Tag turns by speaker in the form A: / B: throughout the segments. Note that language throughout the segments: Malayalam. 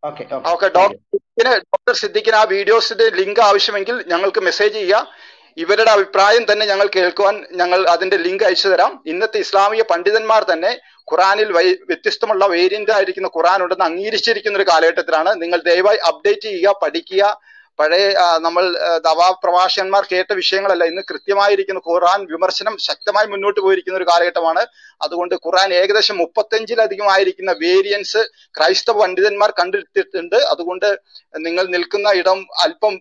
A: Okay
B: okay
A: okay thank you
B: doctor doctor സിദ്ദിഖിന് ആ വീഡിയോസിന്റെ ലിങ്ക് ആവശ്യമെങ്കിൽ ഞങ്ങൾക്ക് മെസ്സേജ് ചെയ്യുക ഇവരുടെ അഭിപ്രായം തന്നെ ഞങ്ങൾ കേൾക്കുവാൻ ഞങ്ങൾ അതിന്റെ ലിങ്ക് അയച്ചു തരാം ഇന്നത്തെ ഇസ്ലാമിക പണ്ഡിതന്മാർ തന്നെ ഖുറാനിൽ വൈ വ്യത്യസ്തമുള്ള വേരിയന്റ് ആയിരിക്കുന്ന ഖുറാൻ ഉണ്ടെന്ന് അംഗീകരിച്ചിരിക്കുന്ന ഒരു കാലഘട്ടത്തിലാണ് നിങ്ങൾ ദയവായി അപ്ഡേറ്റ് ചെയ്യുക പഠിക്കുക പഴയ ആ, നമ്മൾ ആ, ദവാ പ്രഭാഷകന്മാർ കേട്ട വിഷയങ്ങളല്ല ഇന്ന് കൃത്യമായിരിക്കുന്ന ഖുറാൻ വിമർശനം ശക്തമായി മുന്നോട്ട് പോയിരിക്കുന്ന ഒരു കാലഘട്ടമാണ് അതുകൊണ്ട് ഖുറാൻ ഏകദേശം മുപ്പത്തഞ്ചിലധികമായിരിക്കുന്ന വേരിയൻസ് ക്രൈസ്തവ പണ്ഡിതന്മാർ കണ്ടെടുത്തിട്ടുണ്ട് അതുകൊണ്ട് നിങ്ങൾ നിൽക്കുന്ന ഇടം അല്പം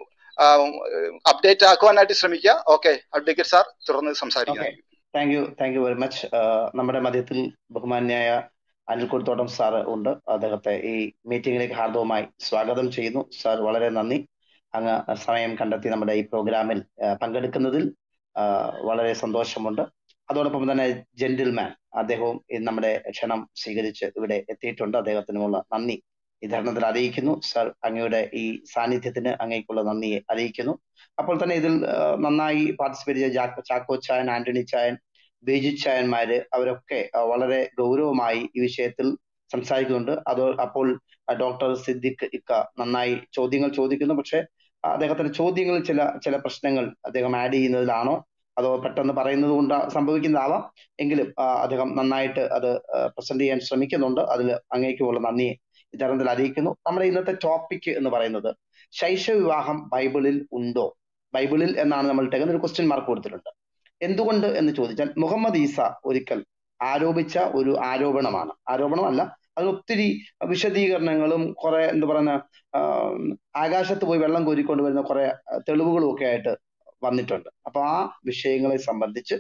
B: അപ്ഡേറ്റ് ആക്കുവാനായിട്ട് ശ്രമിക്കുക ഓക്കെ അഡ്വക്കേറ്റ് സാർ തുറന്ന് സംസാരിക്കാം
A: okay thank you thank you very much നമ്മുടെ മധ്യത്തിൽ ബഹുമാന്യായ അനിൽ കുരുത്തോട്ടം സാർ ഉണ്ട് അദ്ദേഹത്തെ ഈ മീറ്റിംഗിലേക്ക് ഹാർദവമായി സ്വാഗതം ചെയ്യുന്നു സാർ വളരെ നന്ദി അങ്ങ് സമയം കണ്ടെത്തി നമ്മുടെ ഈ പ്രോഗ്രാമിൽ ആ, പങ്കെടുക്കുന്നതിൽ ആ, വളരെ സന്തോഷമുണ്ട് അതോടൊപ്പം തന്നെ ജെന്റിൽമാൻ അദ്ദേഹവും ഈ നമ്മുടെ ക്ഷണം സ്വീകരിച്ച് ഇവിടെ എത്തിയിട്ടുണ്ട് അദ്ദേഹത്തിനുമുള്ള നന്ദി ഈ ധർണത്തിൽ അറിയിക്കുന്നു സാർ അങ്ങയുടെ ഈ സാന്നിധ്യത്തിന് അങ്ങേക്കുള്ള നന്ദി അറിയിക്കുന്നു അപ്പോൾ തന്നെ ഇതിൽ ആ, നന്നായി പാർട്ടിസിപ്പേറ്റ് ചെയ്ത ജാക്കോ ചാക്കോ ചായൻ ആന്റണി ചായൻ ബേജി ചായന്മാര് അവരൊക്കെ ആ, വളരെ ഗൗരവമായി ഈ വിഷയത്തിൽ സംസാരിക്കുന്നുണ്ട് അത് അപ്പോൾ ആ, ഡോക്ടർ സിദ്ദിഖ് ഇക്ക നന്നായി ചോദ്യങ്ങൾ ചോദിക്കുന്നു പക്ഷെ അദ്ദേഹത്തിന്റെ ചോദ്യങ്ങളിൽ ചില ചില പ്രശ്നങ്ങൾ അദ്ദേഹം ആഡ് ചെയ്യുന്നതിലാണോ അതോ പെട്ടെന്ന് പറയുന്നത് കൊണ്ട് സംഭവിക്കുന്നതാവാം എങ്കിലും ആ, അദ്ദേഹം നന്നായിട്ട് അത് പ്രസന്റ് ചെയ്യാൻ ശ്രമിക്കുന്നുണ്ട് അതിൽ അങ്ങേക്കുമുള്ള നന്ദി ഇത്തരത്തിൽ അറിയിക്കുന്നു നമ്മുടെ ഇന്നത്തെ ടോപ്പിക് എന്ന് പറയുന്നത് ശൈശവ വിവാഹം ബൈബിളിൽ ഉണ്ടോ ബൈബിളിൽ എന്നാണ് നമ്മൾ ഇട്ടേക്കുന്നത് ഒരു ക്വസ്റ്റ്യൻ മാർക്ക് കൊടുത്തിട്ടുണ്ട് എന്തുകൊണ്ട് എന്ന് ചോദിച്ചാൽ മുഹമ്മദ് ഈസ ഒരിക്കൽ ആരോപിച്ച ഒരു ആരോപണമാണ് ആരോപണമല്ല അതിന് ഒത്തിരി വിശദീകരണങ്ങളും കുറെ എന്താ പറയുന്ന ആഹ് ആകാശത്ത് പോയി വെള്ളം കോരിക്കൊണ്ട് വരുന്ന കുറെ തെളിവുകളും ഒക്കെ ആയിട്ട് വന്നിട്ടുണ്ട് അപ്പൊ ആ വിഷയങ്ങളെ സംബന്ധിച്ച്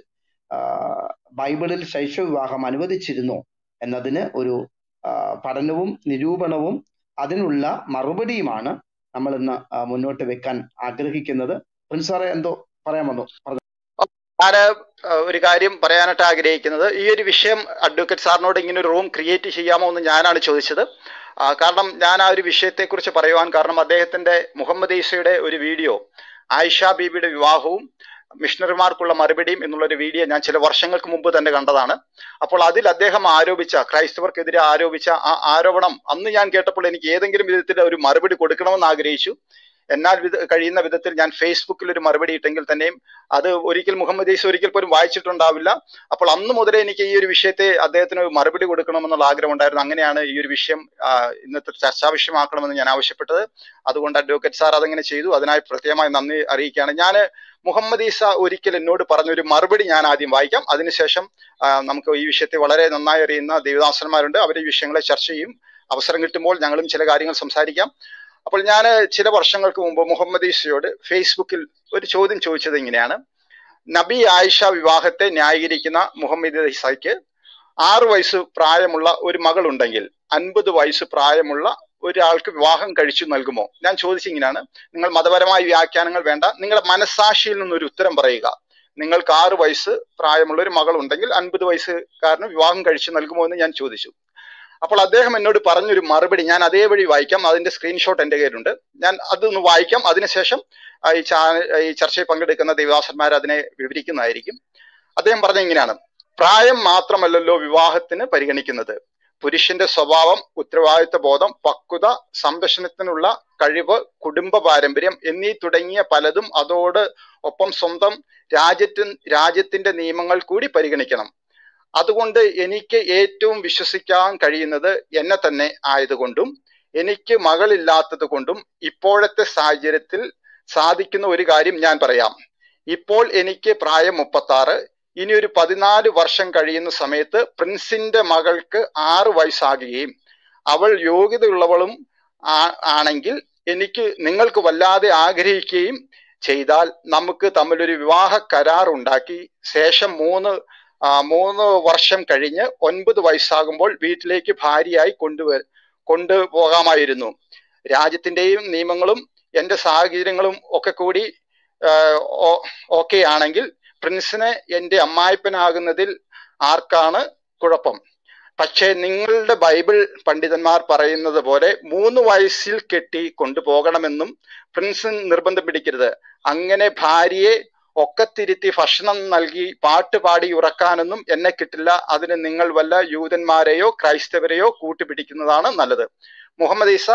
A: ആഹ് ബൈബിളിൽ ശൈശവ വിവാഹം അനുവദിച്ചിരുന്നോ എന്നതിന് ഒരു ആഹ് പഠനവും നിരൂപണവും അതിനുള്ള മറുപടിയുമാണ് നമ്മൾ ഇന്ന് ആഹ് മുന്നോട്ട് വെക്കാൻ ആഗ്രഹിക്കുന്നത് പ്രിൻസ് സാറേ എന്തോ പറയാൻ വന്നു പറഞ്ഞോ.
B: ഞാൻ ഒരു കാര്യം പറയാനായിട്ട് ആഗ്രഹിക്കുന്നത് ഈ ഒരു വിഷയം അഡ്വക്കേറ്റ് സാറിനോട് ഇങ്ങനെ ഒരു റൂം ക്രിയേറ്റ് ചെയ്യാമോ എന്ന് ഞാനാണ് ചോദിച്ചത് ആ, കാരണം ഞാൻ ആ ഒരു വിഷയത്തെക്കുറിച്ച് പറയുവാൻ കാരണം അദ്ദേഹത്തിന്റെ മുഹമ്മദ് ഈസയുടെ ഒരു വീഡിയോ ആയിഷ ബീബിയുടെ വിവാഹവും മിഷണറിമാർക്കുള്ള മറുപടിയും എന്നുള്ളൊരു വീഡിയോ ഞാൻ ചില വർഷങ്ങൾക്ക് മുമ്പ് തന്നെ കണ്ടതാണ് അപ്പോൾ അതിൽ അദ്ദേഹം ആരോപിച്ച ക്രൈസ്തവർക്കെതിരെ ആരോപിച്ച ആ ആരോപണം അന്ന് ഞാൻ കേട്ടപ്പോൾ എനിക്ക് ഏതെങ്കിലും വിധത്തിൽ ഒരു മറുപടി കൊടുക്കണമെന്ന് ആഗ്രഹിച്ചു എന്നാൽ വിധ കഴിയുന്ന വിധത്തിൽ ഞാൻ ഫേസ്ബുക്കിൽ ഒരു മറുപടി ഇട്ടെങ്കിൽ തന്നെയും അത് ഒരിക്കൽ മുഹമ്മദ് ഈസ് ഒരിക്കൽ പോലും വായിച്ചിട്ടുണ്ടാവില്ല അപ്പോൾ അന്ന് മുതലേ എനിക്ക് ഈ ഒരു വിഷയത്തെ അദ്ദേഹത്തിന് ഒരു മറുപടി കൊടുക്കണമെന്നുള്ള ആഗ്രഹം ഉണ്ടായിരുന്നു അങ്ങനെയാണ് ഈ ഒരു വിഷയം ആ, ഇന്നത്തെ ചർച്ചാ വിഷയമാക്കണമെന്ന് ഞാൻ ആവശ്യപ്പെട്ടത് അതുകൊണ്ട് അഡ്വക്കേറ്റ് സാർ അതങ്ങനെ ചെയ്തു അതിനായി പ്രത്യേകമായി നന്ദി അറിയിക്കുകയാണ് ഞാൻ മുഹമ്മദ് ഈസ ഒരിക്കൽ എന്നോട് പറഞ്ഞൊരു മറുപടി ഞാൻ ആദ്യം വായിക്കാം അതിനുശേഷം ആ, നമുക്ക് ഈ വിഷയത്തെ വളരെ നന്നായി അറിയുന്ന ദേവദാസന്മാരുണ്ട് അവർ ഈ വിഷയങ്ങളെ ചർച്ച ചെയ്യും അവസരം കിട്ടുമ്പോൾ ഞങ്ങളും ചില കാര്യങ്ങൾ സംസാരിക്കാം അപ്പോൾ ഞാൻ ചില വർഷങ്ങൾക്ക് മുമ്പ് മുഹമ്മദ് ഈസയോട് ഫേസ്ബുക്കിൽ ഒരു ചോദ്യം ചോദിച്ചത് ഇങ്ങനെയാണ് നബി ആയിഷ വിവാഹത്തെ ന്യായീകരിക്കുന്ന മുഹമ്മദ് ഈസയ്ക്ക് ആറ് വയസ്സ് പ്രായമുള്ള ഒരു മകളുണ്ടെങ്കിൽ അൻപത് വയസ്സ് പ്രായമുള്ള ഒരാൾക്ക് വിവാഹം കഴിച്ചു നൽകുമോ ഞാൻ ചോദിച്ചിങ്ങനെയാണ് നിങ്ങൾ മതപരമായ വ്യാഖ്യാനങ്ങൾ വേണ്ട നിങ്ങളുടെ മനസാക്ഷിയിൽ നിന്നൊരു ഉത്തരം പറയുക നിങ്ങൾക്ക് ആറ് വയസ്സ് പ്രായമുള്ള ഒരു മകൾ ഉണ്ടെങ്കിൽ അൻപത് വയസ്സുകാരന് വിവാഹം കഴിച്ചു നൽകുമോ എന്ന് ഞാൻ ചോദിച്ചു അപ്പോൾ അദ്ദേഹം എന്നോട് പറഞ്ഞൊരു മറുപടി ഞാൻ അതേ വഴി വായിക്കാം അതിന്റെ സ്ക്രീൻഷോട്ട് എന്റെ കയ്യിലുണ്ട് ഞാൻ അതൊന്ന് വായിക്കാം അതിനുശേഷം ആ, ഈ ചാ- ഈ ചർച്ചയിൽ പങ്കെടുക്കുന്ന ദേവദാസന്മാർ അതിനെ വിവരിക്കുന്നതായിരിക്കും അദ്ദേഹം പറഞ്ഞ ഇങ്ങനെയാണ് പ്രായം മാത്രമല്ലല്ലോ വിവാഹത്തിന് പരിഗണിക്കുന്നത് പുരുഷന്റെ സ്വഭാവം ഉത്തരവാദിത്ത ബോധം പക്വത സംരക്ഷണത്തിനുള്ള കഴിവ് കുടുംബ പാരമ്പര്യം എന്നീ തുടങ്ങിയ പലതും അതോട് ഒപ്പം സ്വന്തം രാജ്യത്തിൻ രാജ്യത്തിന്റെ നിയമങ്ങൾ കൂടി പരിഗണിക്കണം അതുകൊണ്ട് എനിക്ക് ഏറ്റവും വിശ്വസിക്കാൻ കഴിയുന്നത് എന്നെ തന്നെ ആയതുകൊണ്ടും എനിക്ക് മകളില്ലാത്തത് കൊണ്ടും ഇപ്പോഴത്തെ സാഹചര്യത്തിൽ സാധിക്കുന്ന ഒരു കാര്യം ഞാൻ പറയാം ഇപ്പോൾ എനിക്ക് പ്രായം മുപ്പത്തി ആറ് ഇനി ഒരു പതിനാല് വർഷം കഴിയുന്ന സമയത്ത് പ്രിൻസിന്റെ മകൾക്ക് ആറ് വയസ്സാകുകയും അവൾ യോഗ്യതയുള്ളവളും ആ- ആണെങ്കിൽ എനിക്ക് നിങ്ങൾക്ക് വല്ലാതെ ആഗ്രഹിക്കുകയും ചെയ്താൽ നമുക്ക് തമ്മിലൊരു വിവാഹ കരാർ ഉണ്ടാക്കി ശേഷം മൂന്ന് ആ, മൂന്ന് വർഷം കഴിഞ്ഞ് ഒൻപത് വയസ്സാകുമ്പോൾ വീട്ടിലേക്ക് ഭാര്യയായി കൊണ്ടുവ കൊണ്ടുപോകാമായിരുന്നു രാജ്യത്തിന്റെയും നിയമങ്ങളും എന്റെ സാഹചര്യങ്ങളും ഒക്കെ കൂടി ഓക്കെ ആണെങ്കിൽ പ്രിൻസിന് എന്റെ അമ്മായിപ്പനാകുന്നതിൽ ആർക്കാണ് കുഴപ്പം പക്ഷേ നിങ്ങളുടെ ബൈബിൾ പണ്ഡിതന്മാർ പറയുന്നത് പോലെ മൂന്ന് വയസ്സിൽ കെട്ടി കൊണ്ടുപോകണമെന്നും പ്രിൻസ് നിർബന്ധം പിടിക്കരുത് അങ്ങനെ ഭാര്യയെ ഒക്കത്തിരുത്തി ഭക്ഷണം നൽകി പാട്ട് പാടി ഉറക്കാനൊന്നും എന്നെ കിട്ടില്ല അതിന് നിങ്ങൾ വല്ല യൂതന്മാരെയോ ക്രൈസ്തവരെയോ കൂട്ടുപിടിക്കുന്നതാണ് നല്ലത് മുഹമ്മദ് ഈസ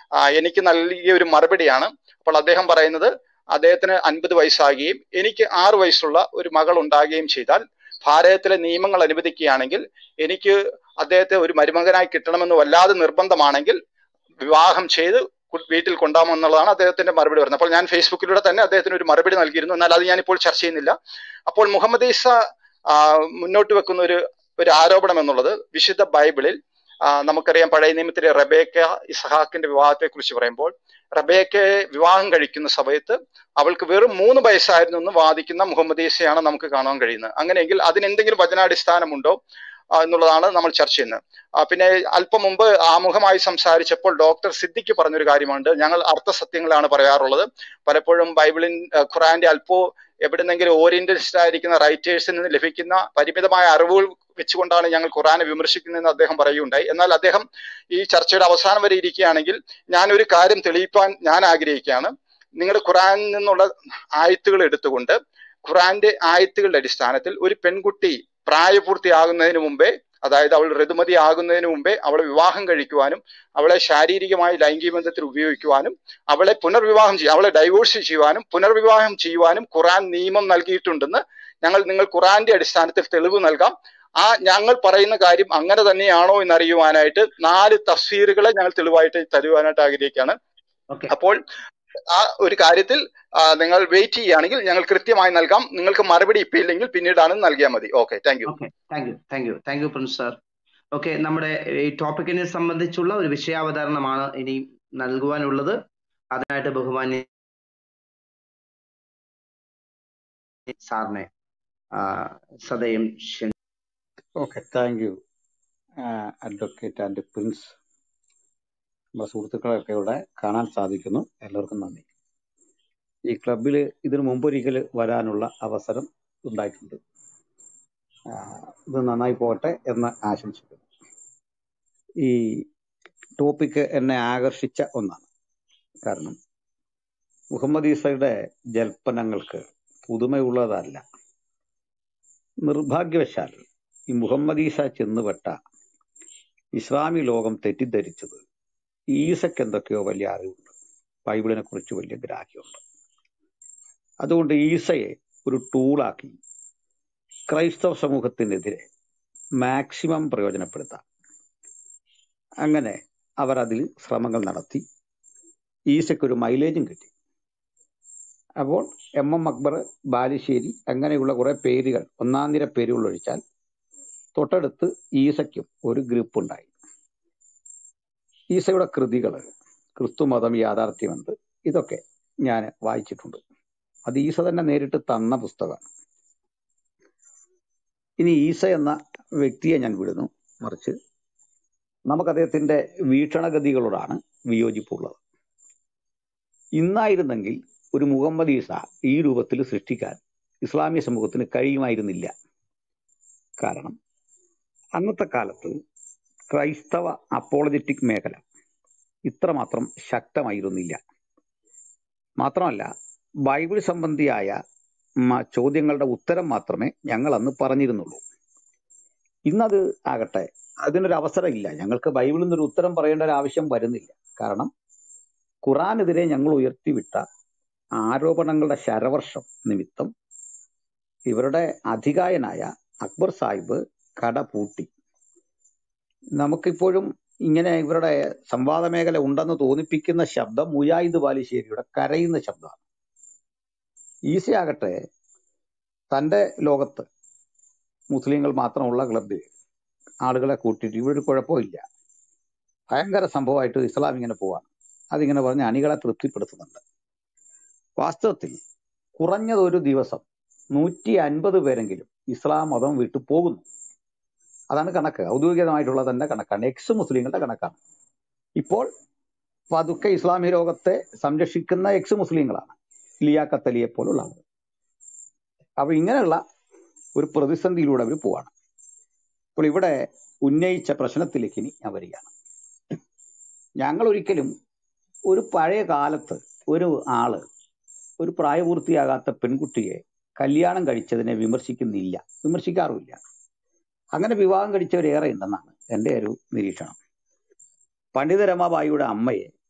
B: ആ, എനിക്ക് നൽകിയ ഒരു മറുപടിയാണ് അപ്പോൾ അദ്ദേഹം പറയുന്നത് അദ്ദേഹത്തിന് അൻപത് വയസ്സാകുകയും എനിക്ക് ആറ് വയസ്സുള്ള ഒരു മകൾ ഉണ്ടാകുകയും ചെയ്താൽ ഭാരതത്തിലെ നിയമങ്ങൾ അനുവദിക്കുകയാണെങ്കിൽ എനിക്ക് അദ്ദേഹത്തെ ഒരു മരുമകനായി കിട്ടണമെന്ന് വല്ലാതെ നിർബന്ധമാണെങ്കിൽ വിവാഹം ചെയ്ത് കു- വീട്ടിൽ കൊണ്ടാമെന്നുള്ളതാണ് അദ്ദേഹത്തിന്റെ മറുപടി പറയുന്നത് അപ്പോൾ ഞാൻ ഫേസ്ബുക്കിലൂടെ തന്നെ അദ്ദേഹത്തിന് ഒരു മറുപടി നൽകിയിരുന്നു എന്നാൽ അത് ഞാനിപ്പോൾ ചർച്ച ചെയ്യുന്നില്ല അപ്പോൾ മുഹമ്മദ് ഈസ ആ, മുന്നോട്ട് വെക്കുന്ന ഒരു ഒരു ആരോപണം എന്നുള്ളത് വിശുദ്ധ ബൈബിളിൽ ആ, നമുക്കറിയാം പഴയ നിയമത്തിലെ റബേക്ക ഇസഹാക്കിന്റെ വിവാഹത്തെ കുറിച്ച് പറയുമ്പോൾ റബേക്കയെ വിവാഹം കഴിക്കുന്ന സമയത്ത് അവൾക്ക് വെറും മൂന്ന് വയസ്സായിരുന്നു എന്ന് വാദിക്കുന്ന മുഹമ്മദ് ഈസയാണ് നമുക്ക് കാണാൻ കഴിയുന്നത് അങ്ങനെയെങ്കിൽ അതിന് എന്തെങ്കിലും വചനാടിസ്ഥാനമുണ്ടോ ആ, എന്നുള്ളതാണ് നമ്മൾ ചർച്ച ചെയ്യുന്നത് ആ, പിന്നെ അല്പം മുമ്പ് ആമുഖമായി സംസാരിച്ചപ്പോൾ ഡോക്ടർ സിദ്ദിഖ് പറഞ്ഞൊരു കാര്യമുണ്ട് ഞങ്ങൾ അർത്ഥസത്യങ്ങളാണ് പറയാറുള്ളത് പലപ്പോഴും ബൈബിളിൻ ആ, ഖുറാന്റെ അല്പോ എവിടുന്നെങ്കിലും ഓറിയന്റലിസ്റ്റ് ആയിരിക്കുന്ന റൈറ്റേഴ്സിൽ നിന്ന് ലഭിക്കുന്ന പരിമിതമായ അറിവുകൾ വെച്ചുകൊണ്ടാണ് ഞങ്ങൾ ഖുറാനെ വിമർശിക്കുന്നതെന്ന് അദ്ദേഹം പറയുകയുണ്ടായി എന്നാൽ അദ്ദേഹം ഈ ചർച്ചയുടെ അവസാനം വരെ ഇരിക്കുകയാണെങ്കിൽ ഞാൻ ഒരു കാര്യം തെളിയിപ്പാൻ ഞാൻ ആഗ്രഹിക്കുകയാണ് നിങ്ങളുടെ ഖുറാനിൽ നിന്നുള്ള ആയത്തുകൾ എടുത്തുകൊണ്ട് ഖുറാന്റെ ആയത്തുകളുടെ അടിസ്ഥാനത്തിൽ ഒരു പെൺകുട്ടി പ്രായപൂർത്തിയാകുന്നതിന് മുമ്പേ അതായത് അവൾ ഋതുമതി ആകുന്നതിന് മുമ്പേ അവളെ വിവാഹം കഴിക്കുവാനും അവളെ ശാരീരികമായി ലൈംഗിക ബന്ധത്തിൽ ഉപയോഗിക്കുവാനും അവളെ പുനർവിവാഹം ചെയ്യുക അവളെ ഡൈവോഴ്സ് ചെയ്യുവാനും പുനർവിവാഹം ചെയ്യുവാനും ഖുറാൻ നിയമം നൽകിയിട്ടുണ്ടെന്ന് ഞങ്ങൾ നിങ്ങൾ ഖുറാന്റെ അടിസ്ഥാനത്തിൽ തെളിവ് നൽകാം ആ ഞങ്ങൾ പറയുന്ന കാര്യം അങ്ങനെ തന്നെയാണോ എന്നറിയുവാനായിട്ട് നാല് തഫ്സീറുകളെ ഞങ്ങൾ തെളിവായിട്ട് തരുവാനായിട്ട് ആഗ്രഹിക്കുകയാണ്
A: ഓക്കെ
B: അപ്പോൾ ആ ഒരു കാര്യത്തിൽ ആ, നിങ്ങൾ വെയിറ്റ് ചെയ്യുകയാണെങ്കിൽ ഞങ്ങൾ കൃത്യമായി നൽകാം നിങ്ങൾക്ക് മറുപടി ഇപ്പം ഇല്ലെങ്കിൽ പിന്നീടാണ് നൽകിയാൽ മതി okay thank you
A: okay thank you thank you thank you Prince sir okay നമ്മുടെ ഈ ടോപ്പിക്കിനെ സംബന്ധിച്ചുള്ള ഒരു വിഷയാവതരണമാണ് ഇനി നൽകുവാനുള്ളത് അതിനായിട്ട് ബഹുമാന്യ സാറിനെ ആ, സദയം ക്ഷണി
C: okay thank you advocate and Prince നമ്മുടെ സുഹൃത്തുക്കളെയൊക്കെ ഇവിടെ കാണാൻ സാധിക്കുന്നു എല്ലാവർക്കും നന്ദി ഈ ക്ലബിൽ ഇതിനു മുമ്പൊരിക്കൽ വരാനുള്ള അവസരം ഉണ്ടായിട്ടുണ്ട് ആ, ഇത് നന്നായി പോകട്ടെ എന്ന് ആശംസിക്കുന്നു ഈ ടോപ്പിക്ക് എന്നെ ആകർഷിച്ച ഒന്നാണ് കാരണം മുഹമ്മദ് ഈസയുടെ ജൽപ്പനങ്ങൾക്ക് പുതുമയുള്ളതല്ല നിർഭാഗ്യവശാൽ ഈ മുഹമ്മദ് ഈസ ചെന്നുപെട്ട ഇസ്ലാമി ലോകം തെറ്റിദ്ധരിച്ചത് ഈസയ്ക്ക് എന്തൊക്കെയോ വലിയ അറിവുണ്ട് ബൈബിളിനെ കുറിച്ച് വലിയ ഗ്രാഹ്യമുണ്ട് അതുകൊണ്ട് ഈസയെ ഒരു ടൂളാക്കി ക്രൈസ്തവ സമൂഹത്തിനെതിരെ മാക്സിമം പ്രയോജനപ്പെടുത്താം അങ്ങനെ അവർ അതിൽ ശ്രമങ്ങൾ നടത്തി ഈസയ്ക്ക് ഒരു മൈലേജും കിട്ടി അപ്പോൾ എം എം അക്ബർ ബാലുശ്ശേരി അങ്ങനെയുള്ള കുറെ പേരുകൾ ഒന്നാം നിര പേരുകൾ ഒഴിച്ചാൽ തൊട്ടടുത്ത് ഈസയ്ക്കും ഒരു ഗ്രൂപ്പ് ഉണ്ടായി ഈസയുടെ കൃതികൾ ക്രിസ്തുമതം യാഥാർത്ഥ്യമെന്ത് ഇതൊക്കെ ഞാൻ വായിച്ചിട്ടുണ്ട് അത് ഈസ തന്നെ നേരിട്ട് തന്ന പുസ്തകമാണ് ഇനി ഈസ എന്ന വ്യക്തിയെ ഞാൻ വിടുന്നു മറിച്ച് നമുക്ക് അദ്ദേഹത്തിന്റെ വീക്ഷണഗതികളോടാണ് വിയോജിപ്പുള്ളത് ഇന്നായിരുന്നെങ്കിൽ ഒരു മുഹമ്മദ് ഈസ ഈ രൂപത്തിൽ സൃഷ്ടിക്കാൻ ഇസ്ലാമിക സമൂഹത്തിന് കഴിയുമായിരുന്നില്ല കാരണം അന്നത്തെ കാലത്ത് ക്രൈസ്തവ അപ്പോളജറ്റിക് മേഖല ഇത്രമാത്രം ശക്തമായിരുന്നില്ല മാത്രമല്ല ബൈബിൾ സംബന്ധിയായ മ- ചോദ്യങ്ങളുടെ ഉത്തരം മാത്രമേ ഞങ്ങൾ അന്ന് പറഞ്ഞിരുന്നുള്ളൂ ഇന്നത് ആകട്ടെ അതിനൊരു അവസരം ഇല്ല ഞങ്ങൾക്ക് ബൈബിളിൽ നിന്നൊരു ഉത്തരം പറയേണ്ട ഒരു ആവശ്യം വരുന്നില്ല കാരണം ഖുറാനെതിരെ ഞങ്ങൾ ഉയർത്തിവിട്ട ആരോപണങ്ങളുടെ ശരവർഷം നിമിത്തം ഇവരുടെ അധികായനായ അക്ബർ സാഹിബ് കട പൂട്ടി നമുക്കിപ്പോഴും ഇങ്ങനെ ഇവരുടെ സംവാദ മേഖല ഉണ്ടെന്ന് തോന്നിപ്പിക്കുന്ന ശബ്ദം മുജാഹിദ് ബാലുശ്ശേരിയുടെ കരയുന്ന ശബ്ദമാണ് ഈസി ആകട്ടെ തന്റെ ലോകത്ത് മുസ്ലിങ്ങൾ മാത്രമുള്ള ക്ലബിൽ ആളുകളെ കൂട്ടിയിട്ട് ഇവിടെ ഒരു കുഴപ്പമില്ല ഭയങ്കര സംഭവമായിട്ട് ഇസ്ലാം ഇങ്ങനെ പോവാണ് അതിങ്ങനെ പറഞ്ഞ് അണികളെ തൃപ്തിപ്പെടുത്തുന്നുണ്ട് വാസ്തവത്തിൽ കുറഞ്ഞത് ഒരു ദിവസം നൂറ്റി അൻപത് പേരെങ്കിലും ഇസ്ലാം മതം വിട്ടു പോകുന്നു അതാണ് കണക്ക് ഔദ്യോഗികമായിട്ടുള്ള തന്നെ കണക്കാണ് എക്സ് മുസ്ലിങ്ങളുടെ കണക്കാണ് ഇപ്പോൾ പതുക്കെ ഇസ്ലാമിക ലോകത്തെ സംരക്ഷിക്കുന്ന എക്സ് മുസ്ലിങ്ങളാണ് ലിയാഖത്ത് അലിയെ പോലുള്ള ആളുകൾ അപ്പൊ ഇങ്ങനെയുള്ള ഒരു പ്രതിസന്ധിയിലൂടെ അവർ പോവാണ് അപ്പോൾ ഇവിടെ ഉന്നയിച്ച പ്രശ്നത്തിലേക്ക് ഇനി ഞാൻ വരികയാണ് ഞങ്ങൾ ഒരിക്കലും ഒരു പഴയ കാലത്ത് ഒരു ആള് ഒരു പ്രായപൂർത്തിയാകാത്ത പെൺകുട്ടിയെ കല്യാണം കഴിച്ചതിനെ വിമർശിക്കുന്നില്ല വിമർശിക്കാറുമില്ല അങ്ങനെ വിവാഹം കഴിച്ചവരേറെ ഉണ്ടെന്നാണ് എൻ്റെ ഒരു നിരീക്ഷണം പണ്ഡിത രമാബായിയുടെ അമ്മയെ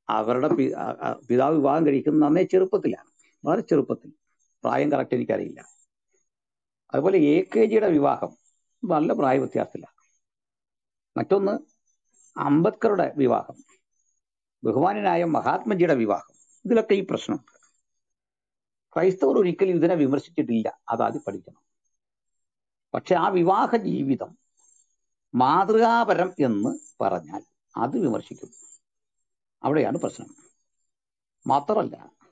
C: അവരുടെ പി- ആ- ആ പിതാവ് വിവാഹം കഴിക്കുന്നത് നന്നേ ചെറുപ്പത്തിലാണ് വളരെ ചെറുപ്പത്തിൽ പ്രായം കറക്റ്റ് എനിക്കറിയില്ല അതുപോലെ എ കെ ജിയുടെ വിവാഹം നല്ല പ്രായ വ്യത്യാസത്തിലാണ് മറ്റൊന്ന് അംബേദ്കറുടെ വിവാഹം ബഹുമാനായ മഹാത്മജിയുടെ വിവാഹം ഇതിലൊക്കെ ഈ പ്രശ്നമുണ്ട് ക്രൈസ്തവർ ഒരിക്കലും ഇതിനെ വിമർശിച്ചിട്ടില്ല അതാദ്യം പഠിക്കണം പക്ഷെ ആ വിവാഹ ജീവിതം മാതൃകാപരം എന്ന് പറഞ്ഞാൽ അത് വിമർശിക്കും അവിടെയാണ് പ്രശ്നം മാത്രമല്ല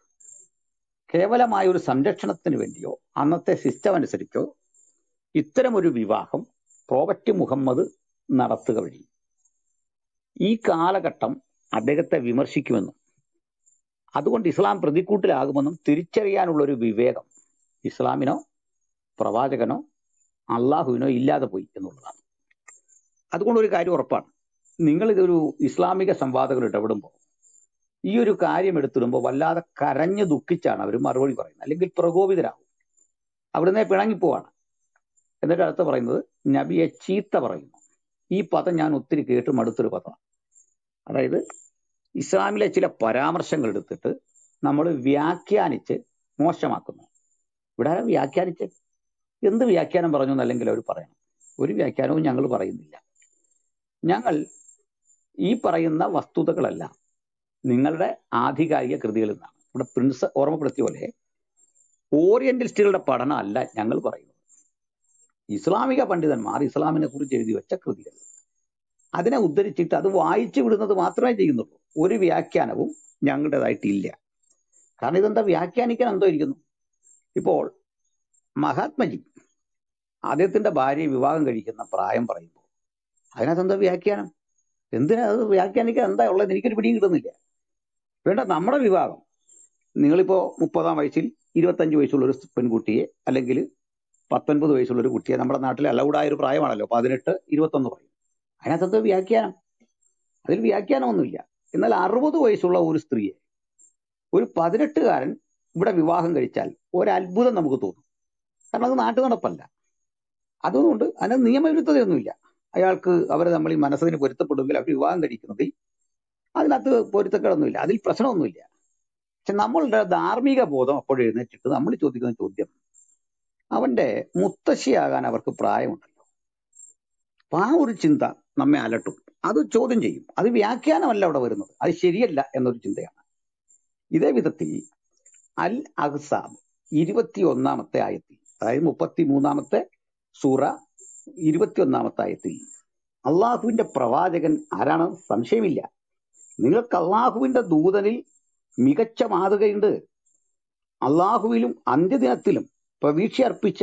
C: കേവലമായ ഒരു സംരക്ഷണത്തിന് വേണ്ടിയോ അന്നത്തെ സിസ്റ്റം അനുസരിച്ചോ ഇത്തരമൊരു വിവാഹം പ്രോവറ്റ് മുഹമ്മദ് നടത്തുക വഴി ഈ കാലഘട്ടം അദ്ദേഹത്തെ വിമർശിക്കുമെന്നും അതുകൊണ്ട് ഇസ്ലാം പ്രതിക്കൂട്ടിലാകുമെന്നും തിരിച്ചറിയാനുള്ള ഒരു വിവേകം ഇസ്ലാമിനോ പ്രവാചകനോ അള്ളാഹുവിനോ ഇല്ലാതെ പോയി എന്നുള്ളതാണ് അതുകൊണ്ട് ഒരു കാര്യം ഉറപ്പാണ് നിങ്ങൾ ഇതൊരു ഇസ്ലാമിക സംവാദകർ ഇടപെടുമ്പോൾ ഈ ഒരു കാര്യം എടുത്തിടുമ്പോൾ വല്ലാതെ കരഞ്ഞു ദുഃഖിച്ചാണ് അവർ മറുപടി പറയുന്നത് അല്ലെങ്കിൽ പ്രകോപിതരാകും അവിടുന്ന് പിണങ്ങിപ്പോവാണ് എന്നിട്ട് അടുത്ത് പറയുന്നത് നബിയെ ചീത്ത പറയുന്നു ഈ പദം ഞാൻ ഒത്തിരി കേട്ട് മടുത്തൊരു പദമാണ് അതായത് ഇസ്ലാമിലെ ചില പരാമർശങ്ങൾ എടുത്തിട്ട് നമ്മൾ വ്യാഖ്യാനിച്ച് മോശമാക്കുന്നു ഇവിടെ ആരാ വ്യാഖ്യാനിച്ച് എന്ത് വ്യാഖ്യാനം പറഞ്ഞു എന്നല്ലെങ്കിൽ അവർ പറയണം ഒരു വ്യാഖ്യാനവും ഞങ്ങൾ പറയുന്നില്ല ഞങ്ങൾ ഈ പറയുന്ന വസ്തുതകളെല്ലാം നിങ്ങളുടെ ആധികാരിക കൃതികളിൽ നിന്നാണ് ഇവിടെ പ്രിൻസ് ഓർമ്മപ്പെടുത്തിയ പോലെ ഓറിയന്റലിസ്റ്റുകളുടെ പഠനം അല്ല ഞങ്ങൾ പറയുന്നത് ഇസ്ലാമിക പണ്ഡിതന്മാർ ഇസ്ലാമിനെ കുറിച്ച് എഴുതി വെച്ച കൃതികൾ അതിനെ ഉദ്ധരിച്ചിട്ട് അത് വായിച്ചു വിടുന്നത് മാത്രമേ ചെയ്യുന്നുള്ളൂ ഒരു വ്യാഖ്യാനവും ഞങ്ങളുടേതായിട്ടില്ല കാരണം ഇതെന്താ വ്യാഖ്യാനിക്കാൻ എന്തോ ഇരിക്കുന്നു ഇപ്പോൾ മഹാത്മജി അദ്ദേഹത്തിന്റെ ഭാര്യയെ വിവാഹം കഴിക്കുന്ന പ്രായം പറയുമ്പോൾ അതിനകത്ത് എന്താ വ്യാഖ്യാനം എന്തിനാ അത് വ്യാഖ്യാനിക്കാൻ എന്താ ഉള്ളത് എനിക്കൊരു പിടിയും കിട്ടുന്നില്ല വേണ്ട നമ്മുടെ വിവാഹം നിങ്ങളിപ്പോ മുപ്പതാം വയസ്സിൽ ഇരുപത്തഞ്ച് വയസ്സുള്ള ഒരു പെൺകുട്ടിയെ അല്ലെങ്കിൽ പത്തൊൻപത് വയസ്സുള്ള ഒരു കുട്ടിയെ നമ്മുടെ നാട്ടിൽ അലൗഡ് ആയ ഒരു പ്രായമാണല്ലോ പതിനെട്ട് ഇരുപത്തൊന്ന് പറയും അതിനകത്ത് എന്താ വ്യാഖ്യാനം അതിൽ വ്യാഖ്യാനമൊന്നുമില്ല എന്നാൽ അറുപത് വയസ്സുള്ള ഒരു സ്ത്രീയെ ഒരു പതിനെട്ടുകാരൻ ഇവിടെ വിവാഹം കഴിച്ചാൽ ഒരു അത്ഭുതം നമുക്ക് തോന്നും കാരണം അത് നാട്ടു നടപ്പല്ല അതുകൊണ്ട് അതിന് നിയമവിരുദ്ധതയൊന്നുമില്ല അയാൾക്ക് അവരെ നമ്മൾ ഈ മനസ്സിന് പൊരുത്തപ്പെടുമെങ്കിൽ അവർ വിവാഹം കഴിക്കുന്നതിൽ അതിനകത്ത് പൊരുത്തക്കേടൊന്നുമില്ല അതിൽ പ്രശ്നമൊന്നുമില്ല പക്ഷെ നമ്മളുടെ ധാർമ്മിക ബോധം അപ്പോൾ എഴുന്നേറ്റിട്ട് നമ്മൾ ചോദിക്കുന്ന ചോദ്യം അവന്റെ മുത്തശ്ശിയാകാൻ അവർക്ക് പ്രായമുണ്ടല്ലോ അപ്പൊ ആ ഒരു ചിന്ത നമ്മെ അലട്ടും അത് ചോദ്യം ചെയ്യും അത് വ്യാഖ്യാനമല്ല അവിടെ വരുന്നത് അത് ശരിയല്ല എന്നൊരു ചിന്തയാണ് ഇതേ വിധത്തിൽ അൽ അഹ്സാബ് ഇരുപത്തി ഒന്നാമത്തെ ആയത്തിൽ അതായത് മുപ്പത്തി മൂന്നാമത്തെ സൂറ ഇരുപത്തി ഒന്നാമത്തെ ആയത്തിൽ അള്ളാഹുവിന്റെ പ്രവാചകൻ ആരാണ് സംശയമില്ല നിങ്ങൾക്ക് അള്ളാഹുവിന്റെ ദൂതനിൽ മികച്ച മാതൃകയുണ്ട് അള്ളാഹുവിലും അന്ത്യദിനത്തിലും പ്രതീക്ഷ അർപ്പിച്ച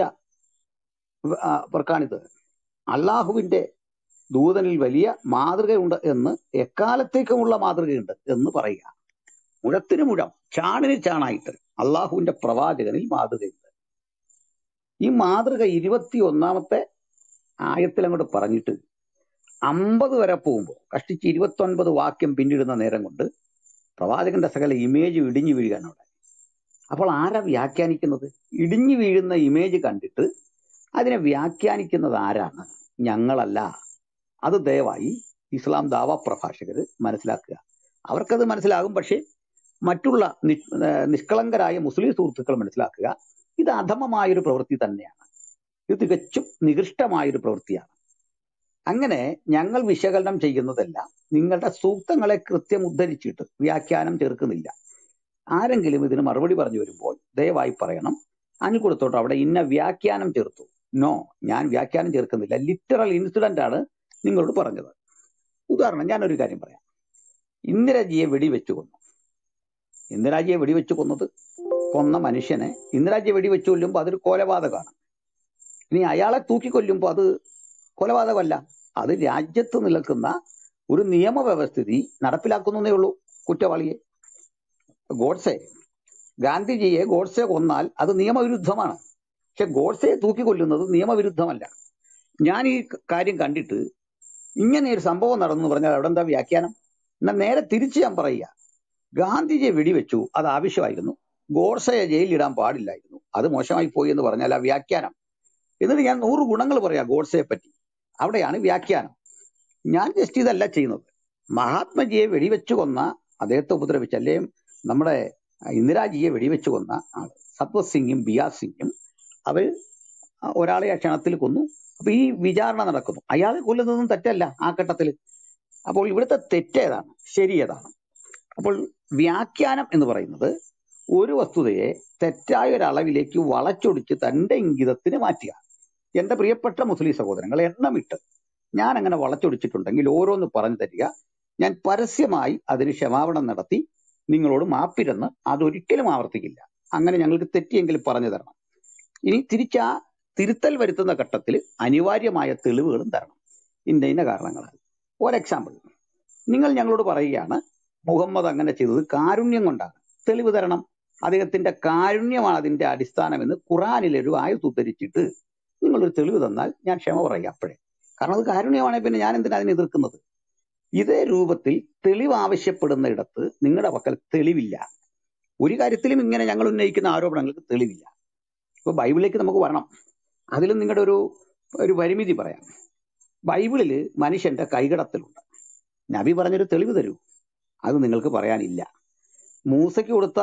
C: ആ, അവർക്കാണിത് അള്ളാഹുവിന്റെ ദൂതനിൽ വലിയ മാതൃകയുണ്ട് എന്ന് എക്കാലത്തേക്കുമുള്ള മാതൃകയുണ്ട് എന്ന് പറയുക മുഴത്തിന് മുഴം ചാണിന് ചാണായിട്ട് അള്ളാഹുവിന്റെ പ്രവാചകനിൽ മാതൃകയുണ്ട് ഈ മാതൃക ഇരുപത്തി ഒന്നാമത്തെ ആയത്തിൽ അങ്ങോട്ട് പറഞ്ഞിട്ട് അമ്പത് വരെ പോകുമ്പോൾ കഷ്ടിച്ച് ഇരുപത്തി ഒൻപത് വാക്യം പിന്നിടുന്ന നേരം കൊണ്ട് പ്രവാചകന്റെ സകല ഇമേജ് ഇടിഞ്ഞു വീഴുകയാണ് അവിടെ അപ്പോൾ ആരാ വ്യാഖ്യാനിക്കുന്നത് ഇടിഞ്ഞു വീഴുന്ന ഇമേജ് കണ്ടിട്ട് അതിനെ വ്യാഖ്യാനിക്കുന്നത് ആരാണ് ഞങ്ങളല്ല അത് ദയവായി ഇസ്ലാം ദാവ പ്രഭാഷകർ മനസ്സിലാക്കുക അവർക്കത് മനസ്സിലാകും പക്ഷേ മറ്റുള്ള നി- ഏർ നിഷ്കളങ്കരായ മുസ്ലിം സുഹൃത്തുക്കൾ മനസ്സിലാക്കുക ഇത് അധമമായൊരു പ്രവൃത്തി തന്നെയാണ് ഇത് തികച്ചും നികൃഷ്ടമായൊരു പ്രവൃത്തിയാണ് അങ്ങനെ ഞങ്ങൾ വിശകലനം ചെയ്യുന്നതെല്ലാം നിങ്ങളുടെ സൂക്തങ്ങളെ കൃത്യം ഉദ്ധരിച്ചിട്ട് വ്യാഖ്യാനം ചേർക്കുന്നില്ല ആരെങ്കിലും ഇതിന് മറുപടി പറഞ്ഞു വരുമ്പോൾ ദയവായി പറയണം അനുകൂലത്തോട്ട് അവിടെ ഇന്ന വ്യാഖ്യാനം ചേർത്തു നോ ഞാൻ വ്യാഖ്യാനം ചേർക്കുന്നില്ല ലിറ്ററൽ ഇൻസിഡന്റ് ആണ് നിങ്ങളോട് പറഞ്ഞത് ഉദാഹരണം ഞാനൊരു കാര്യം പറയാം ഇന്ദിരാജിയെ വെടിവെച്ചു കൊന്നു ഇന്ദിരാജിയെ വെടിവെച്ചു കൊന്നത് കൊന്ന മനുഷ്യനെ ഇന്ദിരാജിയെ വെടിവെച്ചു കൊല്ലുമ്പോൾ അതൊരു കൊലപാതകമാണ് ഇനി അയാളെ തൂക്കിക്കൊല്ലുമ്പോൾ അത് കൊലപാതകമല്ല അത് രാജ്യത്ത് നിലനിൽക്കുന്ന ഒരു നിയമവ്യവസ്ഥിതി നടപ്പിലാക്കുന്നേ ഉള്ളൂ കുറ്റവാളിയെ ഗോഡ്സെ ഗാന്ധിജിയെ ഗോഡ്സെ കൊന്നാൽ അത് നിയമവിരുദ്ധമാണ് പക്ഷെ ഗോഡ്സെയെ തൂക്കിക്കൊല്ലുന്നത് നിയമവിരുദ്ധമല്ല ഞാൻ ഈ കാര്യം കണ്ടിട്ട് ഇങ്ങനെ ഒരു സംഭവം നടന്നു എന്ന് പറഞ്ഞാൽ അവിടെ എന്താ വ്യാഖ്യാനം എന്നാൽ നേരെ തിരിച്ച് ഞാൻ പറയുക ഗാന്ധിജിയെ വെടിവെച്ചു അത് ആവശ്യമായിരുന്നു ഗോഡ്സയെ ജയിലിലിടാൻ പാടില്ലായിരുന്നു അത് മോശമായി പോയി എന്ന് പറഞ്ഞാൽ ആ വ്യാഖ്യാനം എന്നിട്ട് ഞാൻ നൂറ് ഗുണങ്ങൾ പറയാം ഗോഡ്സയെ പറ്റി അവിടെയാണ് വ്യാഖ്യാനം ഞാൻ ജസ്റ്റ് ഇതല്ല ചെയ്യുന്നത് മഹാത്മജിയെ വെടിവെച്ചു കൊന്ന അദ്ദേഹത്തെ ഉപദ്രവിച്ച അല്ലേ നമ്മുടെ ഇന്ദിരാജിയെ വെടിവെച്ച് കൊന്ന ആള് സത്വത് സിംഗും ബിയാസ് സിംഗും അവർ ഒരാളെ ആ ക്ഷണത്തിൽ കൊന്നു അപ്പൊ ഈ വിചാരണ നടക്കുന്നു അയാളെ കൊല്ലുന്നതൊന്നും തെറ്റല്ല ആ ഘട്ടത്തിൽ അപ്പോൾ ഇവിടുത്തെ തെറ്റേതാണ് ശരി ഏതാണ് അപ്പോൾ വ്യാഖ്യാനം എന്ന് പറയുന്നത് ഒരു വസ്തുതയെ തെറ്റായ ഒരു അളവിലേക്ക് വളച്ചൊടിച്ച് തന്റെ ഇംഗിതത്തിന് മാറ്റുക എന്റെ പ്രിയപ്പെട്ട മുസ്ലിം സഹോദരങ്ങൾ എണ്ണമിട്ട് ഞാൻ അങ്ങനെ വളച്ചൊടിച്ചിട്ടുണ്ടെങ്കിൽ ഓരോന്ന് പറഞ്ഞു തരിക ഞാൻ പരസ്യമായി അതിന് ക്ഷമാപണം നടത്തി നിങ്ങളോട് മാപ്പിരുന്ന് അതൊരിക്കലും ആവർത്തിക്കില്ല അങ്ങനെ ഞങ്ങൾക്ക് തെറ്റിയെങ്കിൽ പറഞ്ഞു തരണം ഇനി തിരിച്ചാ തിരുത്തൽ വരുത്തുന്ന ഘട്ടത്തിൽ അനിവാര്യമായ തെളിവുകളും തരണം ഇന്ന ഇന്ന കാരണങ്ങളാൽ ഒരു എക്സാമ്പിൾ നിങ്ങൾ ഞങ്ങളോട് പറയുകയാണ് മുഹമ്മദ് അങ്ങനെ ചെയ്തത് കാരുണ്യം കൊണ്ടാണ് തെളിവ് തരണം അദ്ദേഹത്തിന്റെ കാരുണ്യമാണ് അതിന്റെ അടിസ്ഥാനമെന്ന് ഖുറാനിലെ ഒരു ആയത്ത് ഉദ്ധരിച്ചിട്ട് നിങ്ങളൊരു തെളിവ് തന്നാൽ ഞാൻ ക്ഷമ പറയാം അപ്പോഴേ കാരണം അത് കാരുണ്യമാണെങ്കിൽ പിന്നെ ഞാൻ എന്തിനാ അതിനെ എതിർക്കുന്നത് ഇതേ രൂപത്തിൽ തെളിവ് ആവശ്യപ്പെടുന്ന ഇടത്ത് നിങ്ങളുടെ പക്കൽ തെളിവില്ല ഒരു കാര്യത്തിലും ഇങ്ങനെ ഞങ്ങൾ ഉന്നയിക്കുന്ന ആരോപണങ്ങൾക്ക് തെളിവില്ല ഇപ്പൊ ബൈബിളിലേക്ക് നമുക്ക് വരണം അതിലും നിങ്ങളുടെ ഒരു ഒരു പരിമിതി പറയാം ബൈബിളിൽ മനുഷ്യന്റെ കൈകടത്തലുണ്ട് നബി പറഞ്ഞൊരു തെളിവ് തരൂ അത് നിങ്ങൾക്ക് പറയാനില്ല മൂസയ്ക്ക് കൊടുത്ത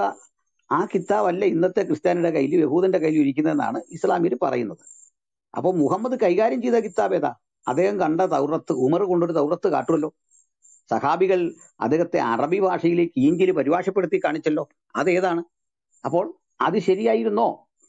C: ആ കിതാബല്ല ഇന്നത്തെ ക്രിസ്ത്യാനിയുടെ കയ്യിൽ യഹൂദന്റെ കയ്യിൽ ഇരിക്കുന്നതെന്നാണ് ഇസ്ലാമിൽ പറയുന്നത് അപ്പോൾ മുഹമ്മദ് കൈകാര്യം ചെയ്ത കിതാബ് ഏതാ അദ്ദേഹം കണ്ട തൗറത്ത് ഉമർ കൊണ്ടൊരു തൗറത്ത് കാട്ടുമല്ലോ സഹാബികൾ അദ്ദേഹത്തെ അറബി ഭാഷയിലേക്ക് ഈങ്കിൽ പരിഭാഷപ്പെടുത്തി കാണിച്ചല്ലോ അതേതാണ് അപ്പോൾ അത് ശരിയായിരുന്നോ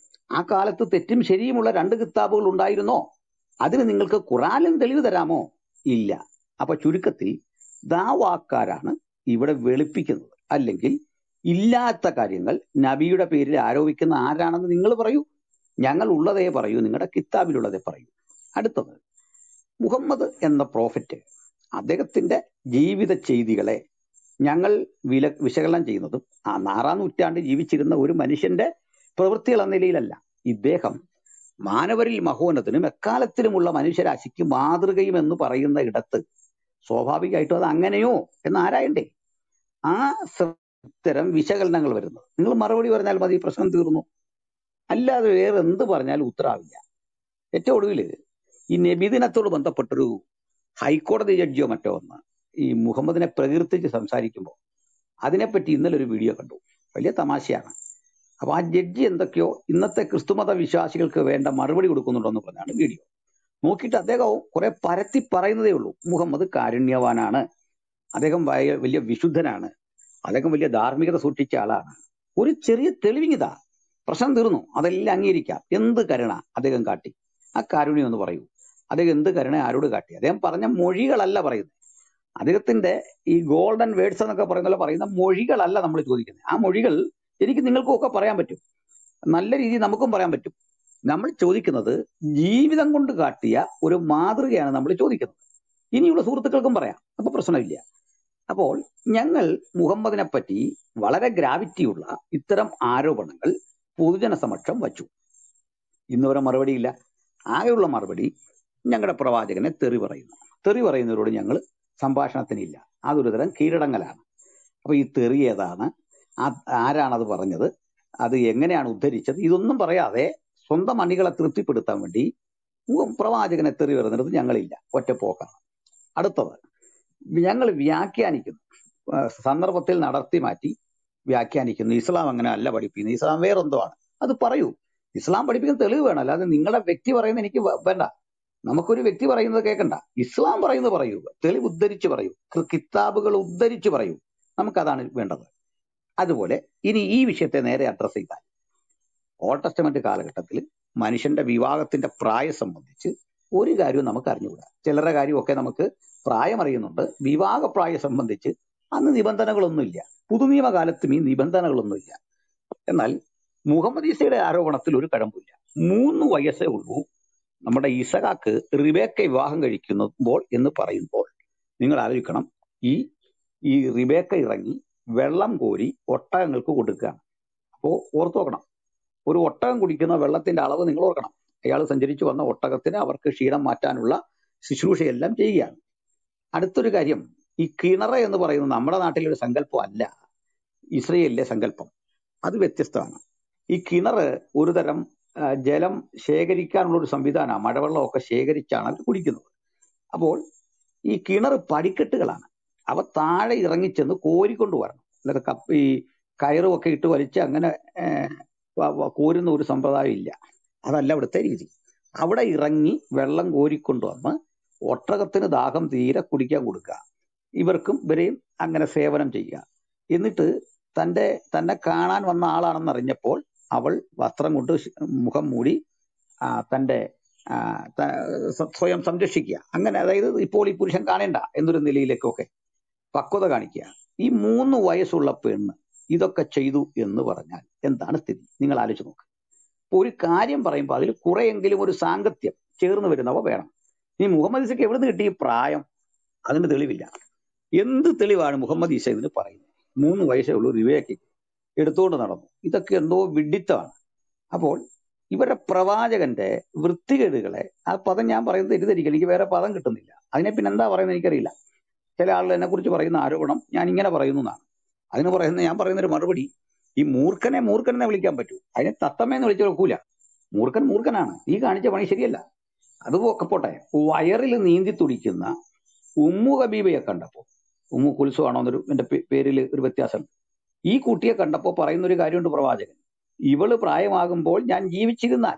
C: ആ കാലത്ത് തെറ്റും ശരിയുമുള്ള രണ്ട് കിതാബുകൾ ഉണ്ടായിരുന്നോ അതിന് നിങ്ങൾക്ക് ഖുറാനിലും തെളിവ് തരാമോ ഇല്ല അപ്പൊ ചുരുക്കത്തിൽ ദാവാക്കാരാണ് ഇവിടെ വെളുപ്പിക്കുന്നത് അല്ലെങ്കിൽ ഇല്ലാത്ത കാര്യങ്ങൾ നബിയുടെ പേരിൽ ആരോപിക്കുന്ന ആരാണെന്ന് നിങ്ങൾ പറയൂ ഞങ്ങൾ ഉള്ളതേ പറയൂ നിങ്ങളുടെ കിതാബിലുള്ളതേ പറയൂ അടുത്തത് മുഹമ്മദ് എന്ന പ്രോഫറ്റ് അദ്ദേഹത്തിന്റെ ജീവിത ചെയ്തികളെ ഞങ്ങൾ വില വിശകലനം ചെയ്യുന്നതും ആ ആറാം നൂറ്റാണ്ട് ജീവിച്ചിരുന്ന ഒരു മനുഷ്യന്റെ പ്രവൃത്തികൾ എന്ന നിലയിലല്ല ഇദ്ദേഹം മാനവരിൽ മഹോന്നതനും എക്കാലത്തിലുമുള്ള മനുഷ്യരാശിക്ക് മാതൃകയും എന്ന് പറയുന്ന ഇടത്ത് സ്വാഭാവികമായിട്ടും അത് അങ്ങനെയോ എന്ന് ആരായണ്ടേ ആ സ- ഇത്തരം വിശകലനങ്ങൾ വരുന്നത് നിങ്ങൾ മറുപടി പറഞ്ഞാൽ മതി പ്രശ്നം തീർന്നു അല്ലാതെ വേറെ എന്ത് പറഞ്ഞാലും ഉത്തരാവില്ല ഏറ്റവും ഒടുവിൽ ഈ നബിദിനത്തോട് ബന്ധപ്പെട്ടൊരു ഹൈക്കോടതി ജഡ്ജിയോ മറ്റോ ഒന്ന് ഈ മുഹമ്മദിനെ പ്രകീർത്തിച്ച് സംസാരിക്കുമ്പോൾ അതിനെപ്പറ്റി ഇന്നലെ ഒരു വീഡിയോ കണ്ടു വലിയ തമാശയാണ് അപ്പൊ ആ ജഡ്ജി എന്തൊക്കെയോ ഇന്നത്തെ ക്രിസ്തുമത വിശ്വാസികൾക്ക് വേണ്ട മറുപടി കൊടുക്കുന്നുണ്ടെന്ന് പറഞ്ഞാണ് വീഡിയോ നോക്കിയിട്ട് അദ്ദേഹം കുറെ പരത്തി പറയുന്നതേ ഉള്ളൂ മുഹമ്മദ് കാരുണ്യവാനാണ് അദ്ദേഹം വയ- വലിയ വിശുദ്ധനാണ് അദ്ദേഹം വലിയ ധാർമ്മികത സൂക്ഷിച്ച ആളാണ് ഒരു ചെറിയ തെളിവിങ്ങിതാ പ്രശ്നം തീർന്നു അതെല്ലാം അംഗീകരിക്കാം എന്ത് കരുണ അദ്ദേഹം കാട്ടി ആ കാരുണ്യം എന്ന് പറയൂ അദ്ദേഹം എന്ത് കരുണ ആരോട് കാട്ടി അദ്ദേഹം പറഞ്ഞ മൊഴികളല്ല പറയുന്നത് അദ്ദേഹത്തിന്റെ ഈ ഗോൾഡൻ വേർഡ്സ് എന്നൊക്കെ പറയുന്ന പോലെ പറയുന്ന മൊഴികളല്ല നമ്മൾ ചോദിക്കുന്നത് ആ മൊഴികൾ എനിക്ക് നിങ്ങൾക്കും ഒക്കെ പറയാൻ പറ്റും നല്ല രീതിയിൽ നമുക്കും പറയാൻ പറ്റും നമ്മൾ ചോദിക്കുന്നത് ജീവിതം കൊണ്ട് കാട്ടിയ ഒരു മാതൃകയാണ് നമ്മൾ ചോദിക്കുന്നത് ഇനിയുള്ള സുഹൃത്തുക്കൾക്കും പറയാം അപ്പൊ പ്രശ്നമില്ല അപ്പോൾ ഞങ്ങൾ മുഹമ്മദിനെ പറ്റി വളരെ ഗ്രാവിറ്റിയുള്ള ഇത്തരം ആരോപണങ്ങൾ പൊതുജന സമക്ഷം വച്ചു ഇന്നുവരെ മറുപടിയില്ല ആകെയുള്ള മറുപടി ഞങ്ങളുടെ പ്രവാചകനെ തെറി പറയുന്നു തെറി പറയുന്നവരോട് ഞങ്ങൾ സംഭാഷണത്തിനില്ല അതൊരു തരം കീഴടങ്ങലാണ് അപ്പൊ ഈ തെറി ഏതാണ് ആ- ആരാണത് പറഞ്ഞത് അത് എങ്ങനെയാണ് ഉദ്ധരിച്ചത് ഇതൊന്നും പറയാതെ സ്വന്തം അണികളെ തൃപ്തിപ്പെടുത്താൻ വേണ്ടി ഉം പ്രവാചകനെ തെറി പറയുന്നിടത്ത് ഞങ്ങളില്ല ഒറ്റപ്പോക്കാണ് അടുത്തത് ഞങ്ങൾ വ്യാഖ്യാനിക്കുന്നു ആ, സന്ദർഭത്തിൽ നടത്തി മാറ്റി വ്യാഖ്യാനിക്കുന്നു ഇസ്ലാം അങ്ങനെ അല്ല പഠിപ്പിക്കുന്നത് ഇസ്ലാം വേറെന്തോ ആണ് അത് പറയൂ ഇസ്ലാം പഠിപ്പിക്കുന്ന തെളിവ് വേണം അല്ലാതെ നിങ്ങളുടെ വ്യക്തി പറയുന്നത് എനിക്ക് വ- വേണ്ട നമുക്കൊരു വ്യക്തി പറയുന്നത് കേൾക്കണ്ട ഇസ്ലാം പറയുന്നത് പറയൂ തെളിവ് ഉദ്ധരിച്ച് പറയൂ കൃ- കിതാബുകൾ ഉദ്ധരിച്ച് പറയൂ നമുക്കതാണ് വേണ്ടത് അതുപോലെ ഇനി ഈ വിഷയത്തെ നേരെ അഡ്രസ് ചെയ്താൽ ഓൾഡ് ടെസ്റ്റമെന്റ് കാലഘട്ടത്തിൽ മനുഷ്യന്റെ വിവാഹത്തിന്റെ പ്രായം സംബന്ധിച്ച് ഒരു കാര്യവും നമുക്ക് അറിഞ്ഞുകൂടാ ചിലരുടെ കാര്യമൊക്കെ നമുക്ക് പ്രായം അറിയുന്നുണ്ട് വിവാഹ പ്രായം സംബന്ധിച്ച് അന്ന് നിബന്ധനകളൊന്നുമില്ല പുതുനിയമകാലത്തും ഈ നിബന്ധനകളൊന്നുമില്ല എന്നാൽ മുഹമ്മദ് ഈസയുടെ ആരോപണത്തിൽ ഒരു കഴമ്പില്ല മൂന്ന് വയസ്സേ ഉള്ളൂ നമ്മുടെ ഇസഹാക്ക് റിബേക്ക വിവാഹം കഴിക്കുമ്പോൾ എന്ന് പറയുമ്പോൾ നിങ്ങൾ ആലോചിക്കണം ഈ ഈ റിബേക്ക ഇറങ്ങി വെള്ളം കോരി ഒട്ടകങ്ങൾക്ക് കൊടുക്കുകയാണ് അപ്പോ ഓർത്തു നോക്കണം ഒരു ഒട്ടകം കുടിക്കുന്ന വെള്ളത്തിന്റെ അളവ് നിങ്ങൾ ഓർക്കണം അയാൾ സഞ്ചരിച്ചു വന്ന ഒട്ടകത്തിന് അവർക്ക് ക്ഷീണം മാറ്റാനുള്ള ശുശ്രൂഷയെല്ലാം ചെയ്യുകയാണ് അടുത്തൊരു കാര്യം ഈ കിണറ് എന്ന് പറയുന്നത് നമ്മുടെ നാട്ടിലെ ഒരു സങ്കല്പം അല്ല ഇസ്രയേലിലെ സങ്കല്പം അത് വ്യത്യസ്തമാണ് ഈ കിണറ് ഒരു തരം ആ, ജലം ശേഖരിക്കാനുള്ള ഒരു സംവിധാനമാണ് മഴവെള്ളമൊക്കെ ശേഖരിച്ചാണ് അവർ കുടിക്കുന്നത് അപ്പോൾ ഈ കിണർ പടിക്കെട്ടുകളാണ് അവ താഴെ ഇറങ്ങിച്ചെന്ന് കോരിക്കൊണ്ട് വരണം അല്ലാതെ കപ്പ് ഈ കയറും ഒക്കെ ഇട്ട് വലിച്ച് അങ്ങനെ ഏഹ്, വ- വ- കോരുന്ന ഒരു സമ്പ്രദായം ഇല്ല അതല്ല ഇവിടുത്തെ രീതി അവിടെ ഇറങ്ങി വെള്ളം കോരിക്കൊണ്ടുവന്ന് ഒട്ടകത്തിന് ദാഹം തീരെ കുടിക്കാൻ കൊടുക്കുക ഇവർക്കും ഇവരെയും അങ്ങനെ സേവനം ചെയ്യുക എന്നിട്ട് തന്റെ തന്നെ കാണാൻ വന്ന ആളാണെന്ന് അറിഞ്ഞപ്പോൾ അവൾ വസ്ത്രം കൊണ്ട് ശ്- മുഖം മൂടി ആ, തന്റെ ആ, ത- സ്വ- സ്വയം സംരക്ഷിക്കുക അങ്ങനെ അതായത് ഇപ്പോൾ ഈ പുരുഷൻ കാണേണ്ട എന്നൊരു നിലയിലേക്കൊക്കെ പക്വത കാണിക്കുക ഈ മൂന്ന് വയസ്സുള്ള പെണ്ണ് ഇതൊക്കെ ചെയ്തു എന്ന് പറഞ്ഞാൽ എന്താണ് സ്ഥിതി നിങ്ങൾ ആലോചിച്ച് നോക്ക് ഇപ്പൊ ഒരു കാര്യം പറയുമ്പോൾ അതിൽ കുറെയെങ്കിലും ഒരു സാങ്കത്യം ചേർന്ന് വരുന്നവ വേണം ഈ മുഹമ്മദ് ഈസയ്ക്ക് എവിടുന്ന് കിട്ടി ഈ പ്രായം അതിന് തെളിവില്ല എന്ത് തെളിവാണ് മുഹമ്മദ് ഈസ ഇതിന് പറയുന്നത് മൂന്ന് വയസ്സേ ഉള്ളൂ റിവയൊക്കെ എടുത്തുകൊണ്ട് നടന്നു ഇതൊക്കെ എന്തോ വിഡിത്തമാണ് അപ്പോൾ ഇവരുടെ പ്രവാചകന്റെ വൃത്തികേടുകളെ ആ പദം ഞാൻ പറയുന്നത് തെറ്റിദ്ധരിക്കണം എനിക്ക് വേറെ പദം കിട്ടുന്നില്ല അതിനെ പിന്നെ എന്താ പറയുന്നത് എനിക്കറിയില്ല ചില ആളുകൾ എന്നെ കുറിച്ച് പറയുന്ന ആരോപണം ഞാൻ ഇങ്ങനെ പറയുന്നു എന്നാണ് അതിന് പറയുന്ന ഞാൻ പറയുന്ന ഒരു മറുപടി ഈ മൂർഖനെ മൂർഖനെ വിളിക്കാൻ പറ്റൂ അതിനെ തത്തമ്മയെന്ന് വിളിച്ചു നോക്കൂല മൂർഖൻ മൂർഖനാണ് ഈ കാണിച്ച പണി ശരിയല്ല അത് ഒക്കെ പോട്ടെ വയറിൽ നീന്തി തുടിക്കുന്ന ഉമ്മു ഹബീബയെ കണ്ടപ്പോ ഉമ്മു കുൽസു ആണോ എന്നൊരു എന്റെ പേരിൽ ഒരു വ്യത്യാസം ഈ കുട്ടിയെ കണ്ടപ്പോ പറയുന്ന ഒരു കാര്യമുണ്ട് പ്രവാചകൻ ഇവള് പ്രായമാകുമ്പോൾ ഞാൻ ജീവിച്ചിരുന്നാൽ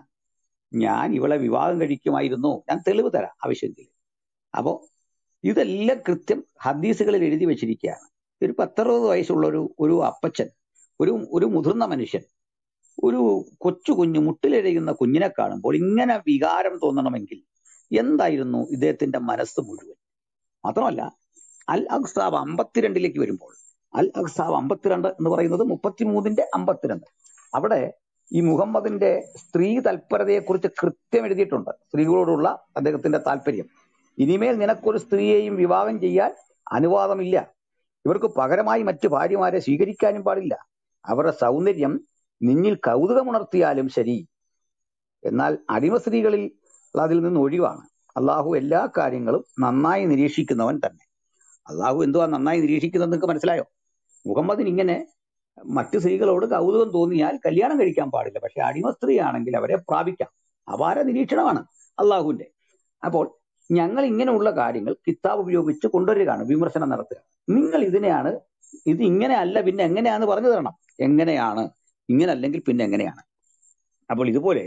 C: ഞാൻ ഇവളെ വിവാഹം കഴിക്കുമായിരുന്നു ഞാൻ തെളിവ് തരാം ആവശ്യമെങ്കിൽ അപ്പോ ഇതെല്ലാം കൃത്യം ഹദീസുകളിൽ എഴുതി വെച്ചിരിക്കുകയാണ് ഒരു പത്തറുപത് വയസ്സുള്ള ഒരു ഒരു അപ്പച്ചൻ ഒരു ഒരു മുതിർന്ന മനുഷ്യൻ ഒരു കൊച്ചു കുഞ്ഞു മുട്ടിലെഴുതുന്ന കുഞ്ഞിനെ കാണുമ്പോൾ ഇങ്ങനെ വികാരം തോന്നണമെങ്കിൽ എന്തായിരുന്നു ഇദ്ദേഹത്തിന്റെ മനസ്സ് മുഴുവൻ മാത്രമല്ല അൽ അഖ്സാബ് അമ്പത്തിരണ്ടിലേക്ക് വരുമ്പോൾ അൽ അഖ്സാബ് അമ്പത്തിരണ്ട് എന്ന് പറയുന്നത് മുപ്പത്തിമൂന്നിന്റെ അമ്പത്തിരണ്ട് അവിടെ ഈ മുഹമ്മദിന്റെ സ്ത്രീ തൽപരതയെക്കുറിച്ച് കൃത്യം എഴുതിയിട്ടുണ്ട് സ്ത്രീകളോടുള്ള അദ്ദേഹത്തിന്റെ താല്പര്യം ഇനിമേൽ നിനക്കൊരു സ്ത്രീയെയും വിവാഹം ചെയ്യാൻ അനുവാദമില്ല ഇവർക്ക് പകരമായി മറ്റു ഭാര്യമാരെ സ്വീകരിക്കാനും പാടില്ല അവരുടെ സൗന്ദര്യം നിന്നിൽ കൗതുകമുണർത്തിയാലും ശരി എന്നാൽ അടിമ സ്ത്രീകളിൽ അതിൽ നിന്ന് ഒഴിവാണ് അള്ളാഹു എല്ലാ കാര്യങ്ങളും നന്നായി നിരീക്ഷിക്കുന്നവൻ തന്നെ അള്ളാഹു എന്തുവാ നന്നായി നിരീക്ഷിക്കുന്നത് നിങ്ങൾക്ക് മനസ്സിലായോ മുഹമ്മദിന് ഇങ്ങനെ മറ്റു സ്ത്രീകളോട് കൗതുകം തോന്നിയാൽ കല്യാണം കഴിക്കാൻ പാടില്ല പക്ഷെ അടിമ സ്ത്രീ ആണെങ്കിൽ അവരെ പ്രാപിക്കാം അപാര നിരീക്ഷണമാണ് അള്ളാഹുവിന്റെ അപ്പോൾ ഞങ്ങൾ ഇങ്ങനെയുള്ള കാര്യങ്ങൾ കിതാബ് ഉപയോഗിച്ച് കൊണ്ടുവരികയാണ് വിമർശനം നടത്തുക നിങ്ങൾ ഇതിനെയാണ് ഇത് ഇങ്ങനെ അല്ല പിന്നെ എങ്ങനെയാന്ന് പറഞ്ഞു തരണം എങ്ങനെയാണ് ഇങ്ങനെ അല്ലെങ്കിൽ പിന്നെ എങ്ങനെയാണ് അപ്പോൾ ഇതുപോലെ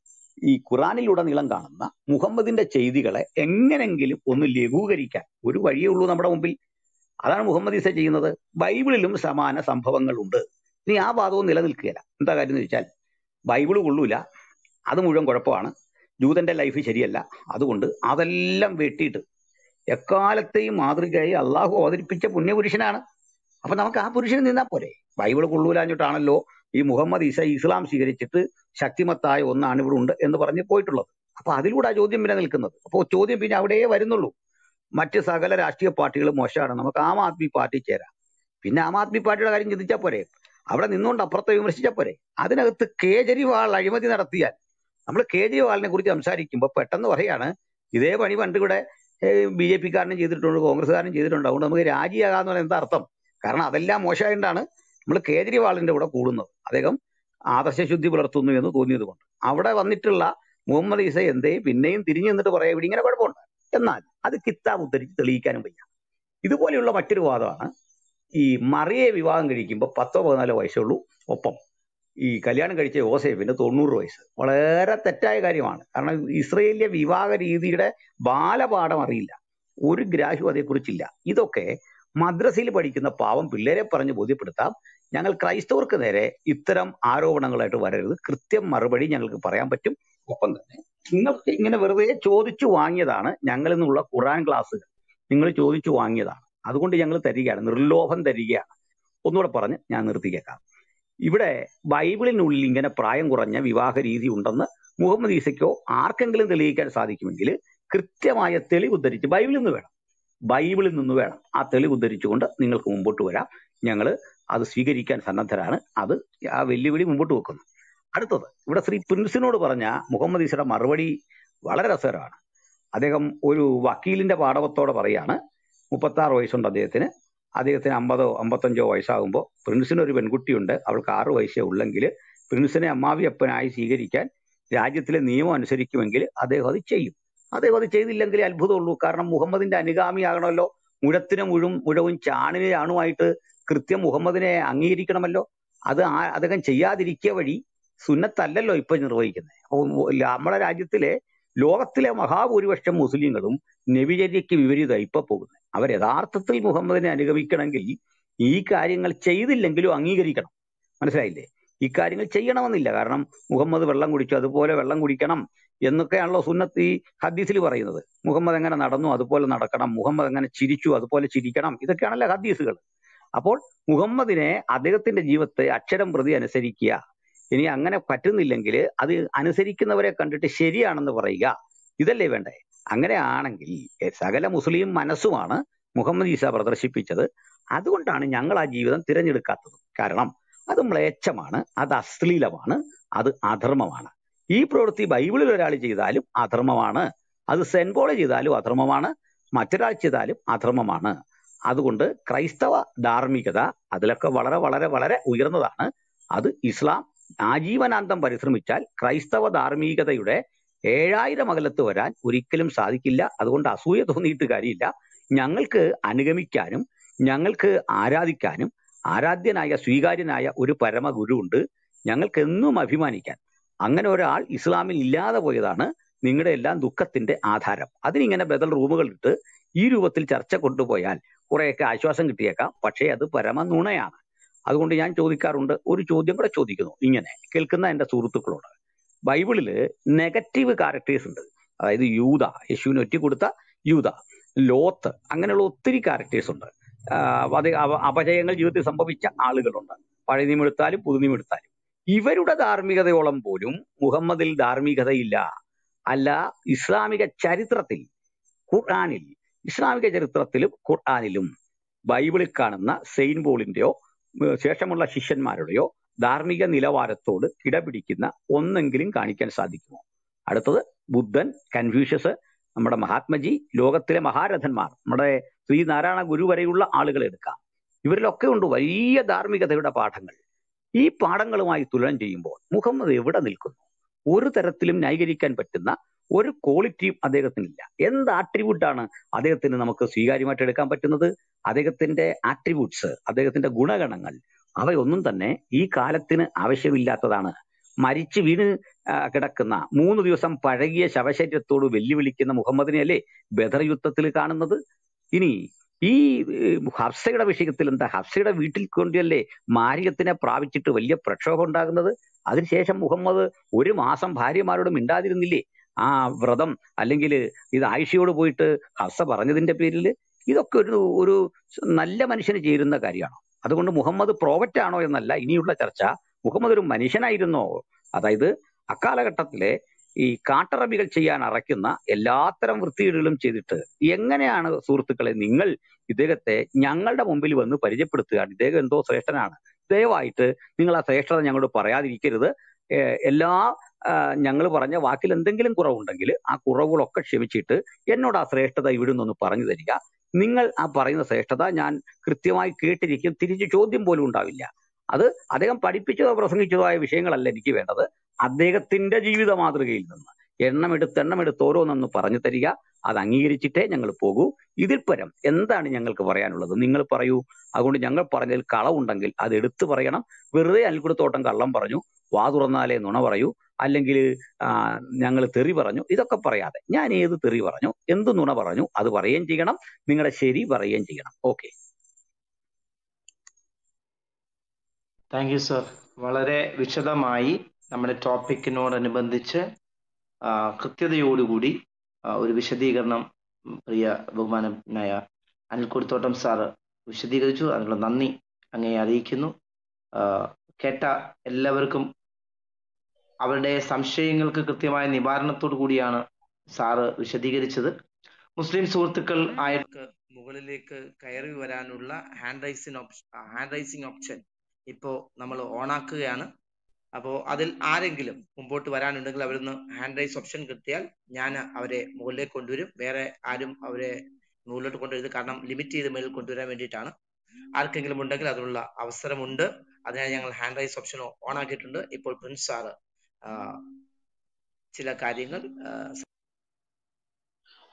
C: ഈ ഖുറാനിലുടനീളം കാണുന്ന മുഹമ്മദിന്റെ ചെയ്തികളെ എങ്ങനെങ്കിലും ഒന്ന് ലഘൂകരിക്കാൻ ഒരു വഴിയേ ഉള്ളൂ നമ്മുടെ മുമ്പിൽ അതാണ് മുഹമ്മദ് ഈസ ചെയ്യുന്നത് ബൈബിളിലും സമാന സംഭവങ്ങളുണ്ട് ഇനി ആ വാദവും നിലനിൽക്കുകയില്ല എന്താ കാര്യം എന്ന് വെച്ചാൽ ബൈബിള് കൊള്ളൂല അത് മുഴുവൻ കുഴപ്പമാണ് ജൂതന്റെ ലൈഫ് ശരിയല്ല അതുകൊണ്ട് അതെല്ലാം വെട്ടിയിട്ട് എക്കാലത്തെയും മാതൃകയായി അള്ളാഹു അവതരിപ്പിച്ച പുണ്യപുരുഷനാണ് അപ്പൊ നമുക്ക് ആ പുരുഷന് നിന്നാ പോരെ ബൈബിൾ കൊള്ളൂലാഞ്ഞിട്ടാണല്ലോ ഈ മുഹമ്മദ് ഈസ ഇസ്ലാം സ്വീകരിച്ചിട്ട് ശക്തിമത്തായ ഒന്നാണ് ഇവിടെ ഉണ്ട് എന്ന് പറഞ്ഞ് പോയിട്ടുള്ളത് അപ്പൊ അതിലൂടെ ആ ചോദ്യം പിന്നെ നിൽക്കുന്നത് അപ്പോൾ ചോദ്യം പിന്നെ അവിടെയേ വരുന്നുള്ളൂ മറ്റ് സകല രാഷ്ട്രീയ പാർട്ടികളും മോശമാണ് നമുക്ക് ആം ആദ്മി പാർട്ടി ചേരാം പിന്നെ ആം ആദ്മി പാർട്ടിയുടെ കാര്യം ചിന്തിച്ചാൽ പോരെ അവിടെ നിന്നുകൊണ്ട് അപ്പുറത്തെ വിമർശിച്ചാൽ പോരെ അതിനകത്ത് കേജ്രിവാൾ അഴിമതി നടത്തിയാൽ നമ്മൾ കേജ്രിവാളിനെ കുറിച്ച് സംസാരിക്കുമ്പോൾ പെട്ടെന്ന് പറയാണ് ഇതേ പണി പണ്ട് ഇവിടെ ബി ജെ പിക്കാരനും ചെയ്തിട്ടുണ്ട് കോൺഗ്രസ്സുകാരനും ചെയ്തിട്ടുണ്ട് അതുകൊണ്ട് നമുക്ക് രാജിയാകാന്ന് പറയുന്നത് എന്താ അർത്ഥം കാരണം അതെല്ലാം മോശമായിട്ടാണ് നമ്മൾ കേജ്രിവാളിന്റെ കൂടെ കൂടുന്നത് അദ്ദേഹം ആദർശശുദ്ധി പുലർത്തുന്നു എന്ന് തോന്നിയത് കൊണ്ട് അവിടെ വന്നിട്ടുള്ള മുഹമ്മദ് ഈസ എന്തേ പിന്നെയും തിരിഞ്ഞു നിന്നിട്ട് പറയാം ഇവിടെ ഇങ്ങനെ കുഴപ്പമുണ്ട് എന്നാൽ അത് കിതാബ് ഉദ്ധരിച്ച് തെളിയിക്കാനും വയ്യ ഇതുപോലെയുള്ള മറ്റൊരു വാദമാണ് ഈ മറിയെ വിവാഹം കഴിക്കുമ്പോൾ പത്തോ പതിനാലോ വയസ്സേ ഉള്ളൂ ഒപ്പം ഈ കല്യാണം കഴിച്ച യോസേഫിന് തൊണ്ണൂറ് വയസ്സ് വളരെ തെറ്റായ കാര്യമാണ് കാരണം ഇസ്രയേലിലെ വിവാഹ രീതിയുടെ ബാലപാഠം അറിയില്ല ഒരു ഗ്രാഹ്യം അതേക്കുറിച്ചില്ല ഇതൊക്കെ മദ്രസയിൽ പഠിക്കുന്ന പാവം പിള്ളേരെ പറഞ്ഞ് ബോധ്യപ്പെടുത്താം ഞങ്ങൾ ക്രൈസ്തവർക്ക് നേരെ ഇത്തരം ആരോപണങ്ങളായിട്ട് വരരുത് കൃത്യം മറുപടി ഞങ്ങൾക്ക് പറയാൻ പറ്റും ഒപ്പം തന്നെ നിങ്ങൾക്ക് ഇങ്ങനെ വെറുതെ ചോദിച്ചു വാങ്ങിയതാണ് ഞങ്ങളിൽ നിന്നുള്ള ഖുറാൻ ക്ലാസ്സുകൾ നിങ്ങൾ ചോദിച്ചു വാങ്ങിയതാണ് അതുകൊണ്ട് ഞങ്ങൾ തരികയാണ് നിർലോഭം തരികയാണ് ഒന്നുകൂടെ പറഞ്ഞ് ഞാൻ നിർത്തിക്കേക്കാം ഇവിടെ ബൈബിളിനുള്ളിൽ ഇങ്ങനെ പ്രായം കുറഞ്ഞ വിവാഹ രീതി ഉണ്ടെന്ന് മുഹമ്മദ് ഈസയ്ക്കോ ആർക്കെങ്കിലും തെളിയിക്കാൻ സാധിക്കുമെങ്കിൽ കൃത്യമായ തെളിവ് ഉദ്ധരിച്ച് ബൈബിളിൽ നിന്ന് വേണം ബൈബിളിൽ നിന്ന് വേണം ആ തെളിവ് ഉദ്ധരിച്ചുകൊണ്ട് നിങ്ങൾക്ക് മുമ്പോട്ട് വരാം ഞങ്ങൾ അത് സ്വീകരിക്കാൻ സന്നദ്ധരാണ് അത് ആ വെല്ലുവിളി മുമ്പോട്ട് വെക്കുന്നു അടുത്തത് ഇവിടെ ശ്രീ പ്രിൻസിനോട് പറഞ്ഞ മുഹമ്മദ് ഈസയുടെ മറുപടി വളരെ രസകരമാണ് അദ്ദേഹം ഒരു വക്കീലിന്റെ പാടവത്തോടെ പറയാണ് മുപ്പത്തി ആറ് വയസ്സുണ്ട് അദ്ദേഹത്തിന് അദ്ദേഹത്തിന് അമ്പതോ അമ്പത്തഞ്ചോ വയസ്സാകുമ്പോൾ പ്രിൻസിന് ഒരു പെൺകുട്ടിയുണ്ട് അവൾക്ക് ആറ് വയസ്സേ ഉള്ളെങ്കിൽ പ്രിൻസിനെ അമ്മാവി അപ്പനായി സ്വീകരിക്കാൻ രാജ്യത്തിലെ നിയമം അനുസരിക്കുമെങ്കിൽ അദ്ദേഹം അത് ചെയ്യും അദ്ദേഹം അത് ചെയ്തില്ലെങ്കിൽ അത്ഭുതമുള്ളൂ കാരണം മുഹമ്മദിന്റെ അനുഗാമിയാകണമല്ലോ മുഴത്തിന് മുഴും മുഴവും ചാണിന് ചാണുമായിട്ട് കൃത്യം മുഹമ്മദിനെ അംഗീകരിക്കണമല്ലോ അത് ആ അദ്ദേഹം ചെയ്യാതിരിക്കുക വഴി സുന്നത്തല്ലല്ലോ ഇപ്പൊ നിർവഹിക്കുന്നത് അപ്പൊ നമ്മുടെ രാജ്യത്തിലെ ലോകത്തിലെ മഹാഭൂരിപക്ഷം മുസ്ലിങ്ങളും നബിചര്യയ്ക്ക് വിപരീതമായി ഇപ്പൊ പോകുന്നത് അവർ യഥാർത്ഥത്തിൽ മുഹമ്മദിനെ അനുഗമിക്കണമെങ്കിൽ ഈ കാര്യങ്ങൾ ചെയ്തില്ലെങ്കിലും അംഗീകരിക്കണം മനസ്സിലായില്ലേ ഈ കാര്യങ്ങൾ ചെയ്യണമെന്നില്ല കാരണം മുഹമ്മദ് വെള്ളം കുടിച്ചു അതുപോലെ വെള്ളം കുടിക്കണം എന്നൊക്കെയാണല്ലോ സുന്നത്ത് ഈ ഹദീസിൽ പറയുന്നത് മുഹമ്മദ് എങ്ങനെ നടന്നു അതുപോലെ നടക്കണം മുഹമ്മദ് എങ്ങനെ ചിരിച്ചു അതുപോലെ ചിരിക്കണം ഇതൊക്കെയാണല്ലോ ഹദീസുകൾ അപ്പോൾ മുഹമ്മദിനെ അദ്ദേഹത്തിന്റെ ജീവിതത്തെ അക്ഷരം പ്രതി അനുസരിക്കുക ഇനി അങ്ങനെ പറ്റുന്നില്ലെങ്കിൽ അത് അനുസരിക്കുന്നവരെ കണ്ടിട്ട് ശരിയാണെന്ന് പറയുക ഇതല്ലേ വേണ്ടേ അങ്ങനെയാണെങ്കിൽ എ, സകല മുസ്ലിം മനസ്സുമാണ് മുഹമ്മദ് ഈസ പ്രദർശിപ്പിച്ചത് അതുകൊണ്ടാണ് ഞങ്ങൾ ആ ജീവിതം തിരഞ്ഞെടുക്കാത്തത് കാരണം അത് മ്ലേച്ഛമാണ് അത് അശ്ലീലമാണ് അത് അധർമ്മമാണ് ഈ പ്രവൃത്തി ബൈബിളിൽ ഒരാൾ ചെയ്താലും അധർമ്മമാണ് അത് സെന്റ് പോൾ ചെയ്താലും അധർമ്മമാണ് മറ്റൊരാൾ ചെയ്താലും അധർമ്മമാണ് അതുകൊണ്ട് ക്രൈസ്തവ ധാർമ്മികത അതിലൊക്കെ വളരെ വളരെ വളരെ ഉയർന്നതാണ് അത് ഇസ്ലാം ആജീവനാന്തം പരിശ്രമിച്ചാൽ ക്രൈസ്തവ ധാർമ്മികതയുടെ ഏഴായിരം അകലത്ത് വരാൻ ഒരിക്കലും സാധിക്കില്ല അതുകൊണ്ട് അസൂയ തോന്നിയിട്ട് കാര്യമില്ല ഞങ്ങൾക്ക് അനുഗമിക്കാനും ഞങ്ങൾക്ക് ആരാധിക്കാനും ആരാധ്യനായ സ്വീകാര്യനായ ഒരു പരമഗുരു ഉണ്ട് ഞങ്ങൾക്ക് എന്നും അഭിമാനിക്കാൻ അങ്ങനെ ഒരാൾ ഇസ്ലാമിൽ ഇല്ലാതെ പോയതാണ് നിങ്ങളുടെ എല്ലാം ദുഃഖത്തിന്റെ ആധാരം അതിനിങ്ങനെ ബദൽ റൂമുകൾ ഇട്ട് ഈ രൂപത്തിൽ ചർച്ച കൊണ്ടുപോയാൽ കുറെയൊക്കെ ആശ്വാസം കിട്ടിയേക്കാം പക്ഷേ അത് പരമ നുണയാണ് അതുകൊണ്ട് ഞാൻ ചോദിക്കാറുണ്ട് ഒരു ചോദ്യം കൂടെ ചോദിക്കുന്നു ഇങ്ങനെ കേൾക്കുന്ന എന്റെ സുഹൃത്തുക്കളോട് ബൈബിളില് നെഗറ്റീവ് ക്യാരക്ടേഴ്സ് ഉണ്ട് അതായത് യൂത യേശുവിന് ഒറ്റ കൊടുത്ത യൂത ലോത്ത് അങ്ങനെയുള്ള ഒത്തിരി ക്യാരക്ടേഴ്സ് ഉണ്ട് ആഹ് അത് അവ- അപജയങ്ങൾ ജീവിതത്തിൽ സംഭവിച്ച ആളുകളുണ്ട് പഴയ നിയമം എടുത്താലും പുതു നിയമം എടുത്താലും ഇവരുടെ ധാർമ്മികതയോളം പോലും മുഹമ്മദിൽ ധാർമ്മികതയില്ല അല്ല ഇസ്ലാമിക ചരിത്രത്തിൽ ഖുർആാനിൽ ഇസ്ലാമിക ചരിത്രത്തിലും ഖുർആാനിലും ബൈബിളിൽ കാണുന്ന സെയിൻ പോളിന്റെയോ ഏഹ് ശേഷമുള്ള ശിഷ്യന്മാരുടെയോ ധാർമ്മിക നിലവാരത്തോട് കിടപിടിക്കുന്ന ഒന്നെങ്കിലും കാണിക്കാൻ സാധിക്കുമോ അടുത്തത് ബുദ്ധൻ കൺഫ്യൂഷ്യസ് നമ്മുടെ മഹാത്മജി ലോകത്തിലെ മഹാരഥന്മാർ നമ്മുടെ ശ്രീനാരായണ ഗുരു വരെയുള്ള ആളുകൾ എടുക്കാം ഇവരിലൊക്കെ ഉണ്ട് വലിയ ധാർമ്മികതയുടെ പാഠങ്ങൾ ഈ പാഠങ്ങളുമായി തുലനം ചെയ്യുമ്പോൾ മുഹമ്മദ് എവിടെ നിൽക്കുന്നു ഒരു തരത്തിലും ന്യായീകരിക്കാൻ പറ്റുന്ന ഒരു ക്വാളിറ്റിയും അദ്ദേഹത്തിനില്ല എന്ത് ആട്രിബ്യൂട്ടാണ് അദ്ദേഹത്തിന് നമുക്ക് സ്വീകാര്യമായിട്ട് എടുക്കാൻ പറ്റുന്നത് അദ്ദേഹത്തിന്റെ ആട്രിബ്യൂട്ട്സ് അദ്ദേഹത്തിന്റെ ഗുണഗണങ്ങൾ അവയൊന്നും തന്നെ ഈ കാലത്തിന് ആവശ്യമില്ലാത്തതാണ് മരിച്ചു വീണ് ആ, കിടക്കുന്ന മൂന്ന് ദിവസം പഴകിയ ശവശരീരത്തോട് വെല്ലുവിളിക്കുന്ന മുഹമ്മദിനെ ബദർ യുദ്ധത്തിൽ കാണുന്നത് ഇനി ഈ ഏഹ്, ഹഫ്സയുടെ വിഷയത്തിൽ എന്താ ഹഫ്സയുടെ വീട്ടിൽ കൊണ്ടല്ലേ മാരിയത്തിനെ പ്രാപിച്ചിട്ട് വലിയ പ്രക്ഷോഭം ഉണ്ടാകുന്നത് അതിനുശേഷം മുഹമ്മദ് ഒരു മാസം ഭാര്യമാരോട് മിണ്ടാതിരുന്നില്ലേ ആ വ്രതം അല്ലെങ്കിൽ ഇത് ആയിഷയോട് പോയിട്ട് ഹഫ്സ പറഞ്ഞതിന്റെ പേരിൽ ഇതൊക്കെ ഒരു ഒരു നല്ല മനുഷ്യന് ചേരുന്ന കാര്യമാണ് അതുകൊണ്ട് മുഹമ്മദ് പ്രോവറ്റ് ആണോ എന്നല്ല ഇനിയുള്ള ചർച്ച മുഹമ്മദ് ഒരു മനുഷ്യനായിരുന്നോ അതായത് അക്കാലഘട്ടത്തിലെ ഈ കാട്ടറബികൾ ചെയ്യാൻ അറയ്ക്കുന്ന എല്ലാത്തരം വൃത്തികേടുകളും ചെയ്തിട്ട് എങ്ങനെയാണ് സുഹൃത്തുക്കളെ നിങ്ങൾ ഇദ്ദേഹത്തെ ഞങ്ങളുടെ മുമ്പിൽ വന്ന് പരിചയപ്പെടുത്തുകയാണ് ഇദ്ദേഹം എന്തോ ശ്രേഷ്ഠനാണ് ദയവായിട്ട് നിങ്ങൾ ആ ശ്രേഷ്ഠത ഞങ്ങളോട് പറയാതിരിക്കരുത് ഏഹ് എല്ലാ ഞങ്ങൾ പറഞ്ഞ വാക്കിൽ എന്തെങ്കിലും കുറവുണ്ടെങ്കിൽ ആ കുറവുകളൊക്കെ ക്ഷമിച്ചിട്ട് എന്നോട് ആ ശ്രേഷ്ഠത ഇവിടെ നിന്നൊന്ന് പറഞ്ഞു തരിക നിങ്ങൾ ആ പറയുന്ന ശ്രേഷ്ഠത ഞാൻ കൃത്യമായി കേട്ടിരിക്കും തിരിച്ച് ചോദ്യം പോലും ഉണ്ടാവില്ല അത് അദ്ദേഹം പഠിപ്പിച്ചതോ പ്രസംഗിച്ചതോ ആയ വിഷയങ്ങളല്ല എനിക്ക് വേണ്ടത് അദ്ദേഹത്തിന്റെ ജീവിത മാതൃകയിൽ നിന്ന് എണ്ണമെടുത്ത് എണ്ണമെടുത്ത് ഓരോന്നൊന്ന് പറഞ്ഞു തരിക അത് അംഗീകരിച്ചിട്ടേ ഞങ്ങൾ പോകൂ ഇതിൽ പരം എന്താണ് ഞങ്ങൾക്ക് പറയാനുള്ളത് നിങ്ങൾ പറയൂ അതുകൊണ്ട് ഞങ്ങൾ പറഞ്ഞതിൽ കളവുണ്ടെങ്കിൽ അത് എടുത്തു പറയണം വെറുതെ അൽക്കുടത്തോട്ടം കള്ളം പറഞ്ഞു വാ തുറന്നാലേ നുണ പറയൂ അല്ലെങ്കിൽ ഞങ്ങൾ തെറി പറഞ്ഞു ഇതൊക്കെ പറയാതെ ഞാൻ ഏത് തെറി പറഞ്ഞു എന്ത് നുണ പറഞ്ഞു അത് പറയുകയും ചെയ്യണം നിങ്ങളുടെ ശരി പറയുകയും ചെയ്യണം ഓക്കെ
A: താങ്ക് യു സർ വളരെ വിശദമായി നമ്മുടെ ടോപ്പിക്കിനോടനുബന്ധിച്ച് ആ, കൃത്യതയോടുകൂടി ആ, ഒരു വിശദീകരണം ഉം, പ്രിയ ബഹുമാനായ അനിൽക്കുടിത്തോട്ടം സാറ് വിശദീകരിച്ചു അതിനുള്ള നന്ദി അങ്ങേ അറിയിക്കുന്നു ആ, കേട്ട എല്ലാവർക്കും അവരുടെ സംശയങ്ങൾക്ക് കൃത്യമായ നിവാരണത്തോടു കൂടിയാണ് സാറ് വിശദീകരിച്ചത് മുസ്ലിം സുഹൃത്തുക്കൾ ആയിട്ട് മുകളിലേക്ക് കയറി വരാനുള്ള hand raising option hand raising option ഇപ്പോൾ നമ്മൾ ഓണാക്കുകയാണ് അപ്പോൾ അതിൽ ആരെങ്കിലും മുമ്പോട്ട് വരാനുണ്ടെങ്കിൽ അവരൊന്ന് ഹാൻഡ് റൈസ് ഓപ്ഷൻ കിട്ടിയാൽ ഞാൻ അവരെ മുകളിലേക്ക് കൊണ്ടുവരും വേറെ ആരും അവരെ മുകളിലോട്ട് കൊണ്ടുവരുത് കാരണം ലിമിറ്റ് ചെയ്ത് മേളിൽ കൊണ്ടുവരാൻ വേണ്ടിയിട്ടാണ് ആർക്കെങ്കിലും ഉണ്ടെങ്കിൽ അതിനുള്ള അവസരമുണ്ട് അതിനായി ഞങ്ങൾ ഹാൻഡ് റൈസ് ഓപ്ഷൻ ഓൺ ആക്കിയിട്ടുണ്ട് ഇപ്പോൾ പ്രിൻസ് സാറ് ആ, ചില കാര്യങ്ങൾ ആ,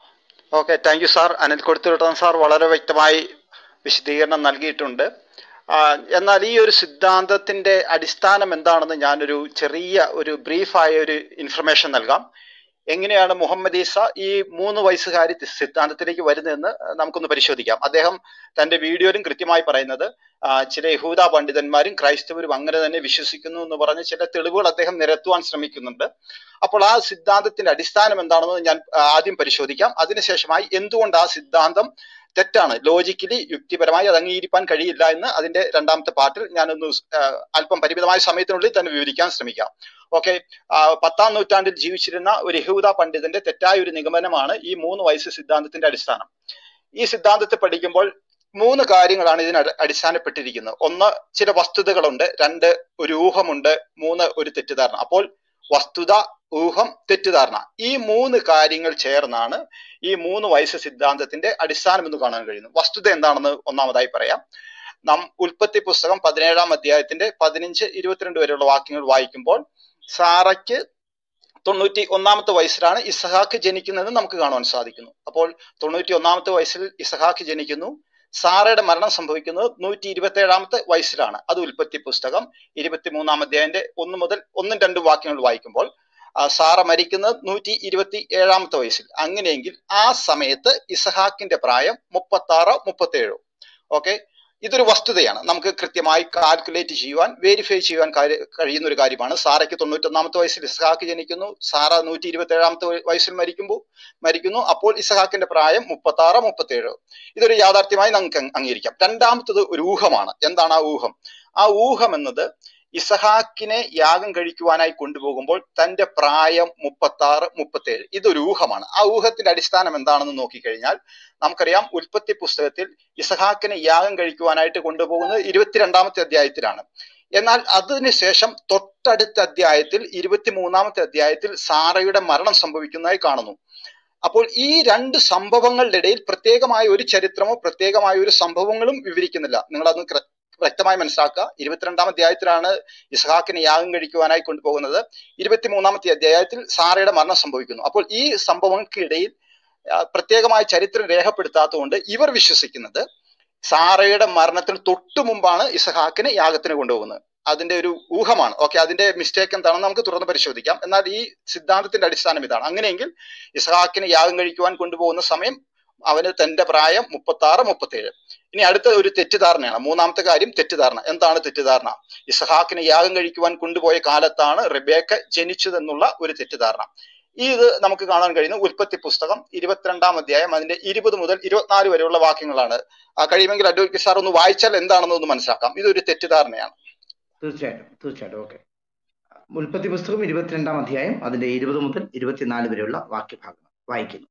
B: okay thank you sir Anil കൊടുത്തുവിട്ടൻ സാർ വളരെ വ്യക്തമായി വിശദീകരണം നൽകിയിട്ടുണ്ട് ആ, എന്നാൽ ഈ ഒരു സിദ്ധാന്തത്തിന്റെ അടിസ്ഥാനം എന്താണെന്ന് ഞാനൊരു ചെറിയ ഒരു ബ്രീഫായ ഒരു ഇൻഫർമേഷൻ നൽകാം എങ്ങനെയാണ് മുഹമ്മദ് ഈസ ഈ മൂന്ന് വയസ്സുകാരി സിദ്ധാന്തത്തിലേക്ക് വരുന്നതെന്ന് നമുക്കൊന്ന് പരിശോധിക്കാം അദ്ദേഹം തന്റെ വീഡിയോയിലും കൃത്യമായി പറയുന്നത് ആ, ചില യഹൂദ പണ്ഡിതന്മാരും ക്രൈസ്തവരും അങ്ങനെ തന്നെ വിശ്വസിക്കുന്നു എന്ന് പറഞ്ഞ് ചില തെളിവുകൾ അദ്ദേഹം നിരത്തുവാൻ ശ്രമിക്കുന്നുണ്ട് അപ്പോൾ ആ സിദ്ധാന്തത്തിന്റെ അടിസ്ഥാനം എന്താണെന്ന് ഞാൻ ആ, ആദ്യം പരിശോധിക്കാം അതിനുശേഷമായി എന്തുകൊണ്ട് ആ സിദ്ധാന്തം തെറ്റാണ് ലോജിക്കലി യുക്തിപരമായി അത് അംഗീകരിക്കാൻ കഴിയില്ല എന്ന് അതിന്റെ രണ്ടാമത്തെ പാർട്ടിൽ ഞാനൊന്ന് സ്- ആ, അല്പം പരിമിതമായ സമയത്തിനുള്ളിൽ തന്നെ വിവരിക്കാൻ ശ്രമിക്കാം ഓക്കെ പത്താം നൂറ്റാണ്ടിൽ ജീവിച്ചിരുന്ന ഒരു യഹൂദ പണ്ഡിതന്റെ തെറ്റായ ഒരു നിഗമനമാണ് ഈ മൂന്ന് വയസ്സ് സിദ്ധാന്തത്തിന്റെ അടിസ്ഥാനം ഈ സിദ്ധാന്തത്തെ പഠിക്കുമ്പോൾ മൂന്ന് കാര്യങ്ങളാണ് ഇതിന് അടി- അടിസ്ഥാനപ്പെട്ടിരിക്കുന്നത് ഒന്ന് ചില വസ്തുതകളുണ്ട് രണ്ട് ഒരു ഊഹമുണ്ട് മൂന്ന് ഒരു തെറ്റിദ്ധാരണ അപ്പോൾ വസ്തുത ഊഹം തെറ്റിദ്ധാരണ ഈ മൂന്ന് കാര്യങ്ങൾ ചേർന്നാണ് ഈ മൂന്ന് വയസ്സ് സിദ്ധാന്തത്തിന്റെ അടിസ്ഥാനം എന്ന് കാണാൻ കഴിയുന്നു വസ്തുത എന്താണെന്ന് ഒന്നാമതായി പറയാം നാം ഉൽപ്പത്തി പുസ്തകം പതിനേഴാം അധ്യായത്തിന്റെ പതിനഞ്ച് ഇരുപത്തിരണ്ട് വരെയുള്ള വാക്യങ്ങൾ വായിക്കുമ്പോൾ സാറയ്ക്ക് തൊണ്ണൂറ്റി ഒന്നാമത്തെ വയസ്സിലാണ് ഇസഹാക്ക് ജനിക്കുന്നതെന്ന് നമുക്ക് കാണുവാൻ സാധിക്കുന്നു അപ്പോൾ തൊണ്ണൂറ്റി ഒന്നാമത്തെ വയസ്സിൽ ഇസഹാക്ക് ജനിക്കുന്നു സാറയുടെ മരണം സംഭവിക്കുന്നത് നൂറ്റി ഇരുപത്തി ഏഴാമത്തെ വയസ്സിലാണ് അത് ഉൽപ്പത്തി പുസ്തകം ഇരുപത്തിമൂന്നാം അധ്യായന്റെ ഒന്ന് മുതൽ ഒന്നും രണ്ടും വാക്യങ്ങൾ വായിക്കുമ്പോൾ ആ, സാറ മരിക്കുന്നത് നൂറ്റി ഇരുപത്തി ഏഴാമത്തെ വയസ്സിൽ അങ്ങനെയെങ്കിൽ ആ സമയത്ത് ഇസഹാക്കിന്റെ പ്രായം മുപ്പത്തി ആറോ മുപ്പത്തി ഏഴോ ഓക്കെ ഇതൊരു വസ്തുതയാണ് നമുക്ക് കൃത്യമായി കാൽക്കുലേറ്റ് ചെയ്യുവാൻ വെരിഫൈ ചെയ്യുവാൻ കാര്യ- കഴിയുന്ന ഒരു കാര്യമാണ് സാറയ്ക്ക് തൊണ്ണൂറ്റൊന്നാമത്തെ വയസ്സിൽ ഇസഹാക്ക് ജനിക്കുന്നു സാറ നൂറ്റി ഇരുപത്തി ഏഴാമത്തെ വയസ്സിൽ മരിക്കുമ്പോൾ മരിക്കുന്നു അപ്പോൾ ഇസഹാക്കിന്റെ പ്രായം മുപ്പത്തി ആറോ മുപ്പത്തി ഏഴോ ഇതൊരു യാഥാർത്ഥ്യമായി നമുക്ക് അംഗ- അംഗീകരിക്കാം രണ്ടാമത്തത് ഒരു ഊഹമാണ് എന്താണ് ആ ഊഹം ആ ഊഹം എന്നത് ഇസഹാക്കിനെ യാഗം കഴിക്കുവാനായി കൊണ്ടുപോകുമ്പോൾ തന്റെ പ്രായം മുപ്പത്തി ആറ് മുപ്പത്തി ഏഴ് ഇതൊരു ഊഹമാണ് ആ ഊഹത്തിന്റെ അടിസ്ഥാനം എന്താണെന്ന് നോക്കിക്കഴിഞ്ഞാൽ നമുക്കറിയാം ഉൽപ്പത്തി പുസ്തകത്തിൽ ഇസഹാക്കിനെ യാഗം കഴിക്കുവാനായിട്ട് കൊണ്ടുപോകുന്നത് ഇരുപത്തിരണ്ടാമത്തെ അധ്യായത്തിലാണ് എന്നാൽ അതിനുശേഷം തൊട്ടടുത്ത അധ്യായത്തിൽ ഇരുപത്തിമൂന്നാമത്തെ അധ്യായത്തിൽ സാറയുടെ മരണം സംഭവിക്കുന്നതായി കാണുന്നു അപ്പോൾ ഈ രണ്ട് സംഭവങ്ങളുടെ ഇടയിൽ പ്രത്യേകമായ ഒരു ചരിത്രമോ പ്രത്യേകമായ ഒരു സംഭവങ്ങളും വിവരിക്കുന്നില്ല നിങ്ങൾ അതൊന്ന് ക്ര- വ്യക്തമായി മനസ്സിലാക്കുക ഇരുപത്തിരണ്ടാം അധ്യായത്തിലാണ് ഇസ്ഹാക്കിനെ യാഗം കഴിക്കുവാനായി കൊണ്ടുപോകുന്നത് ഇരുപത്തിമൂന്നാമത്തെ അധ്യായത്തിൽ സാറയുടെ മരണം സംഭവിക്കുന്നു അപ്പോൾ ഈ സംഭവങ്ങൾക്കിടയിൽ ആ, പ്രത്യേകമായ ചരിത്രം രേഖപ്പെടുത്താത്തതുകൊണ്ട് ഇവർ വിശ്വസിക്കുന്നത് സാറയുടെ മരണത്തിന് തൊട്ടു മുമ്പാണ് ഇസഹാക്കിനെ യാഗത്തിന് കൊണ്ടുപോകുന്നത് അതിന്റെ ഒരു ഊഹമാണ് ഓക്കെ അതിന്റെ മിസ്റ്റേക്ക് എന്താണെന്ന് നമുക്ക് തുറന്ന് പരിശോധിക്കാം എന്നാൽ ഈ സിദ്ധാന്തത്തിന്റെ അടിസ്ഥാനം ഇതാണ് അങ്ങനെയെങ്കിൽ ഇസഹാക്കിനെ യാഗം കഴിക്കുവാൻ കൊണ്ടുപോകുന്ന സമയം അവന് തന്റെ പ്രായം മുപ്പത്തി ആറ് മുപ്പത്തി ഏഴ് ഇനി അടുത്ത ഒരു തെറ്റിദ്ധാരണയാണ് മൂന്നാമത്തെ കാര്യം തെറ്റിദ്ധാരണ എന്താണ് തെറ്റിദ്ധാരണ ഇസഹാക്കിനെ യാഗം കഴിക്കുവാൻ കൊണ്ടുപോയ കാലത്താണ് റിബേക്ക ജനിച്ചതെന്നുള്ള ഒരു തെറ്റിദ്ധാരണ ഈ ഇത് നമുക്ക് കാണാൻ കഴിയുന്ന ഉൽപ്പത്തി പുസ്തകം ഇരുപത്തിരണ്ടാം അധ്യായം അതിന്റെ ഇരുപത് മുതൽ ഇരുപത്തിനാല് വരെയുള്ള വാക്യങ്ങളാണ് ആ, കഴിയുമെങ്കിൽ അഡ്വക്കേറ്റ് സാർ ഒന്ന് വായിച്ചാൽ എന്താണെന്ന് ഒന്ന് മനസ്സിലാക്കാം ഇതൊരു തെറ്റിദ്ധാരണയാണ്
A: തീർച്ചയായിട്ടും തീർച്ചയായിട്ടും ഓക്കെ ഉൽപ്പത്തി പുസ്തകം ഇരുപത്തിരണ്ടാം അധ്യായം അതിന്റെ ഇരുപത് മുതൽ ഇരുപത്തിനാല് വരെയുള്ള വാക്യഭാഗങ്ങൾ വായിക്കുന്നു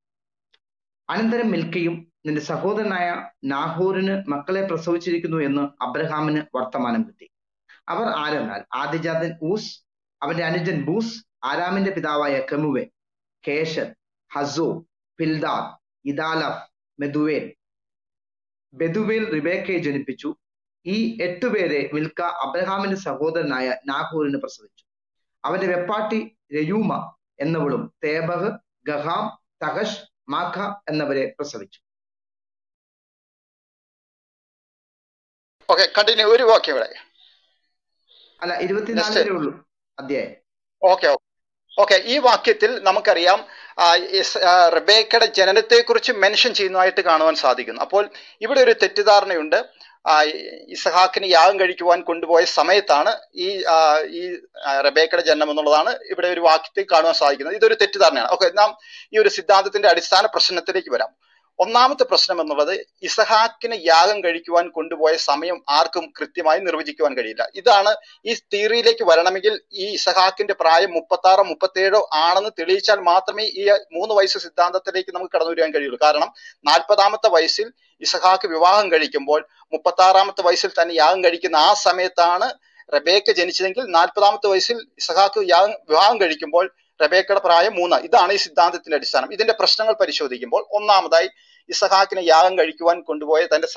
A: അനന്തരം മിൽക്കയും നിന്റെ സഹോദരനായ നാഹോറിന് മക്കളെ പ്രസവിച്ചിരിക്കുന്നു എന്ന് അബ്രഹാമിന് വർത്തമാനം കിട്ടി അവർ ആരെന്നാൽ ആദ്യജാതൻ ഊസ് അവന്റെ അനുജൻ ബൂസ് ആരാമിന്റെ പിതാവായ കെമുവെ കേശർ ഹസോ പിൽദാദ് ഇദാലഫ് മെതുവേൽ ബെതുവേൽ റിബേക്കയെ ജനിപ്പിച്ചു ഈ എട്ടുപേരെ മിൽക്ക അബ്രഹാമിന്റെ സഹോദരനായ നാഹൂറിന് പ്രസവിച്ചു അവന്റെ വെപ്പാട്ടി രയൂമ എന്നവളും തേബഹ് ഗഹാം തഹഷ് മാഖ എന്നവരെ പ്രസവിച്ചു
B: ഓക്കെ കണ്ടിന്യൂ ഒരു വാക്യം ഇവിടെ
A: അല്ല ഇരുപത്തിനാല്
B: Next.
A: വരെ ഉള്ളൂ അധ്യായം
B: ഓക്കെ ഓക്കെ ഈ വാക്യത്തിൽ നമുക്കറിയാം ആ, ഇസ്- ആ, റെബേക്കയുടെ ജനനത്തെക്കുറിച്ച് മെൻഷൻ ചെയ്യുന്നതായിട്ട് കാണുവാൻ സാധിക്കുന്നു അപ്പോൾ ഇവിടെ ഒരു തെറ്റിദ്ധാരണയുണ്ട് ആ, ഇസഹാക്കിന് യാഗം കഴിക്കുവാൻ കൊണ്ടുപോയ സമയത്താണ് ഈ ആ, ഈ ആ, റെബേക്കയുടെ ജനനം എന്നുള്ളതാണ് ഇവിടെ ഒരു വാക്യത്തിൽ കാണുവാൻ സാധിക്കുന്നത് ഇതൊരു തെറ്റിദ്ധാരണയാണ് ഓക്കെ നാം ഈ ഒരു സിദ്ധാന്തത്തിന്റെ അടിസ്ഥാന പ്രശ്നത്തിലേക്ക് വരാം ഒന്നാമത്തെ പ്രശ്നം എന്നുള്ളത് ഇസഹാക്കിന് യാഗം കഴിക്കുവാൻ കൊണ്ടുപോയ സമയം ആർക്കും കൃത്യമായി നിർവചിക്കുവാൻ കഴിയില്ല ഇതാണ് ഈ തിയറിയിലേക്ക് വരണമെങ്കിൽ ഈ ഇസഹാക്കിന്റെ പ്രായം മുപ്പത്തി ആറോ മുപ്പത്തേഴോ ആണെന്ന് തെളിയിച്ചാൽ മാത്രമേ ഈ മൂന്ന് വയസ്സ് സിദ്ധാന്തത്തിലേക്ക് നമുക്ക് കടന്നു വരാൻ കഴിയുള്ളൂ കാരണം നാൽപ്പതാമത്തെ വയസ്സിൽ ഇസഹാക്ക് വിവാഹം കഴിക്കുമ്പോൾ മുപ്പത്തി ആറാമത്തെ വയസ്സിൽ തന്നെ യാഗം കഴിക്കുന്ന ആ സമയത്താണ് റബേക്ക ജനിച്ചതെങ്കിൽ നാൽപ്പതാമത്തെ വയസ്സിൽ ഇസഹാക്ക് യാഗം വിവാഹം കഴിക്കുമ്പോൾ റബേക്കയുടെ പ്രായം മൂന്ന് ഇതാണ് ഈ സിദ്ധാന്തത്തിന്റെ അടിസ്ഥാനം ഇതിന്റെ പ്രശ്നങ്ങൾ പരിശോധിക്കുമ്പോൾ ഒന്നാമതായി ഇസഹാക്കിനെ യാഗം കഴിക്കുവാൻ കൊണ്ടുപോയ തന്റെ സാ-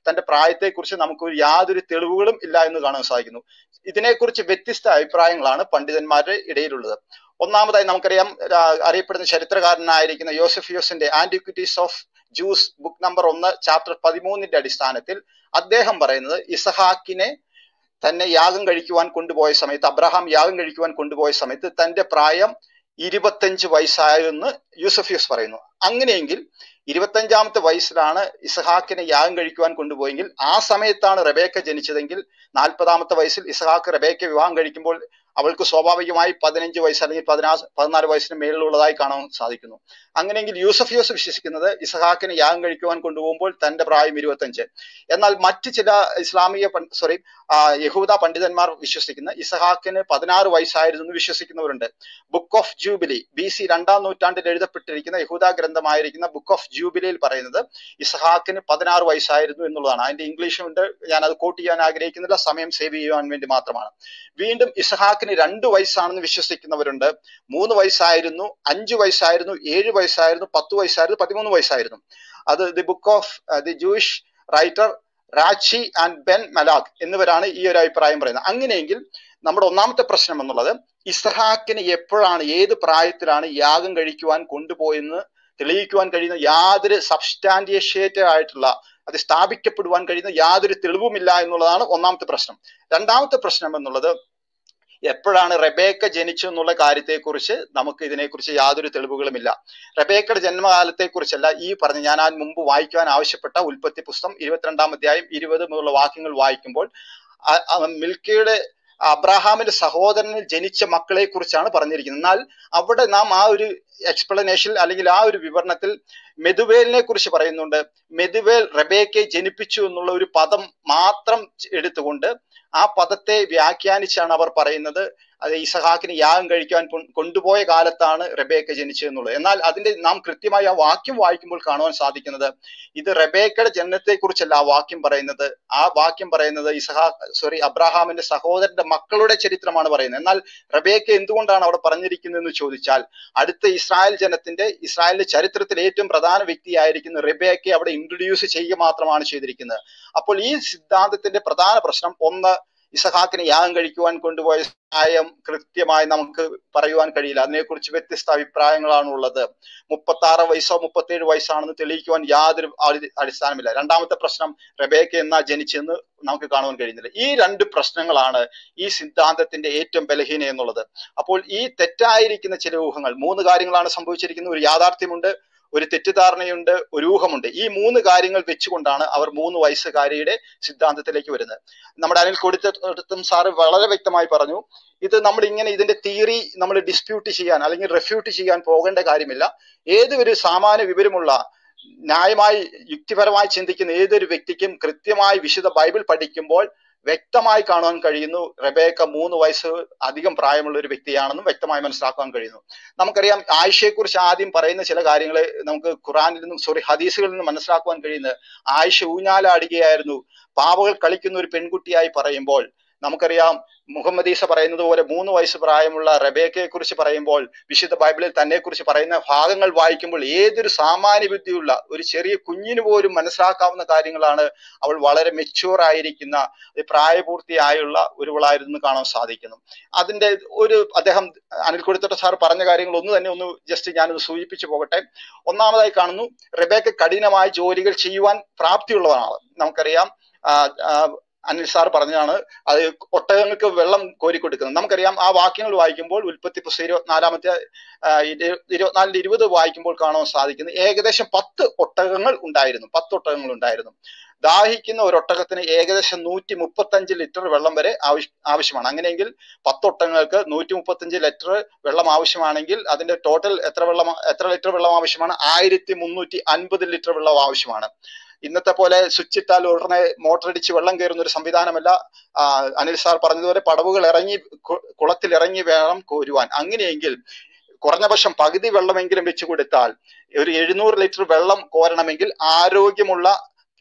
B: തന്റെ പ്രായത്തെക്കുറിച്ച് നമുക്ക് ഒരു യാതൊരു തെളിവുകളും ഇല്ല എന്ന് കാണാൻ സാധിക്കുന്നു ഇതിനെക്കുറിച്ച് വ്യത്യസ്ത അഭിപ്രായങ്ങളാണ് പണ്ഡിതന്മാരുടെ ഇടയിലുള്ളത് ഒന്നാമതായി നമുക്കറിയാം ആ, അറിയപ്പെടുന്ന ചരിത്രകാരനായിരിക്കുന്ന യോസഫിയോസിന്റെ antiquities of Jews book number ഒന്ന് ചാപ്റ്റർ പതിമൂന്നിന്റെ അടിസ്ഥാനത്തിൽ അദ്ദേഹം പറയുന്നത് ഇസഹാക്കിനെ തന്നെ യാഗം കഴിക്കുവാൻ കൊണ്ടുപോയ സമയത്ത് അബ്രഹാം യാഗം കഴിക്കുവാൻ കൊണ്ടുപോയ സമയത്ത് തന്റെ പ്രായം ഇരുപത്തഞ്ച് വയസ്സായെന്ന് യൂസഫിയസ് പറയുന്നു അങ്ങനെയെങ്കിൽ ഇരുപത്തഞ്ചാമത്തെ വയസ്സിലാണ് ഇസഹാക്കിനെ യാഗം കഴിക്കുവാൻ കൊണ്ടുപോയെങ്കിൽ ആ സമയത്താണ് റബേക്ക ജനിച്ചതെങ്കിൽ നാൽപ്പതാമത്തെ വയസ്സിൽ ഇസഹാക്ക് റബേക്ക വിവാഹം കഴിക്കുമ്പോൾ അവൾക്ക് സ്വാഭാവികമായി പതിനഞ്ച് വയസ്സ് അല്ലെങ്കിൽ പതിനാ പതിനാല് വയസ്സിന് മേളിലുള്ളതായി കാണാൻ സാധിക്കുന്നു അങ്ങനെയെങ്കിൽ യൂസഫിയോസ് വിശ്വസിക്കുന്നത് ഇസഹാക്കിനെ യാഗം കഴിക്കുവാൻ കൊണ്ടുപോകുമ്പോൾ തന്റെ പ്രായം ഇരുപത്തഞ്ച് എന്നാൽ മറ്റ് ചില ഇസ്ലാമിക സോറി യഹൂദ പണ്ഡിതന്മാർ വിശ്വസിക്കുന്ന ഇസഹാക്കിന് പതിനാറ് വയസ്സായിരുന്നു എന്ന് വിശ്വസിക്കുന്നവരുണ്ട് book of Jubilee B C രണ്ടാം നൂറ്റാണ്ടിൽ എഴുതപ്പെട്ടിരിക്കുന്ന യഹൂദ ഗ്രന്ഥമായിരിക്കുന്ന ബുക്ക് ഓഫ് ജൂബിലിയിൽ പറയുന്നത് ഇസഹാക്കിന് പതിനാറ് വയസ്സായിരുന്നു എന്നുള്ളതാണ് അതിന്റെ ഇംഗ്ലീഷും ഉണ്ട് ഞാൻ അത് കോട്ട് ചെയ്യാൻ ആഗ്രഹിക്കുന്നില്ല സമയം സേവ് ചെയ്യുവാൻ വേണ്ടി മാത്രമാണ് വീണ്ടും ഇസഹാക്കിന് രണ്ട് വയസ്സാണെന്ന് വിശ്വസിക്കുന്നവരുണ്ട് മൂന്ന് വയസ്സായിരുന്നു അഞ്ച് വയസ്സായിരുന്നു ഏഴ് വയസ്സായിരുന്നു പത്ത് വയസ്സായിരുന്നു പതിമൂന്ന് വയസ്സായിരുന്നു അത് the book of the Jewish writer Rashi and Ben Malakh എന്നിവരാണ് ഈ ഒരു അഭിപ്രായം പറയുന്നത് അങ്ങനെയെങ്കിൽ നമ്മുടെ ഒന്നാമത്തെ പ്രശ്നം എന്നുള്ളത് ഇസഹാക്കിന് എപ്പോഴാണ് ഏത് പ്രായത്തിലാണ് യാഗം കഴിക്കുവാൻ കൊണ്ടുപോയെന്ന് തെളിയിക്കുവാൻ കഴിയുന്ന യാതൊരു സബ്സ്റ്റാൻഡിയേറ്റഡ് ആയിട്ടുള്ള അത് സ്ഥാപിക്കപ്പെടുവാൻ കഴിയുന്ന യാതൊരു തെളിവുമില്ല എന്നുള്ളതാണ് ഒന്നാമത്തെ പ്രശ്നം രണ്ടാമത്തെ പ്രശ്നം എന്നുള്ളത് എപ്പോഴാണ് റെബേക്ക ജനിച്ചു എന്നുള്ള കാര്യത്തെക്കുറിച്ച് നമുക്ക് ഇതിനെക്കുറിച്ച് യാതൊരു തെളിവുകളുമില്ല റെബേക്കയുടെ ജന്മകാലത്തെക്കുറിച്ചല്ല ഈ പറഞ്ഞ ഞാൻ ആ മുമ്പ് വായിക്കുവാൻ ആവശ്യപ്പെട്ട ഉൽപ്പത്തി പുസ്തകം ഇരുപത്തിരണ്ടാം അധ്യായം ഇരുപത് മുതലുള്ള വാക്യങ്ങൾ വായിക്കുമ്പോൾ ആ- ആ മിൽക്കയുടെ അബ്രഹാമിന്റെ സഹോദരനിൽ ജനിച്ച മക്കളെ കുറിച്ചാണ് പറഞ്ഞിരിക്കുന്നത് എന്നാൽ അവിടെ നാം ആ ഒരു എക്സ്പ്ലനേഷൻ അല്ലെങ്കിൽ ആ ഒരു വിവരണത്തിൽ മെതുവേലിനെ കുറിച്ച് പറയുന്നുണ്ട് മെതുവേൽ റബേക്കെ ജനിപ്പിച്ചു എന്നുള്ള ഒരു പദം മാത്രം എടുത്തുകൊണ്ട് ആ പദത്തെ വ്യാഖ്യാനിച്ചാണ് അവർ പറയുന്നത് അത് ഇസഹാക്കിന് യാഗം കഴിക്കാൻ കൊ- കൊണ്ടുപോയ കാലത്താണ് റബേക്ക ജനിച്ചത് എന്നുള്ളത് എന്നാൽ അതിന്റെ നാം കൃത്യമായി ആ വാക്യം വായിക്കുമ്പോൾ കാണുവാൻ സാധിക്കുന്നത് ഇത് റബേക്കയുടെ ജനനത്തെ കുറിച്ചല്ല ആ വാക്യം പറയുന്നത് ആ വാക്യം പറയുന്നത് ഇസഹാ സോറി അബ്രഹാമിന്റെ സഹോദരന്റെ മക്കളുടെ ചരിത്രമാണ് പറയുന്നത് എന്നാൽ റബേക്ക എന്തുകൊണ്ടാണ് അവിടെ പറഞ്ഞിരിക്കുന്നത് എന്ന് ചോദിച്ചാൽ അടുത്ത ഇസ്രായേൽ ജനത്തിന്റെ ഇസ്രായേലിന്റെ ചരിത്രത്തിൽ ഏറ്റവും പ്രധാന വ്യക്തിയായിരിക്കുന്ന റബേക്കെ അവിടെ ഇൻട്രൊഡ്യൂസ് ചെയ്യുക മാത്രമാണ് ചെയ്തിരിക്കുന്നത് അപ്പോൾ ഈ സിദ്ധാന്തത്തിന്റെ പ്രധാന പ്രശ്നം ഒന്ന് ഇസഹാക്കിനെ യാഗം കഴിക്കുവാൻ കൊണ്ടുപോയ പ്രായം കൃത്യമായി നമുക്ക് പറയുവാൻ കഴിയില്ല അതിനെക്കുറിച്ച് വ്യത്യസ്ത അഭിപ്രായങ്ങളാണ് ഉള്ളത് മുപ്പത്തി ആറ് വയസ്സോ മുപ്പത്തേഴ് വയസ്സാണെന്ന് തെളിയിക്കുവാൻ യാതൊരു അടി- അടിസ്ഥാനമില്ല രണ്ടാമത്തെ പ്രശ്നം റബേക്ക എന്നാ ജനിച്ചെന്ന് നമുക്ക് കാണുവാൻ കഴിയുന്നില്ല ഈ രണ്ട് പ്രശ്നങ്ങളാണ് ഈ സിദ്ധാന്തത്തിന്റെ ഏറ്റവും ബലഹീന എന്നുള്ളത് അപ്പോൾ ഈ തെറ്റായിരിക്കുന്ന ചില ഊഹങ്ങൾ മൂന്ന് കാര്യങ്ങളാണ് സംഭവിച്ചിരിക്കുന്നത് ഒരു യാഥാർത്ഥ്യമുണ്ട് ഒരു തെറ്റിദ്ധാരണയുണ്ട് ഒരു ഊഹമുണ്ട് ഈ മൂന്ന് കാര്യങ്ങൾ വെച്ചുകൊണ്ടാണ് അവർ മൂന്ന് വയസ്സുകാരിയുടെ സിദ്ധാന്തത്തിലേക്ക് വരുന്നത് നമ്മുടെ അനിൽ കൊടുത്തും സാറ് വളരെ വ്യക്തമായി പറഞ്ഞു ഇത് നമ്മൾ ഇങ്ങനെ ഇതിന്റെ തിയറി നമ്മൾ ഡിസ്പ്യൂട്ട് ചെയ്യാൻ അല്ലെങ്കിൽ റെഫ്യൂട്ട് ചെയ്യാൻ പോകേണ്ട കാര്യമില്ല ഏതൊരു സാമാന്യ വിവരമുള്ള ന്യായമായി യുക്തിപരമായി ചിന്തിക്കുന്ന ഏതൊരു വ്യക്തിക്കും കൃത്യമായി വിശുദ്ധ ബൈബിൾ പഠിക്കുമ്പോൾ വ്യക്തമായി കാണുവാൻ കഴിയുന്നു റബേക്ക മൂന്ന് വയസ്സ് അധികം പ്രായമുള്ള ഒരു വ്യക്തിയാണെന്നും വ്യക്തമായി മനസ്സിലാക്കാൻ കഴിയുന്നു നമുക്കറിയാം ആയിഷയെക്കുറിച്ച് ആദ്യം പറയുന്ന ചില കാര്യങ്ങൾ നമുക്ക് ഖുറാനിൽ നിന്നും സോറി ഹദീസുകളിൽ നിന്നും മനസ്സിലാക്കുവാൻ കഴിയുന്നത് ആയിഷ ഊഞ്ഞാലാടുകയായിരുന്നു പാവകൾ കളിക്കുന്ന ഒരു പെൺകുട്ടിയായി പറയുമ്പോൾ നമുക്കറിയാം മുഹമ്മദ് ഈസ പറയുന്നത് പോലെ മൂന്ന് വയസ്സ് പ്രായമുള്ള റബേക്കയെ കുറിച്ച് പറയുമ്പോൾ വിശുദ്ധ ബൈബിളിൽ തന്നെ കുറിച്ച് പറയുന്ന ഭാഗങ്ങൾ വായിക്കുമ്പോൾ ഏതൊരു സാമാന്യ ബുദ്ധിയുള്ള ഒരു ചെറിയ കുഞ്ഞിന് പോലും മനസ്സിലാക്കാവുന്ന കാര്യങ്ങളാണ് അവൾ വളരെ മെച്യൂർ ആയിരിക്കുന്ന ഒരു പ്രായപൂർത്തിയായുള്ള ഒരുവളായിരുന്നു കാണാൻ സാധിക്കുന്നു അതിന്റെ ഒരു അദ്ദേഹം അനിൽ കൊടുത്തിട്ട് സാർ പറഞ്ഞ കാര്യങ്ങൾ ഒന്ന് തന്നെ ഒന്ന് ജസ്റ്റ് ഞാനൊന്ന് സൂചിപ്പിച്ചു പോകട്ടെ ഒന്നാമതായി കാണുന്നു റെബേക്ക കഠിനമായ ജോലികൾ ചെയ്യുവാൻ പ്രാപ്തിയുള്ളവനാണ് നമുക്കറിയാം ആ, ആ, അനിൽ സാർ പറഞ്ഞതാണ് അത് ഒട്ടകങ്ങൾക്ക് വെള്ളം കോരി കൊടുക്കുന്നത് നമുക്കറിയാം ആ വാക്യങ്ങൾ വായിക്കുമ്പോൾ ഉൽപ്പത്തി പുസ്തകം ഇരുപത്തിനാലാമത്തെ ആ, ഇരു- ഇരുപത്തിനാലിന്റെ ഇരുപത് വായിക്കുമ്പോൾ കാണാൻ സാധിക്കുന്നത് ഏകദേശം പത്ത് ഒട്ടകങ്ങൾ ഉണ്ടായിരുന്നു പത്ത് ഒട്ടകങ്ങൾ ഉണ്ടായിരുന്നു ദാഹിക്കുന്ന ഒരു ഒട്ടകത്തിന് ഏകദേശം നൂറ്റി മുപ്പത്തഞ്ച് ലിറ്റർ വെള്ളം വരെ ആവശ്യ ആവശ്യമാണ് അങ്ങനെയെങ്കിൽ പത്ത് ഒട്ടകങ്ങൾക്ക് നൂറ്റി മുപ്പത്തഞ്ച് ലിറ്റർ വെള്ളം ആവശ്യമാണെങ്കിൽ അതിന്റെ ടോട്ടൽ എത്ര വെള്ളം എത്ര ലിറ്റർ വെള്ളം ആവശ്യമാണ് ആയിരത്തി മുന്നൂറ്റി അൻപത് ലിറ്റർ വെള്ളം ആവശ്യമാണ് ഇന്നത്തെ പോലെ സ്വിച്ച് ഇട്ടാൽ ഉടനെ മോട്ടർ അടിച്ച് വെള്ളം കയറുന്ന ഒരു സംവിധാനമല്ല ആ, അനിൽ സാർ പറഞ്ഞതുപോലെ പടവുകൾ ഇറങ്ങി കു- കുളത്തിൽ ഇറങ്ങി വേണം കോരുവാൻ അങ്ങനെയെങ്കിൽ കുറഞ്ഞ പക്ഷം പകുതി വെള്ളമെങ്കിലും വെച്ച് കൊടുത്താൽ ഒരു എഴുന്നൂറ് ലിറ്റർ വെള്ളം കോരണമെങ്കിൽ ആരോഗ്യമുള്ള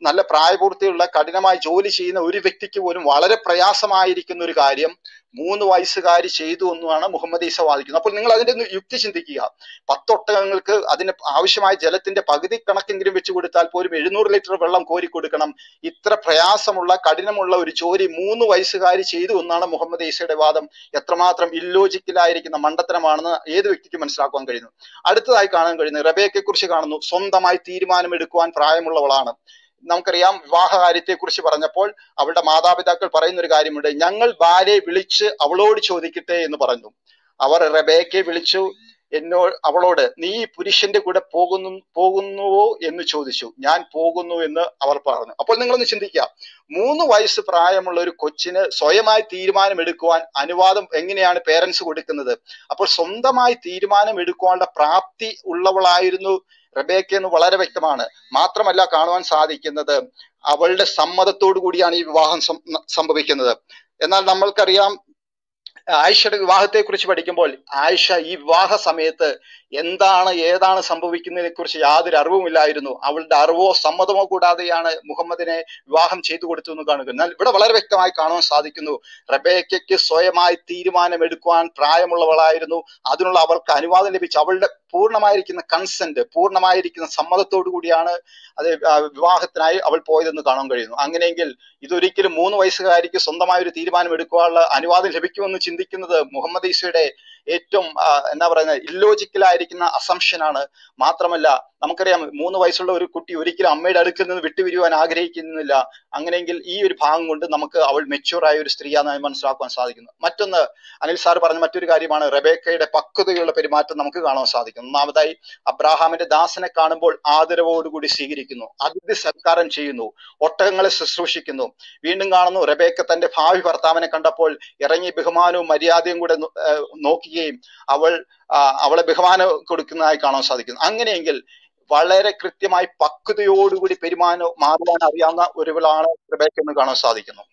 B: നല്ല പ്രായപൂർത്തിയുള്ള കഠിനമായി ജോലി ചെയ്യുന്ന ഒരു വ്യക്തിക്ക് പോലും വളരെ പ്രയാസമായിരിക്കുന്ന ഒരു കാര്യം മൂന്ന് വയസ്സുകാരി ചെയ്തു എന്നാണ് മുഹമ്മദ് ഈസ വാദിക്കുന്നത് അപ്പോൾ നിങ്ങൾ അതിന്റെ ഒന്ന് യുക്തി ചിന്തിക്കുക പത്തൊട്ടകങ്ങൾക്ക് അതിന് ആവശ്യമായ ജലത്തിന്റെ പകുതി കണക്കെങ്കിലും വെച്ച് കൊടുത്താൽ പോലും എഴുന്നൂറ് ലിറ്റർ വെള്ളം കോരി കൊടുക്കണം ഇത്ര പ്രയാസമുള്ള കഠിനമുള്ള ഒരു ജോലി മൂന്ന് വയസ്സുകാരി ചെയ്തു എന്നാണ് മുഹമ്മദ് ഈസയുടെ വാദം എത്രമാത്രം ഇല്ലോജിക്കലായിരിക്കുന്ന മണ്ടത്തരമാണെന്ന് ഏത് വ്യക്തിക്ക് മനസ്സിലാക്കുവാൻ കഴിയുന്നു അടുത്തതായി കാണാൻ കഴിയുന്നത് റബേക്കയെ കുറിച്ച് കാണുന്നു സ്വന്തമായി തീരുമാനമെടുക്കുവാൻ പ്രായമുള്ളവളാണ് നമുക്കറിയാം വിവാഹ കാര്യത്തെ കുറിച്ച് പറഞ്ഞപ്പോൾ അവളുടെ മാതാപിതാക്കൾ പറയുന്ന ഒരു കാര്യമുണ്ട് ഞങ്ങൾ ഭാര്യയെ വിളിച്ച് അവളോട് ചോദിക്കട്ടെ എന്ന് പറഞ്ഞു അവർ റബേക്കയെ വിളിച്ചു എന്നോ അവളോട് നീ ഈ പുരുഷന്റെ കൂടെ പോകുന്നു പോകുന്നുവോ എന്ന് ചോദിച്ചു ഞാൻ പോകുന്നു എന്ന് അവർ പറഞ്ഞു അപ്പോൾ നിങ്ങളൊന്ന് ചിന്തിക്കുക മൂന്ന് വയസ്സ് പ്രായമുള്ള ഒരു കൊച്ചിന് സ്വയമായി തീരുമാനം എടുക്കുവാൻ അനുവാദം എങ്ങനെയാണ് പേരൻസ് കൊടുക്കുന്നത് അപ്പോൾ സ്വന്തമായി തീരുമാനം എടുക്കുവാനുള്ള പ്രാപ്തി ഉള്ളവളായിരുന്നു റബേക്ക എന്ന് വളരെ വ്യക്തമാണ് മാത്രമല്ല കാണുവാൻ സാധിക്കുന്നത് അവളുടെ സമ്മതത്തോടു കൂടിയാണ് ഈ വിവാഹം സം- സംഭവിക്കുന്നത് എന്നാൽ നമ്മൾക്കറിയാം ആയിഷയുടെ വിവാഹത്തെ കുറിച്ച് പഠിക്കുമ്പോൾ ആയിഷ ഈ വിവാഹ സമയത്ത് എന്താണ് ഏതാണ് സംഭവിക്കുന്നതിനെ കുറിച്ച് യാതൊരു അറിവുമില്ലായിരുന്നു അവളുടെ അറിവോ സമ്മതമോ കൂടാതെയാണ് മുഹമ്മദിനെ വിവാഹം ചെയ്തു കൊടുത്തു എന്ന് കാണുക എന്നാൽ ഇവിടെ വളരെ വ്യക്തമായി കാണുവാൻ സാധിക്കുന്നു റബേക്കയ്ക്ക് സ്വയമായി തീരുമാനമെടുക്കുവാൻ പ്രായമുള്ളവളായിരുന്നു അതിനുള്ള അവൾക്ക് അനുവാദം ലഭിച്ചു അവളുടെ പൂർണ്ണമായിരിക്കുന്ന കൺസെന്റ് പൂർണ്ണമായിരിക്കുന്ന സമ്മതത്തോടു കൂടിയാണ് അത് ആ വിവാഹത്തിനായി അവൾ പോയതെന്ന് കാണാൻ കഴിയുന്നു അങ്ങനെയെങ്കിൽ ഇതൊരിക്കലും മൂന്ന് വയസ്സുകാരിക്ക് സ്വന്തമായ ഒരു തീരുമാനം എടുക്കുവാനുള്ള അനുവാദം ലഭിക്കുമെന്ന് ചിന്തിക്കുന്നത് മുഹമ്മദ് ഈസയുടെ ഏറ്റവും ആ, എന്നാ പറയുന്നത് ഇല്ലോജിക്കലായിരിക്കുന്ന അസംഷനാണ് മാത്രമല്ല നമുക്കറിയാം മൂന്ന് വയസ്സുള്ള ഒരു കുട്ടി ഒരിക്കലും അമ്മയുടെ അടുക്കൽ നിന്ന് വിട്ടുപിരിയുവാൻ ആഗ്രഹിക്കുന്നില്ല അങ്ങനെയെങ്കിൽ ഈ ഒരു ഭാഗം കൊണ്ട് നമുക്ക് അവൾ മെച്യൂർ ആയ ഒരു സ്ത്രീയാണെന്ന് മനസ്സിലാക്കുവാൻ സാധിക്കുന്നു മറ്റൊന്ന് അനിൽ സാർ പറഞ്ഞ മറ്റൊരു കാര്യമാണ് റബേക്കയുടെ പക്വതയുള്ള പെരുമാറ്റം നമുക്ക് കാണാൻ സാധിക്കും ഒന്നാമതായി അബ്രാഹാമിന്റെ ദാസനെ കാണുമ്പോൾ ആദരവോടുകൂടി സ്വീകരിക്കുന്നു അതിഥി സത്കാരം ചെയ്യുന്നു ഒട്ടകങ്ങളെ ശുശ്രൂഷിക്കുന്നു വീണ്ടും കാണുന്നു റബേക്ക തന്റെ ഭാവി ഭർത്താവിനെ കണ്ടപ്പോൾ ഇറങ്ങി ബഹുമാനവും മര്യാദയും കൂടെ നോ- ഏർ നോക്കുകയും അവൾ ആ, അവളെ ബഹുമാനം കൊടുക്കുന്നതായി കാണാൻ സാധിക്കുന്നു അങ്ങനെയെങ്കിൽ വളരെ കൃത്യമായി പക്വതയോടുകൂടി പെരുമാനോ മാറുവാൻ അറിയാവുന്ന ഒരുവളാണ് റബേക്ക എന്ന് കാണാൻ സാധിക്കുന്നു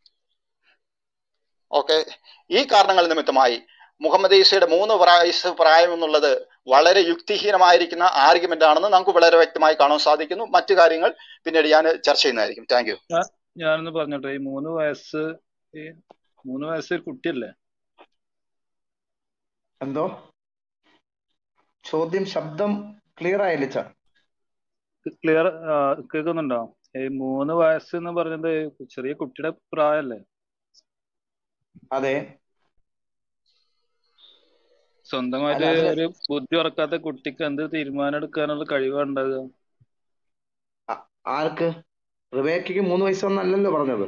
B: ഓക്കെ ഈ കാരണങ്ങൾ നിമിത്തമായി മുഹമ്മദ് ഈസയുടെ മൂന്ന് വയസ്സ് പ്രായം എന്നുള്ളത് വളരെ യുക്തിഹീനമായിരിക്കുന്ന ആർഗ്യുമെന്റ് ആണെന്ന് നമുക്ക് വളരെ വ്യക്തമായി കാണാൻ സാധിക്കുന്നു മറ്റു കാര്യങ്ങൾ പിന്നീട് ഞാൻ ചർച്ച ചെയ്യുന്നതായിരിക്കും താങ്ക് യു
D: ഞാ- ഞാനൊന്ന് പറഞ്ഞോട്ടെ ഈ മൂന്ന് വയസ്സ് ഈ മൂന്ന് വയസ്സ് ഒരു കുട്ടിയല്ലേ
A: എന്തോ ചോദ്യം ശബ്ദം ക്ലിയർ ആയില്ല ചാ
D: ക്ലിയർ കേൾക്കുന്നുണ്ടോ ഈ മൂന്ന് വയസ്സ് എന്ന് പറഞ്ഞത് ചെറിയ കുട്ടിയുടെ പ്രായമല്ലേ
A: അതെ
D: സ്വന്തമായിട്ട്
A: അല്ല അതിന്
D: ഒരു ബുദ്ധി ഉറക്കാത്ത കുട്ടിക്ക് എന്ത് തീരുമാനം എടുക്കാനുള്ള കഴിവാണ് ഉണ്ടാകുക
A: ആ- ആർക്ക് റിബേക്കയ്ക്ക് മൂന്ന് വയസ്സൊന്നല്ലല്ലോ പറഞ്ഞത്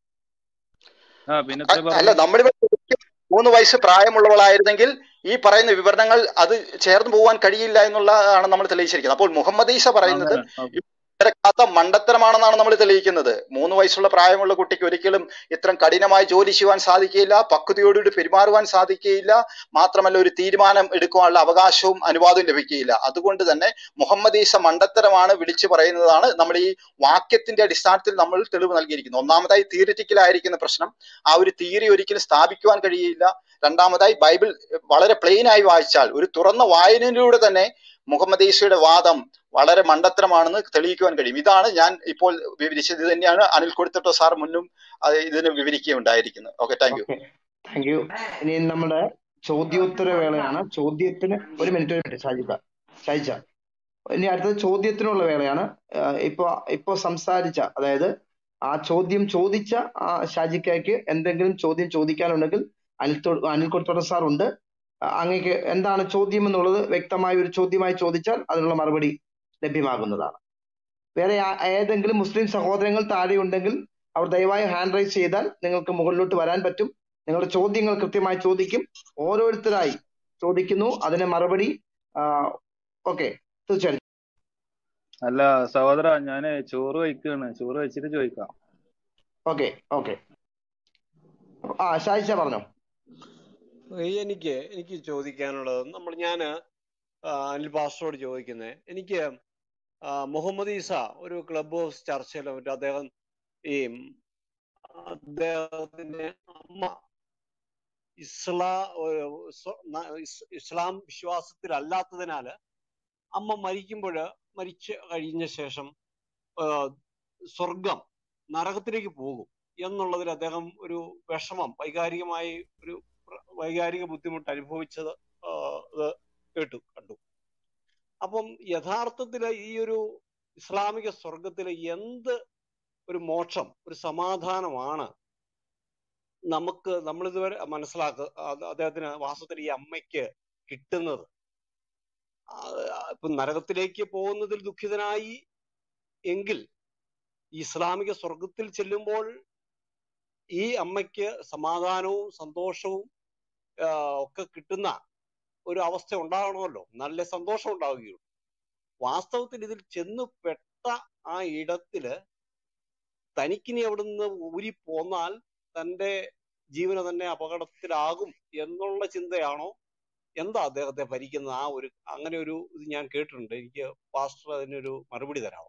D: ആ പിന്നെ എത്ര
B: അ- അല്ല
D: പറഞ്ഞു
B: നമ്മളിവിടെ ശരിക്കും മൂന്ന് വയസ്സ് പ്രായമുള്ളവളായിരുന്നെങ്കിൽ ഈ പറയുന്ന വിവരണങ്ങൾ അത് ചേർന്ന് പോകാൻ കഴിയില്ല എന്നുള്ളതാണ് നമ്മൾ തെളിയിച്ചിരിക്കുന്നത് അപ്പോൾ മുഹമ്മദ് ഈസ പറയുന്നത്
D: അങ്ങനെ ഓക്കെ
B: ഇത്തരക്കാത്ത മണ്ടത്തരമാണെന്നാണ് നമ്മൾ തെളിയിക്കുന്നത് മൂന്ന് വയസ്സുള്ള പ്രായമുള്ള കുട്ടിക്ക് ഒരിക്കലും ഇത്തരം കഠിനമായി ജോലി ചെയ്യുവാൻ സാധിക്കുകയില്ല പക്വതയോടുകൂടി പെരുമാറുവാൻ സാധിക്കുകയില്ല മാത്രമല്ല ഒരു തീരുമാനം എടുക്കുവാനുള്ള അവകാശവും അനുവാദവും ലഭിക്കുകയില്ല അതുകൊണ്ട് തന്നെ മുഹമ്മദ് ഈസ മണ്ടത്തരമാണ് വിളിച്ചു പറയുന്നതാണ് നമ്മൾ ഈ വാക്യത്തിന്റെ അടിസ്ഥാനത്തിൽ നമ്മൾ തെളിവ് നൽകിയിരിക്കുന്നത് ഒന്നാമതായി തിയറിറ്റിക്കൽ ആയിരിക്കുന്ന പ്രശ്നം ആ ഒരു തിയറി ഒരിക്കലും സ്ഥാപിക്കുവാൻ കഴിയില്ല രണ്ടാമതായി ബൈബിൾ വളരെ പ്ലെയിൻ ആയി വായിച്ചാൽ ഒരു തുറന്ന വായനയിലൂടെ തന്നെ മുഹമ്മദ് ഈസയുടെ വാദം വളരെ മണ്ടത്തരമാണെന്ന് തെളിയിക്കുവാൻ കഴിയും ഇതാണ് ഞാൻ ഇപ്പോൾ വിവരിച്ചത് ഇത് തന്നെയാണ് അനിൽ കൊടുത്തിട്ടോ സാർ മുന്നും അത് ഇതിന് വിവരിക്കുകയുണ്ടായിരിക്കുന്നത് okay thank you
A: okay thank you ഇനി നമ്മുടെ ചോദ്യോത്തര വേളയാണ് ചോദ്യത്തിന് ഒരു മിനിറ്റ് ഒരു മിനിറ്റ് ഷാജിക്ക ഷാജിച്ച ഇനി അടുത്തത് ചോദ്യത്തിനുള്ള വേളയാണ് ആഹ് ഇപ്പൊ ഇപ്പൊ സംസാരിച്ച അതായത് ആ ചോദ്യം ചോദിച്ച ആ ഷാജിക്കയ്ക്ക് എന്തെങ്കിലും ചോദ്യം ചോദിക്കാനുണ്ടെങ്കിൽ അനിൽ തൊ- അനിൽ കൊടുത്തോട്ട സാർ ഉണ്ട് ആ, അങ്ങേക്ക് എന്താണ് ചോദ്യം എന്നുള്ളത് വ്യക്തമായ ഒരു ചോദ്യമായി ചോദിച്ചാൽ അതിനുള്ള മറുപടി ലഭ്യമാകുന്നതാണ് വേറെ ആ- ഏതെങ്കിലും മുസ്ലിം സഹോദരങ്ങൾ താഴെ ഉണ്ടെങ്കിൽ അവർ ദയവായി ഹാൻഡ് റൈസ് ചെയ്താൽ നിങ്ങൾക്ക് മുകളിലോട്ട് വരാൻ പറ്റും നിങ്ങളുടെ ചോദ്യങ്ങൾ കൃത്യമായി ചോദിക്കും ഓരോരുത്തരായി ചോദിക്കുന്നു അതിന് മറുപടി ഓക്കെ തീർച്ചയായും
D: അല്ല സഹോദര ഞാന് ചോറ് കഴിക്കുകയാണ് ചോറ് കഴിച്ചിട്ട് ചോദിക്കാം
A: ഓക്കെ ഓക്കെ ആ ഷായിഷ പറഞ്ഞോ
E: ഈ എനിക്ക് എനിക്ക് ചോദിക്കാനുള്ളത് നമ്മൾ ഞാൻ അനിൽ പാസ്റ്ററോട് ചോദിക്കുന്നത് എനിക്ക് ആ, മുഹമ്മദ് ഈസ ഒരു ക്ലബ് ഹൗസ് ചർച്ചയിലോ മറ്റോ അദ്ദേഹം ഈ അദ്ദേഹത്തിന്റെ അമ്മ ഇസ്ലാ ഒരു സ്വ- ന- ഇസ്- ഇസ്ലാം വിശ്വാസത്തിലല്ലാത്തതിനാല് അമ്മ മരിക്കുമ്പോൾ മരിച്ചു കഴിഞ്ഞ ശേഷം ആ, സ്വർഗം നരകത്തിലേക്ക് പോകും എന്നുള്ളതിൽ അദ്ദേഹം ഒരു വിഷമം വൈകാരികമായി ഒരു പ്ര- വൈകാരിക ബുദ്ധിമുട്ട് അനുഭവിച്ചത് ആ, ഇത് കേട്ടു കണ്ടു അപ്പം യഥാർത്ഥത്തിൽ ഈ ഒരു ഇസ്ലാമിക സ്വർഗത്തിലെ എന്ത് ഒരു മോക്ഷം ഒരു സമാധാനമാണ് നമുക്ക് നമ്മൾ ഇതുവരെ മനസ്സിലാക്കുക അത് അദ്ദേഹത്തിന് വാസ്തവത്തിൽ ഈ അമ്മയ്ക്ക് കിട്ടുന്നത് ആ, ഇപ്പൊ നരകത്തിലേക്ക് പോകുന്നതിൽ ദുഃഖിതനായി എങ്കിൽ ഈ ഇസ്ലാമിക സ്വർഗത്തിൽ ചെല്ലുമ്പോൾ ഈ അമ്മയ്ക്ക് സമാധാനവും സന്തോഷവും ആ, ഒക്കെ കിട്ടുന്ന ഒരു അവസ്ഥ ഉണ്ടാകണമല്ലോ നല്ല സന്തോഷം ഉണ്ടാവുകയുള്ളൂ വാസ്തവത്തിൽ ഇതിൽ ചെന്ന് പെട്ട ആ ഇടത്തില് തനിക്കിനി അവിടുന്ന് ഊരി പോന്നാൽ തന്റെ ജീവന് തന്നെ അപകടത്തിലാകും എന്നുള്ള ചിന്തയാണോ എന്താ അദ്ദേഹത്തെ ഭരിക്കുന്ന ആ ഒരു അങ്ങനെ ഒരു ഇത് ഞാൻ കേട്ടിട്ടുണ്ട് എനിക്ക് പാസ്റ്റർ അതിനൊരു മറുപടി തരാമോ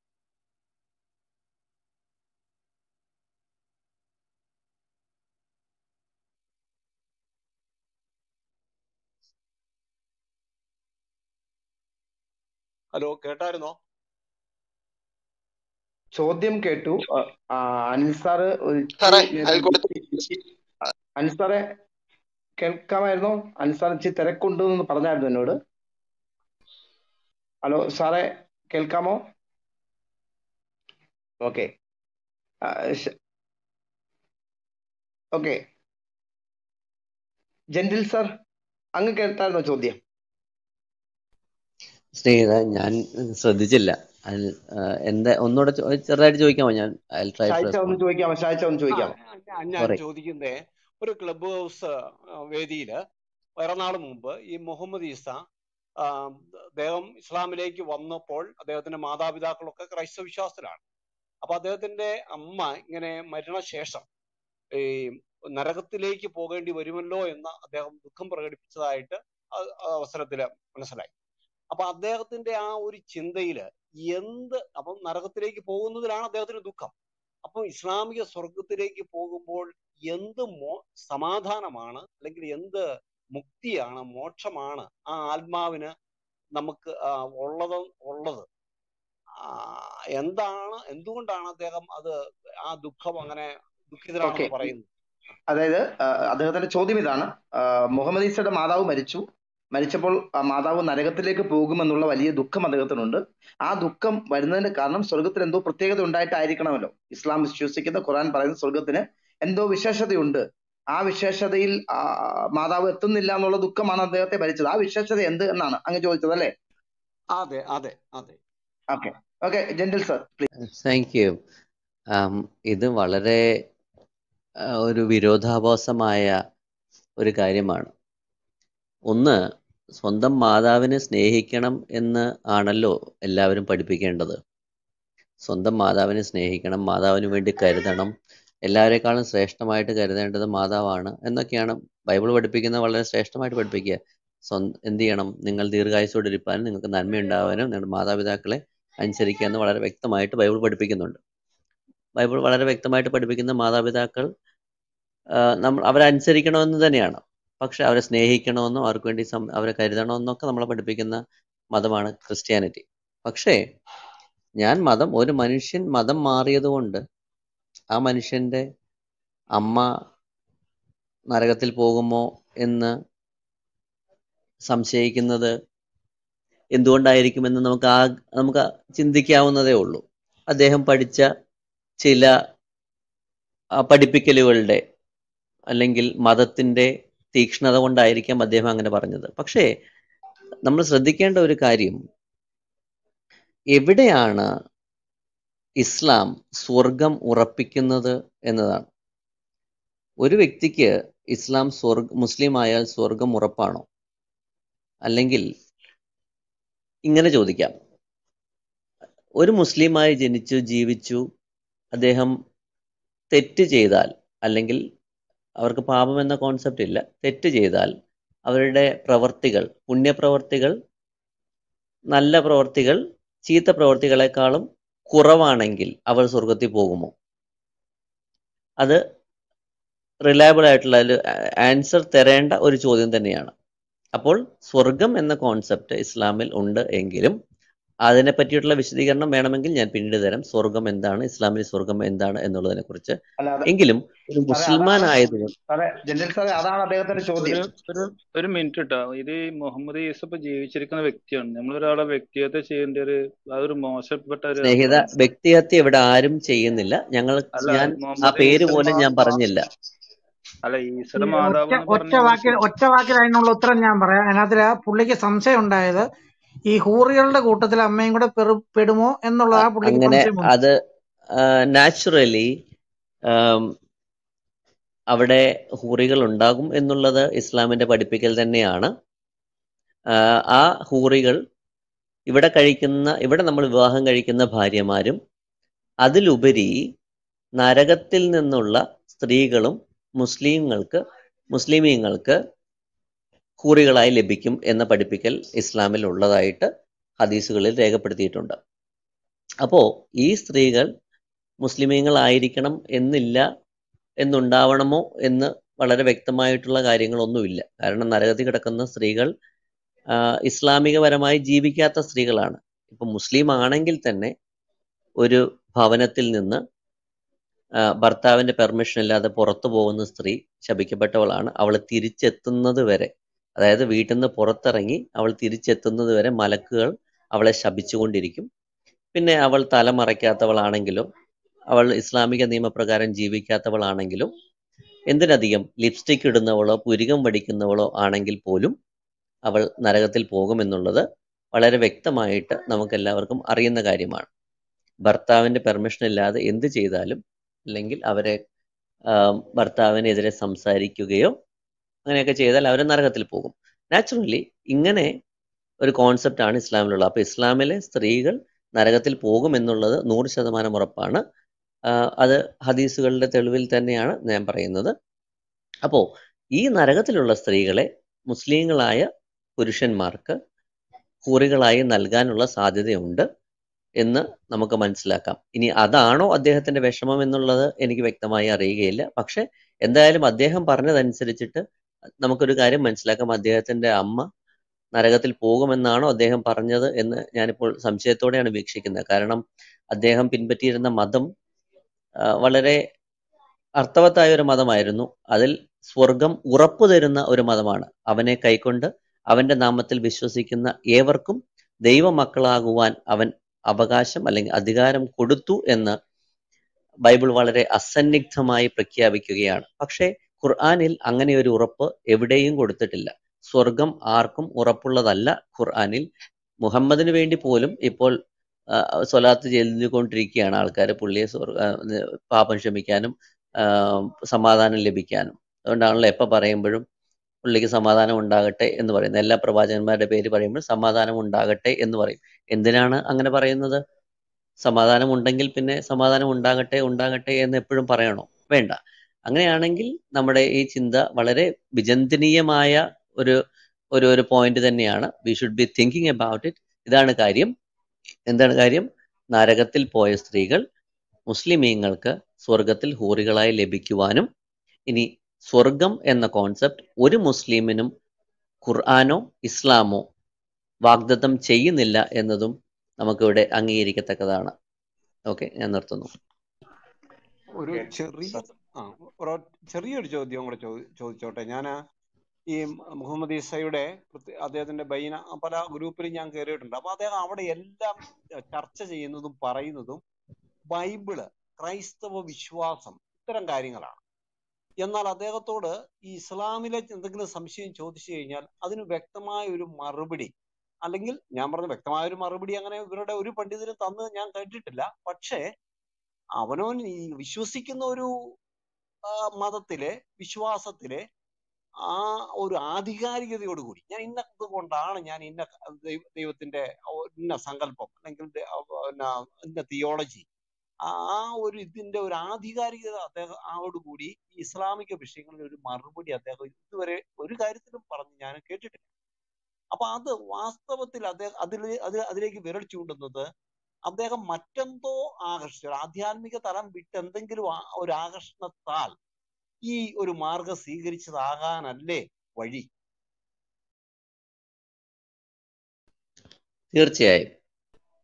E: ഹലോ കേട്ടായിരുന്നോ
A: ചോദ്യം കേട്ടു ആ, ആ, അനിൽ സാറ് ഒരു
B: സാറേ
A: ഇച്ചിരി നേരം
B: അയൽക്കൂട്ടത്തിൽ
A: ഇച്ചി- ഇച്ചി- ആ, അനിൽ സാറെ കേൾക്കാമായിരുന്നോ അനിൽ സാർ ഇച്ചിരി തിരക്കുണ്ട് എന്ന് പറഞ്ഞായിരുന്നു എന്നോട് ഹലോ സാറേ കേൾക്കാമോ ഓക്കെ ഓക്കെ ജെന്റിൽ സാർ അങ്ങ് കേട്ടായിരുന്നോ ചോദ്യം
F: സ്നേഹിത ഞാൻ ശ്രദ്ധിച്ചില്ല അതിൽ ആ, എന്താ ഒന്നുകൂടെ ചോ- ചെറുതായിട്ട് ചോദിക്കാമോ ഞാൻ ഐ ട്രൈ ടു
A: ഷായിച്ച ഒന്ന്
F: റെസ്പോണ്ട്
A: ചോദിക്കാമോ ഷായിച്ച ഒന്ന്
E: ആ
A: ചോദിക്കാമോ
E: ഞാൻ ഞാൻ
F: സോറി
E: ചോദിക്കുന്നേ ഒരു ക്ലബ് ഹൗസ് വേദിയില് കുറെ നാൾ മുമ്പ് ഈ മുഹമ്മദ് ഈസ ആ, അദ്ദേഹം ഇസ്ലാമിലേക്ക് വന്നപ്പോൾ അദ്ദേഹത്തിന്റെ മാതാപിതാക്കളൊക്കെ ക്രൈസ്തവ വിശ്വാസത്തിലാണ് അപ്പൊ അദ്ദേഹത്തിന്റെ അമ്മ ഇങ്ങനെ മരണശേഷം ഈ നരകത്തിലേക്ക് പോകേണ്ടി വരുമല്ലോ എന്ന് അദ്ദേഹം ദുഃഖം പ്രകടിപ്പിച്ചതായിട്ട് ആ- ആ അവസരത്തില് മനസ്സിലായി അപ്പൊ അദ്ദേഹത്തിന്റെ ആ ഒരു ചിന്തയില് എന്ത് അപ്പം നരകത്തിലേക്ക് പോകുന്നതിലാണ് അദ്ദേഹത്തിന് ദുഃഖം അപ്പം ഇസ്ലാമിക സ്വർഗത്തിലേക്ക് പോകുമ്പോൾ എന്ത് മോ സമാധാനമാണ് അല്ലെങ്കിൽ എന്ത് മുക്തിയാണ് മോക്ഷമാണ് ആ ആത്മാവിന് നമുക്ക് ആ, ഉള്ളത് ഉള്ളത് ആ, എന്താണ് എന്തുകൊണ്ടാണ് അദ്ദേഹം അത് ആ ദുഃഖം അങ്ങനെ
A: ഓക്കെ
E: ദുഃഖിതനാണെന്ന് പറയുന്നത്
A: അതായത് ആ, അദ്ദേഹത്തിന്റെ ചോദ്യം ഇതാണ് ആ, മുഹമ്മദ് ഈസയുടെ മാതാവ് മരിച്ചു മരിച്ചപ്പോൾ ആ മാതാവ് നരകത്തിലേക്ക് പോകുമെന്നുള്ള വലിയ ദുഃഖം അദ്ദേഹത്തിനുണ്ട് ആ ദുഃഖം വരുന്നതിന്റെ കാരണം സ്വർഗത്തിൽ എന്തോ പ്രത്യേകത ഉണ്ടായിട്ടായിരിക്കണമല്ലോ ഇസ്ലാം വിശ്വസിക്കുന്ന ഖുറാൻ പറയുന്ന സ്വർഗത്തിന് എന്തോ വിശേഷതയുണ്ട് ആ വിശേഷതയിൽ ആ, മാതാവ് എത്തുന്നില്ല എന്നുള്ള ദുഃഖമാണ് അദ്ദേഹത്തെ ഭരിച്ചത് ആ വിശേഷത എന്ത് എന്നാണ് അങ്ങ് ചോദിച്ചത് അല്ലേ
E: അതെ അതെ അതെ
A: okay okay Gentle sir please
F: thank you ഇത് വളരെ ആ, ഒരു വിരോധാഭാസമായ ഒരു കാര്യമാണ് ഒന്ന് സ്വന്തം മാതാവിനെ സ്നേഹിക്കണം എന്ന് ആണല്ലോ എല്ലാവരും പഠിപ്പിക്കേണ്ടത് സ്വന്തം മാതാവിനെ സ്നേഹിക്കണം മാതാവിന് വേണ്ടി കരുതണം എല്ലാവരെക്കാളും ശ്രേഷ്ഠമായിട്ട് കരുതേണ്ടത് മാതാവാണ് എന്നൊക്കെയാണ് ബൈബിൾ പഠിപ്പിക്കുന്നത് വളരെ ശ്രേഷ്ഠമായിട്ട് പഠിപ്പിക്കുക സ്വന്തം എന്ത് ചെയ്യണം നിങ്ങൾ ദീർഘായുസോടെ ഇരിപ്പാനും നിങ്ങൾക്ക് നന്മയുണ്ടാവാനും നിങ്ങളുടെ മാതാപിതാക്കളെ അനുസരിക്കുക എന്ന് വളരെ വ്യക്തമായിട്ട് ബൈബിൾ പഠിപ്പിക്കുന്നുണ്ട് ബൈബിൾ വളരെ വ്യക്തമായിട്ട് പഠിപ്പിക്കുന്ന മാതാപിതാക്കൾ ആ, നമ്മൾ അവരെ അനുസരിക്കണമെന്ന് തന്നെയാണ് പക്ഷെ അവരെ സ്നേഹിക്കണമെന്നും അവർക്ക് വേണ്ടി സം അവരെ കരുതണമെന്നൊക്കെ നമ്മളെ പഠിപ്പിക്കുന്ന മതമാണ് ക്രിസ്ത്യാനിറ്റി പക്ഷേ ഞാൻ മതം ഒരു മനുഷ്യൻ മതം മാറിയതുകൊണ്ട് ആ മനുഷ്യന്റെ അമ്മ നരകത്തിൽ പോകുമോ എന്ന് സംശയിക്കുന്നത് എന്തുകൊണ്ടായിരിക്കുമെന്ന് നമുക്ക് ആ നമുക്ക് ചിന്തിക്കാവുന്നതേ ഉള്ളൂ അദ്ദേഹം പഠിച്ച ചില ആ, പഠിപ്പിക്കലുകളുടെ അല്ലെങ്കിൽ മതത്തിന്റെ തീക്ഷ്ണത കൊണ്ടായിരിക്കാം അദ്ദേഹം അങ്ങനെ പറഞ്ഞത് പക്ഷേ നമ്മൾ ശ്രദ്ധിക്കേണ്ട ഒരു കാര്യം എവിടെയാണ് ഇസ്ലാം സ്വർഗം ഉറപ്പിക്കുന്നത് എന്നതാണ് ഒരു വ്യക്തിക്ക് ഇസ്ലാം സ്വർഗ മുസ്ലിം ആയാൽ സ്വർഗം ഉറപ്പാണോ അല്ലെങ്കിൽ ഇങ്ങനെ ചോദിക്കാം ഒരു മുസ്ലിമായി ജനിച്ചു ജീവിച്ചു അദ്ദേഹം തെറ്റ് ചെയ്താൽ അല്ലെങ്കിൽ അവർക്ക് പാപം എന്ന കോൺസെപ്റ്റ് ഇല്ല തെറ്റ് ചെയ്താൽ അവരുടെ പ്രവർത്തികൾ പുണ്യപ്രവർത്തികൾ നല്ല പ്രവർത്തികൾ ചീത്ത പ്രവർത്തികളെക്കാളും കുറവാണെങ്കിൽ അവർ സ്വർഗത്തിൽ പോകുമോ അത് റിലയബിൾ ആയിട്ടുള്ള ഒരു ആൻസർ തരേണ്ട ഒരു ചോദ്യം തന്നെയാണ് അപ്പോൾ സ്വർഗം എന്ന കോൺസെപ്റ്റ് ഇസ്ലാമിൽ ഉണ്ട് എങ്കിലും അതിനെ പറ്റിയിട്ടുള്ള വിശദീകരണം വേണമെങ്കിൽ ഞാൻ പിന്നീട് തരാം സ്വർഗം എന്താണ് ഇസ്ലാമിൽ സ്വർഗം എന്താണ് എന്നുള്ളതിനെ കുറിച്ച്
A: അല്ലാതെ
F: എങ്കിലും ഒരു
A: സാറേ
F: മുസൽമാൻ
A: അതാണ്
F: ആയതുകൊണ്ട്
A: സാറേ ജലീൽ സാറേ അതാണ് അദ്ദേഹത്തിന്റെ
D: ഒരു
A: ചോദ്യം
D: ഒരു ഒരു മിനിറ്റ് കേട്ടോ ഇത് ഈ മുഹമ്മദ് ഈസ ഇപ്പൊ ജീവിച്ചിരിക്കുന്ന വ്യക്തിയാണ് നമ്മൾ ഒരാളെ വ്യക്തിഹത്യ ചെയ്യേണ്ട ഒരു അതൊരു മോശപ്പെട്ട ഒരു
F: സ്നേഹിത
D: അപകടം
F: വ്യക്തിഹത്യ ഇവിടെ ആരും ചെയ്യുന്നില്ല ഞങ്ങൾ
D: അല്ല
F: ഞാൻ ആ
D: മുഹമ്മദ്
F: പേര്
D: ഈസ
F: പോലും
D: മാ
F: ഞാൻ
D: മാ-
F: പറഞ്ഞില്ല
D: അല്ല
G: ഈ
D: ഈസയുടെ
G: ഒറ്റ
D: മാതാവ് എന്ന്
G: ഒറ്റ
D: പറഞ്ഞ നിങ്ങൾ
G: വാക്കിൽ
D: ശരി
G: ഒറ്റ വാക്കിൽ അതിനുള്ള ഉത്തരം ഞാൻ പറയാം അതിനകത്ത് പുള്ളിക്ക് സംശയം ഉണ്ടായത് ഈ ഹൂറികളുടെ കൂട്ടത്തിൽ അമ്മയും കൂടെ പെറു പെടുമോ എന്നുള്ളതാ
F: അ-
G: പുള്ളിക്ക്
F: അങ്ങനെ
G: സംശയം വന്നത്
F: അത് നാച്ചുറലി അവിടെ ഹൂറികൾ ഉണ്ടാകും എന്നുള്ളത് ഇസ്ലാമിന്റെ പഠിപ്പിക്കൽ തന്നെയാണ് ആ ആ ഹൂറികൾ ഇവിടെ കഴിക്കുന്ന ഇവിടെ നമ്മൾ വിവാഹം കഴിക്കുന്ന ഭാര്യമാരും അതിലുപരി നരകത്തിൽ നിന്നുള്ള സ്ത്രീകളും മുസ്ലിങ്ങൾക്ക് മുസ്ലിമീങ്ങൾക്ക് ഹൂറികളായി ലഭിക്കും എന്ന പഠിപ്പിക്കൽ ഇസ്ലാമിൽ ഉള്ളതായിട്ട് ഹദീസുകളിൽ രേഖപ്പെടുത്തിയിട്ടുണ്ട് അപ്പോൾ ഈ സ്ത്രീകൾ മുസ്ലിമീങ്ങളായിരിക്കണം എന്നില്ല എന്നുണ്ടാവണമോ എന്ന് വളരെ വ്യക്തമായിട്ടുള്ള കാര്യങ്ങളൊന്നുമില്ല കാരണം നരകത്തിൽ കിടക്കുന്ന സ്ത്രീകൾ ആ, ഇസ്ലാമികപരമായി ജീവിക്കാത്ത സ്ത്രീകളാണ് ഇപ്പൊ മുസ്ലിം ആണെങ്കിൽ തന്നെ ഒരു ഭവനത്തിൽ നിന്ന് ആ, ഭർത്താവിന്റെ പെർമിഷൻ ഇല്ലാതെ പുറത്തു പോകുന്ന സ്ത്രീ ശപിക്കപ്പെട്ടവളാണ് അവൾ തിരിച്ചെത്തുന്നത് വരെ അതായത് വീട്ടിൽ നിന്ന് പുറത്തിറങ്ങി അവൾ തിരിച്ചെത്തുന്നത് വരെ മലക്കുകൾ അവളെ ശപിച്ചുകൊണ്ടിരിക്കും പിന്നെ അവൾ തല മറയ്ക്കാത്തവളാണെങ്കിലും അവൾ ഇസ്ലാമിക നിയമപ്രകാരം ജീവിക്കാത്തവളാണെങ്കിലും എന്തിനധികം ലിപ്സ്റ്റിക് ഇടുന്നവളോ പുരികം വടിക്കുന്നവളോ ആണെങ്കിൽ പോലും അവൾ നരകത്തിൽ പോകുമെന്നുള്ളത് വളരെ വ്യക്തമായിട്ട് നമുക്കെല്ലാവർക്കും അറിയുന്ന കാര്യമാണ് ഭർത്താവിന്റെ പെർമിഷൻ ഇല്ലാതെ എന്ത് ചെയ്താലും അല്ലെങ്കിൽ അവരെ ആം, ഭർത്താവിനെതിരെ സംസാരിക്കുകയോ അങ്ങനെയൊക്കെ ചെയ്താൽ അവർ നരകത്തിൽ പോകും നാച്ചുറലി ഇങ്ങനെ ഒരു കോൺസെപ്റ്റ് ആണ് ഇസ്ലാമിലുള്ളത് അപ്പൊ ഇസ്ലാമിലെ സ്ത്രീകൾ നരകത്തിൽ പോകും എന്നുള്ളത് നൂറ് ശതമാനം ഉറപ്പാണ് ആഹ് അത് ഹദീസുകളുടെ തെളിവിൽ തന്നെയാണ് ഞാൻ പറയുന്നത് അപ്പോ ഈ നരകത്തിലുള്ള സ്ത്രീകളെ മുസ്ലിങ്ങളായ പുരുഷന്മാർക്ക് ഹൂറികളായി നൽകാനുള്ള സാധ്യതയുണ്ട് എന്ന് നമുക്ക് മനസ്സിലാക്കാം ഇനി അതാണോ അദ്ദേഹത്തിന്റെ വിഷമം എന്നുള്ളത് എനിക്ക് വ്യക്തമായി അറിയുകയില്ല പക്ഷെ എന്തായാലും അദ്ദേഹം പറഞ്ഞതനുസരിച്ചിട്ട് നമുക്കൊരു കാര്യം മനസ്സിലാക്കാം അദ്ദേഹത്തിന്റെ അമ്മ നരകത്തിൽ പോകുമെന്നാണോ അദ്ദേഹം പറഞ്ഞത് എന്ന് ഞാനിപ്പോൾ സംശയത്തോടെയാണ് വീക്ഷിക്കുന്നത് കാരണം അദ്ദേഹം പിൻപറ്റിയിരുന്ന മതം ആ, വളരെ അർത്ഥവത്തായ ഒരു മതമായിരുന്നു അതിൽ സ്വർഗം ഉറപ്പു തരുന്ന ഒരു മതമാണ് അവനെ കൈക്കൊണ്ട് അവന്റെ നാമത്തിൽ വിശ്വസിക്കുന്ന ഏവർക്കും ദൈവമക്കളാകുവാൻ അവൻ അവകാശം അല്ലെങ്കിൽ അധികാരം കൊടുത്തു എന്ന് ബൈബിൾ വളരെ അസന്നിഗ്ധമായി പ്രഖ്യാപിക്കുകയാണ് പക്ഷേ ഖുർആനിൽ അങ്ങനെ ഒരു ഉറപ്പ് എവിടെയും കൊടുത്തിട്ടില്ല സ്വർഗം ആർക്കും ഉറപ്പുള്ളതല്ല ഖുർആനിൽ മുഹമ്മദിന് വേണ്ടി പോലും ഇപ്പോൾ ആ, സ്വലാത്ത് ചെയ്തുകൊണ്ടിരിക്കുകയാണ് ആൾക്കാർ പുള്ളിയെ സ്വർഗ ആ, പാപം ക്ഷമിക്കാനും ആ, സമാധാനം ലഭിക്കാനും അതുകൊണ്ടാണല്ലോ എപ്പോൾ പറയുമ്പോഴും പുള്ളിക്ക് സമാധാനം ഉണ്ടാകട്ടെ എന്ന് പറയുന്നത് എല്ലാ പ്രവാചകന്മാരുടെ പേര് പറയുമ്പോൾ സമാധാനം ഉണ്ടാകട്ടെ എന്ന് പറയും എന്തിനാണ് അങ്ങനെ പറയുന്നത് സമാധാനം ഉണ്ടെങ്കിൽ പിന്നെ സമാധാനം ഉണ്ടാകട്ടെ ഉണ്ടാകട്ടെ എന്ന് എപ്പോഴും പറയണോ വേണ്ട അങ്ങനെയാണെങ്കിൽ നമ്മുടെ ഈ ചിന്ത വളരെ വിചിന്തനീയമായ ഒരു ഒരു ഒരു പോയിന്റ് തന്നെയാണ് we should be thinking about it ഇതാണ് കാര്യം എന്താണ് കാര്യം നരകത്തിൽ പോയ സ്ത്രീകൾ മുസ്ലിമീങ്ങൾക്ക് സ്വർഗത്തിൽ ഹൂറികളായി ലഭിക്കുവാനും ഇനി സ്വർഗം എന്ന കോൺസെപ്റ്റ് ഒരു മുസ്ലിമിനും ഖുർആാനോ ഇസ്ലാമോ വാഗ്ദത്തം ചെയ്യുന്നില്ല എന്നതും നമുക്കിവിടെ അംഗീകരിക്കത്തക്കതാണ് ഓക്കെ ഞാൻ നിർത്തുന്നു
E: ഒരു
A: ഓക്കെ
E: ചെറിയ
A: സാർ
E: ആ ഒരു ചെറിയൊരു ചോദ്യം കൂടെ ചോദി- ചോദിച്ചോട്ടെ ഞാൻ ഈ മുഹമ്മദ് ഈസയുടെ പ്രത്യ- അദ്ദേഹത്തിന്റെ ബൈന പല ഗ്രൂപ്പിലും ഞാൻ കയറിയിട്ടുണ്ട് അപ്പൊ അദ്ദേഹം അവിടെ എല്ലാം ചർച്ച ചെയ്യുന്നതും പറയുന്നതും ബൈബിള് ക്രൈസ്തവ വിശ്വാസം ഇത്തരം കാര്യങ്ങളാണ് എന്നാൽ അദ്ദേഹത്തോട് ഈ ഇസ്ലാമിലെ എന്തെങ്കിലും സംശയം ചോദിച്ചു കഴിഞ്ഞാൽ അതിന് വ്യക്തമായ ഒരു മറുപടി അല്ലെങ്കിൽ ഞാൻ പറഞ്ഞ വ്യക്തമായ ഒരു മറുപടി അങ്ങനെ ഇവരുടെ ഒരു പണ്ഡിതരും തന്ന് ഞാൻ കേട്ടിട്ടില്ല പക്ഷേ അവനവൻ ഈ വിശ്വസിക്കുന്ന ഒരു ആ, മതത്തിലെ വിശ്വാസത്തിലെ ആ ഒരു ആധികാരികതയോടുകൂടി ഞാൻ ഇന്നത് കൊണ്ടാണ് ഞാൻ ഇന്ന ദൈവ- ദൈവത്തിന്റെ ഇന്ന സങ്കല്പം അല്ലെങ്കിൽ ദ- ആ, പിന്നെ ഇന്ന തിയോളജി ആ ഒരു ഇതിന്റെ ഒരു ആധികാരികത അദ്ദേഹം ആവോടുകൂടി ഈ ഇസ്ലാമിക വിഷയങ്ങളിൽ ഒരു മറുപടി അദ്ദേഹം ഇതുവരെ ഒരു കാര്യത്തിലും പറഞ്ഞ് ഞാൻ കേട്ടിട്ടില്ല അപ്പൊ അത് വാസ്തവത്തിൽ അദ്ദേഹം അതിൽ അതിൽ അതിലേക്ക് വിരൽ ചൂണ്ടുന്നത് അദ്ദേഹം മറ്റെന്തോ ആകർഷിച്ചു ഒരു ആധ്യാത്മിക തലം വിട്ട് എന്തെങ്കിലും ആ- ഒരു ആകർഷണത്താൽ ഈ ഒരു മാർഗം സ്വീകരിച്ചതാകാനല്ലേ വഴി
F: തീർച്ചയായും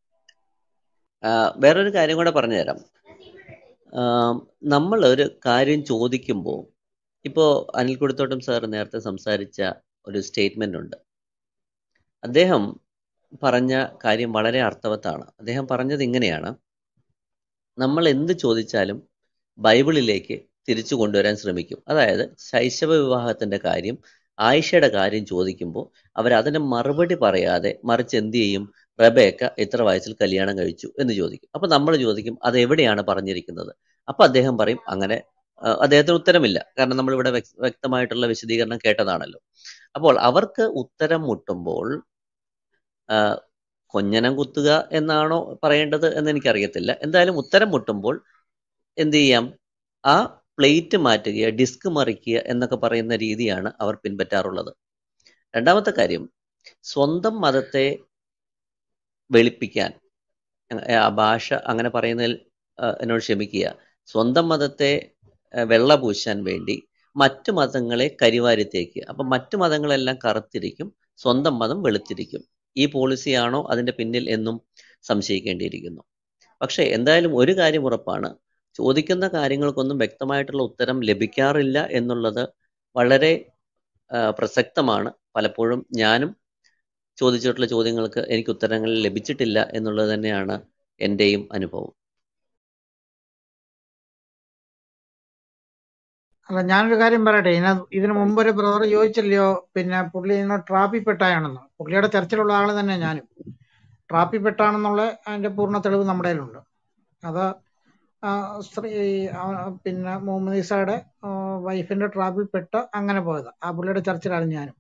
F: ആ, വേറൊരു കാര്യം കൂടെ പറഞ്ഞുതരാം നമ്മൾ ഒരു കാര്യം ചോദിക്കുമ്പോൾ ഇപ്പോൾ അനിൽ കുടുത്തോട്ടം സാർ നേരത്തെ സംസാരിച്ച ഒരു സ്റ്റേറ്റ്മെന്റ് ഉണ്ട് അദ്ദേഹം പറഞ്ഞ കാര്യം വളരെ അർത്ഥവത്താണ് അദ്ദേഹം പറഞ്ഞത് ഇങ്ങനെയാണ് നമ്മൾ എന്ത് ചോദിച്ചാലും ബൈബിളിലേക്ക് തിരിച്ചു കൊണ്ടുവരാൻ ശ്രമിക്കും അതായത് ശൈശവ വിവാഹത്തിന്റെ കാര്യം ആയിഷയുടെ കാര്യം ചോദിക്കുമ്പോൾ അവർ അതിന് മറുപടി പറയാതെ മറിച്ച് എന്ത് ചെയ്യും റബേക്ക എത്ര വയസ്സിൽ കല്യാണം കഴിച്ചു എന്ന് ചോദിക്കും അപ്പൊ നമ്മൾ ചോദിക്കും അത് എവിടെയാണ് പറഞ്ഞിരിക്കുന്നത് അപ്പൊ അദ്ദേഹം പറയും അങ്ങനെ ആ, അദ്ദേഹത്തിന് ഉത്തരമില്ല കാരണം നമ്മൾ ഇവിടെ വ്യക്തമായിട്ടുള്ള വിശദീകരണം കേട്ടതാണല്ലോ അപ്പോൾ അവർക്ക് ഉത്തരം മുട്ടുമ്പോൾ ആ, കൊഞ്ഞനം കുത്തുക എന്നാണോ പറയേണ്ടത് എന്ന് എനിക്കറിയത്തില്ല എന്തായാലും ഉത്തരം മുട്ടുമ്പോൾ എന്ത് ചെയ്യാം ആ പ്ലേറ്റ് മാറ്റുക ഡിസ്ക് മറിക്കുക എന്നൊക്കെ പറയുന്ന രീതിയാണ് അവർ പിൻപറ്റാറുള്ളത് രണ്ടാമത്തെ കാര്യം സ്വന്തം മതത്തെ വെളുപ്പിക്കാൻ ഏ, ആ ഭാഷ അങ്ങനെ പറയുന്നതിൽ ആ, എന്നോട് ക്ഷമിക്കുക സ്വന്തം മതത്തെ ആ, വെള്ള പൂശാൻ വേണ്ടി മറ്റു മതങ്ങളെ കരിവാരിത്തേക്ക് അപ്പൊ മറ്റു മതങ്ങളെല്ലാം കറുത്തിരിക്കും സ്വന്തം മതം വെളുത്തിരിക്കും ഈ പോളിസിയാണോ അതിന്റെ പിന്നിൽ എന്നും സംശയിക്കേണ്ടിയിരിക്കുന്നു പക്ഷെ എന്തായാലും ഒരു കാര്യം ഉറപ്പാണ് ചോദിക്കുന്ന കാര്യങ്ങൾക്കൊന്നും വ്യക്തമായിട്ടുള്ള ഉത്തരം ലഭിക്കാറില്ല എന്നുള്ളത് വളരെ ആ, പ്രസക്തമാണ് പലപ്പോഴും ഞാനും ചോദിച്ചിട്ടുള്ള ചോദ്യങ്ങൾക്ക് എനിക്ക് ഉത്തരങ്ങൾ ലഭിച്ചിട്ടില്ല എന്നുള്ളത് തന്നെയാണ് എൻ്റെയും അനുഭവം
G: അല്ല ഞാനൊരു കാര്യം പറയട്ടെ ഇതിനകത്ത് ഇതിനു മുമ്പ് ഒരു ബ്രദർ ചോദിച്ചല്ലയോ പിന്നെ പുള്ളി ഇങ്ങനെ ട്രാപ്പിൽ പെട്ടായാണെന്ന് പുള്ളിയുടെ ചർച്ചിലുള്ള ആള് തന്നെ ഞാനും ട്രാപ്പിൽ പെട്ടാണെന്നുള്ള അതിന്റെ പൂർണ്ണ തെളിവ് നമ്മുടെ കയ്യിലുണ്ട് അത് ആ സ്ത്രീ ആ പിന്നെ മുഹമ്മദ് ഈസയുടെ വൈഫിന്റെ ട്രാപ്പിൽ പെട്ട് അങ്ങനെ പോയത് ആ പുള്ളിയുടെ ചർച്ചിലാണ് ഞാനും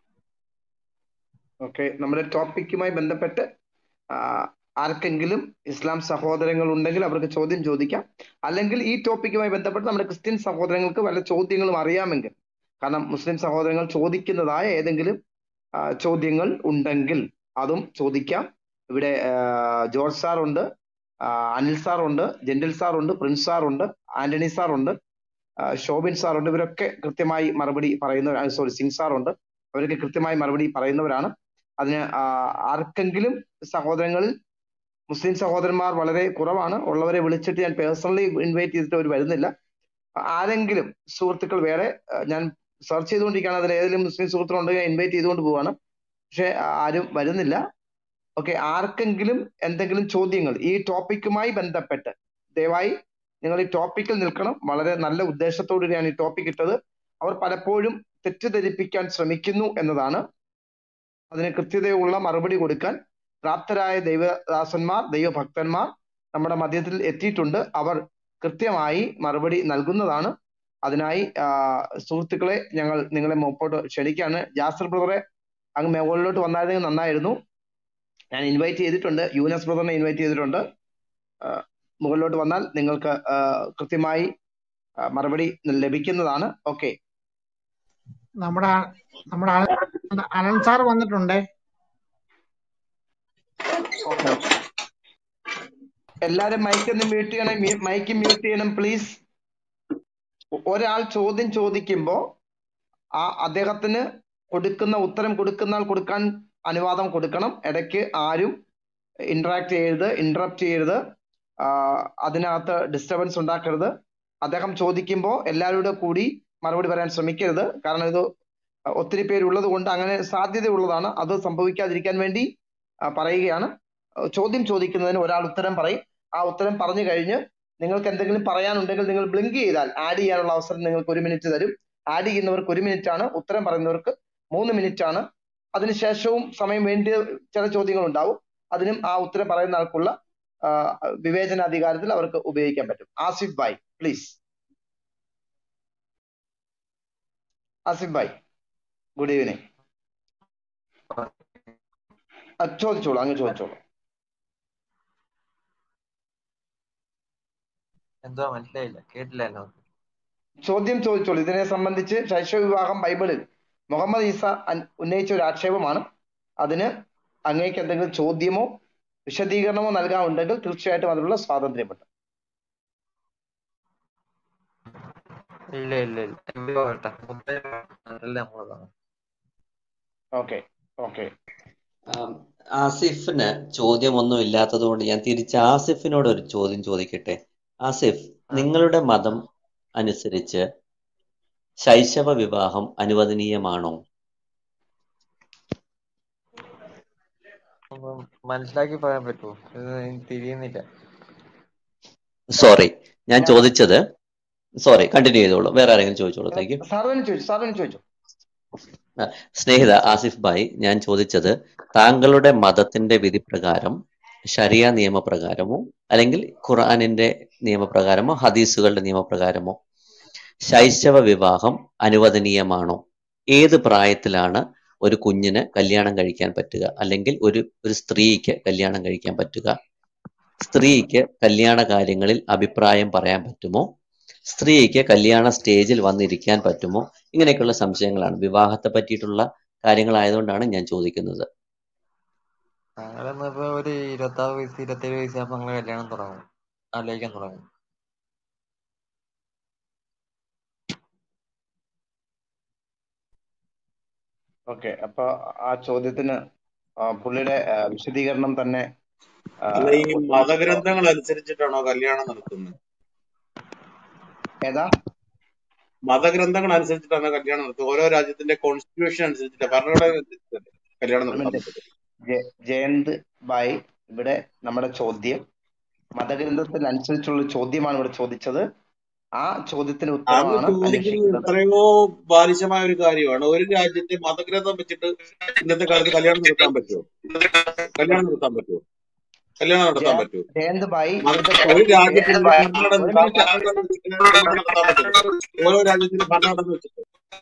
A: ഓക്കെ നമ്മുടെ ടോപ്പിക്കുമായി ബന്ധപ്പെട്ട് ആ, ആർക്കെങ്കിലും ഇസ്ലാം സഹോദരങ്ങൾ ഉണ്ടെങ്കിൽ അവർക്ക് ചോദ്യം ചോദിക്കാം അല്ലെങ്കിൽ ഈ ടോപ്പിക്കുമായി ബന്ധപ്പെട്ട് നമ്മുടെ ക്രിസ്ത്യൻ സഹോദരങ്ങൾക്ക് വല്ല ചോദ്യങ്ങളും അറിയാമെങ്കിൽ കാരണം മുസ്ലിം സഹോദരങ്ങൾ ചോദിക്കുന്നതായ ഏതെങ്കിലും ആ, ചോദ്യങ്ങൾ ഉണ്ടെങ്കിൽ അതും ചോദിക്കാം ഇവിടെ ആ, ജോർജ് സാർ ഉണ്ട് ആ, അനിൽ സാർ ഉണ്ട് ജെന്റിൽ സാർ ഉണ്ട് പ്രിൻസ് സാർ ഉണ്ട് ആന്റണി സാർ ഉണ്ട് ആ, ശോഭിൻ സാർ ഉണ്ട് ഇവരൊക്കെ കൃത്യമായി മറുപടി പറയുന്നവരാണ് സോറി സിംഗ് സാർ ഉണ്ട് അവരൊക്കെ കൃത്യമായി മറുപടി പറയുന്നവരാണ് അതിന് ആ, ആർക്കെങ്കിലും സഹോദരങ്ങളിൽ മുസ്ലിം സഹോദരന്മാർ വളരെ കുറവാണ് ഉള്ളവരെ വിളിച്ചിട്ട് ഞാൻ പേഴ്സണലി ഇൻവൈറ്റ് ചെയ്തിട്ട് അവർ വരുന്നില്ല ആരെങ്കിലും സുഹൃത്തുക്കൾ വേറെ ആ, ഞാൻ സെർച്ച് ചെയ്തുകൊണ്ടിരിക്കുകയാണ് അതിൽ ഏതെങ്കിലും മുസ്ലിം സുഹൃത്തുക്കളുണ്ടെങ്കിൽ ഇൻവൈറ്റ് ചെയ്തുകൊണ്ട് പോവാണ് പക്ഷെ ആരും വരുന്നില്ല ഓക്കെ ആർക്കെങ്കിലും എന്തെങ്കിലും ചോദ്യങ്ങൾ ഈ ടോപ്പിക്കുമായി ബന്ധപ്പെട്ട് ദയവായി നിങ്ങൾ ഈ ടോപ്പിക്കിൽ നിൽക്കണം വളരെ നല്ല ഉദ്ദേശത്തോടുകൂടിയാണ് ഈ ടോപ്പിക് ഇട്ടത് അവർ പലപ്പോഴും തെറ്റിദ്ധരിപ്പിക്കാൻ ശ്രമിക്കുന്നു എന്നതാണ് അതിന് കൃത്യതയുള്ള മറുപടി കൊടുക്കാൻ പ്രാപ്തരായ ദൈവദാസന്മാർ ദൈവഭക്തന്മാർ നമ്മുടെ മധ്യത്തിൽ എത്തിയിട്ടുണ്ട് അവർ കൃത്യമായി മറുപടി നൽകുന്നതാണ് അതിനായി ആ, സുഹൃത്തുക്കളെ ഞങ്ങൾ നിങ്ങളെ മുമ്പോട്ട് ക്ഷണിക്കാണ് ജാസർ ബ്രദറെ അങ്ങ് മുകളിലോട്ട് വന്നായിരുന്നെങ്കിൽ നന്നായിരുന്നു ഞാൻ ഇൻവൈറ്റ് ചെയ്തിട്ടുണ്ട് യൂനസ് ബ്രദറിനെ ഇൻവൈറ്റ് ചെയ്തിട്ടുണ്ട് ആ, മുകളിലോട്ട് വന്നാൽ നിങ്ങൾക്ക് ആ, കൃത്യമായി ആ, മറുപടി ലഭിക്കുന്നതാണ് ഓക്കെ
G: നമ്മുടെ ആ- നമ്മുടെ അനന്ത് അനന്ത് സാർ വന്നിട്ടുണ്ടേ
A: ഓക്കെ എല്ലാരും മൈക്ക് ഒന്ന് മ്യൂട്ട് ചെയ്യണം മൈക്ക് മ്യൂട്ട് ചെയ്യണം പ്ലീസ് ഒരാൾ ചോദ്യം ചോദിക്കുമ്പോ ആ അദ്ദേഹത്തിന് കൊടുക്കുന്ന ഉത്തരം കൊടുക്കുന്ന ആൾ കൊടുക്കാൻ അനുവാദം കൊടുക്കണം ഇടയ്ക്ക് ആരും ഇന്ററാക്ട് ചെയ്യരുത് ഇന്ററപ്റ്റ് ചെയ്യരുത് ആ, അതിനകത്ത് ഡിസ്റ്റർബൻസ് ഉണ്ടാക്കരുത് അദ്ദേഹം ചോദിക്കുമ്പോൾ എല്ലാവരുടെ കൂടി മറുപടി പറയാൻ ശ്രമിക്കരുത് കാരണം ഇത് ഒത്തിരി പേരുള്ളത് കൊണ്ട് അങ്ങനെ സാധ്യതയുള്ളതാണ് അത് സംഭവിക്കാതിരിക്കാൻ വേണ്ടി ആ, പറയുകയാണ് ചോദ്യം ചോദിക്കുന്നതിന് ഒരാൾ ഉത്തരം പറയും ആ ഉത്തരം പറഞ്ഞു കഴിഞ്ഞ് നിങ്ങൾക്ക് എന്തെങ്കിലും പറയാനുണ്ടെങ്കിൽ നിങ്ങൾ ബ്ലിങ്ക് ചെയ്താൽ ആഡ് ചെയ്യാനുള്ള അവസരം നിങ്ങൾക്ക് ഒരു മിനിറ്റ് തരും ആഡ് ചെയ്യുന്നവർക്ക് ഒരു മിനിറ്റ് ആണ് ഉത്തരം പറയുന്നവർക്ക് മൂന്ന് മിനിറ്റ് ആണ് അതിനുശേഷവും സമയം വേണ്ടിയ ചില ചോദ്യങ്ങൾ ഉണ്ടാവും അതിനും ആ ഉത്തരം പറയുന്ന ആൾക്കുള്ള ആ, വിവേചനാധികാരത്തിൽ അവർക്ക് ഉപയോഗിക്കാൻ പറ്റും Asif bhai please Asif bhai good evening ചോദിച്ചോളൂ അങ്ങ് ചോദിച്ചോളൂ
H: എന്തോ മനസ്സിലായില്ല കേട്ടില്ലല്ലോ
A: ചോദ്യം ചോദിച്ചോളൂ ഇതിനെ സംബന്ധിച്ച് ശൈശവ വിവാഹം ബൈബിളിൽ മുഹമ്മദ് ഈസ അൻ- ഉന്നയിച്ച ഒരു ആക്ഷേപമാണ് അതിന് അങ്ങേക്ക് എന്തെങ്കിലും ചോദ്യമോ വിശദീകരണമോ നൽകാനുണ്ടെങ്കിൽ തീർച്ചയായിട്ടും അതിനുള്ള സ്വാതന്ത്ര്യമുണ്ട്
H: ഇല്ല ഇല്ല ഇല്ല എന്തോ കേട്ടാ മുമ്പേ അതല്ല നമ്മളതാണ്
A: ഓക്കെ ഓക്കെ
F: ആം, ആസിഫിന് ചോദ്യമൊന്നും ഇല്ലാത്തത് കൊണ്ട് ഞാൻ തിരിച്ച് ആസിഫിനോട് ഒരു ചോദ്യം ചോദിക്കട്ടെ ആസിഫ്
H: ആ
F: നിങ്ങളുടെ മതം അനുസരിച്ച് ശൈശവ വിവാഹം അനുവദനീയമാണോ
H: ഒന്ന് മനസ്സിലാക്കി പറയാൻ പറ്റുമോ ഇത് എനിക്ക് തിരിയുന്നില്ല
F: സോറി ഞാൻ
A: ഞാൻ
F: ചോദിച്ചത് സോറി കണ്ടിന്യൂ ചെയ്തോളൂ വേറെ ആരെങ്കിലും ചോദിച്ചോളൂ താങ്ക് യു
A: സാർ തന്നെ ചോദിച്ചു സാർ തന്നെ ചോദിച്ചു
F: ആ, സ്നേഹിത ആസിഫ് ഭായ് ഞാൻ ചോദിച്ചത് താങ്കളുടെ മതത്തിന്റെ വിധി പ്രകാരം ശരിയ നിയമപ്രകാരമോ അല്ലെങ്കിൽ ഖുർആനിന്റെ നിയമപ്രകാരമോ ഹദീസുകളുടെ നിയമപ്രകാരമോ ശൈശവ വിവാഹം അനുവദനീയമാണോ ഏത് പ്രായത്തിലാണ് ഒരു കുഞ്ഞിന് കല്യാണം കഴിക്കാൻ പറ്റുക അല്ലെങ്കിൽ ഒരു ഒരു സ്ത്രീക്ക് കല്യാണം കഴിക്കാൻ പറ്റുക സ്ത്രീക്ക് കല്യാണ കാര്യങ്ങളിൽ അഭിപ്രായം പറയാൻ പറ്റുമോ സ്ത്രീക്ക് കല്യാണ സ്റ്റേജിൽ വന്നിരിക്കാൻ പറ്റുമോ ഇങ്ങനെയൊക്കെയുള്ള സംശയങ്ങളാണ് വിവാഹത്തെ പറ്റിയിട്ടുള്ള കാര്യങ്ങളായതുകൊണ്ടാണ് ഞാൻ ചോദിക്കുന്നത്
H: ഞങ്ങളിപ്പോ ഒരു ഇരുപത്താറ് വയസ്സ് ഇരുപത്തേഴ് വയസ്സാകുമ്പോ ഞങ്ങള് കല്യാണം തുടങ്ങും ആലോചിക്കാൻ തുടങ്ങും
A: ഓക്കെ അപ്പൊ ആ ചോദ്യത്തിന് ആ, പുള്ളിയുടെ ആ, വിശദീകരണം തന്നെ ആ,
I: അല്ല ഈ
A: ഒരു-
I: മതഗ്രന്ഥങ്ങൾ അനുസരിച്ചിട്ടാണോ കല്യാണം നടത്തുന്നത്
A: ഏതാ
I: മതഗ്രന്ഥങ്ങൾ അനുസരിച്ചിട്ടാണ് കല്യാണം നടത്തുന്നത് ഓരോ രാജ്യത്തിന്റെ കോൺസ്റ്റിറ്റ്യൂഷൻ അനുസരിച്ചിട്ട് ഭരണഘടന അനുസരിച്ചിട്ടല്ലേ കല്യാണം
A: ഒരു
I: നടത്താൻ
A: മിനിറ്റ്
I: പറ്റത്തുള്ളൂ
A: ജയ- ജയന്ത് ഭായ് ഇവിടെ നമ്മുടെ ചോദ്യം മതഗ്രന്ഥത്തിനനുസരിച്ചുള്ള ചോദ്യമാണ് ഇവിടെ ചോദിച്ചത് ആ ചോദ്യത്തിന്
I: അങ്ങ്
A: ഉത്തരമാണ്
I: ചോദിക്കുന്നത്
A: അന്വേഷിക്കുന്നത്
I: എത്രയോ ബാലിശമായ ഒരു കാര്യമാണ് ഒരു രാജ്യത്തെ മതഗ്രന്ഥം വെച്ചിട്ട് ഇന്നത്തെ കാലത്ത് കല്യാണം നടത്താൻ പറ്റുമോ കല്യാണം നടത്താൻ പറ്റുമോ കല്യാണം നടത്താൻ
A: ജയ
I: പറ്റുമോ
A: ജയന്ത് ഭായ്
I: മത-
A: ഇവിടുത്തെ
I: ഒരു
A: ചോദ്യം
I: രാജ്യത്തിന്റെ
A: ജയന്ത് ഭായ്
I: ഭരണഘടന
A: ഒരു മിനിറ്റ്
I: ഭരണഘടന വെച്ചിട്ട് കല്യാണം നടത്താൻ പറ്റില്ല ഓരോ രാജ്യത്തിന്റെ ഭരണഘടന വെച്ചിട്ട്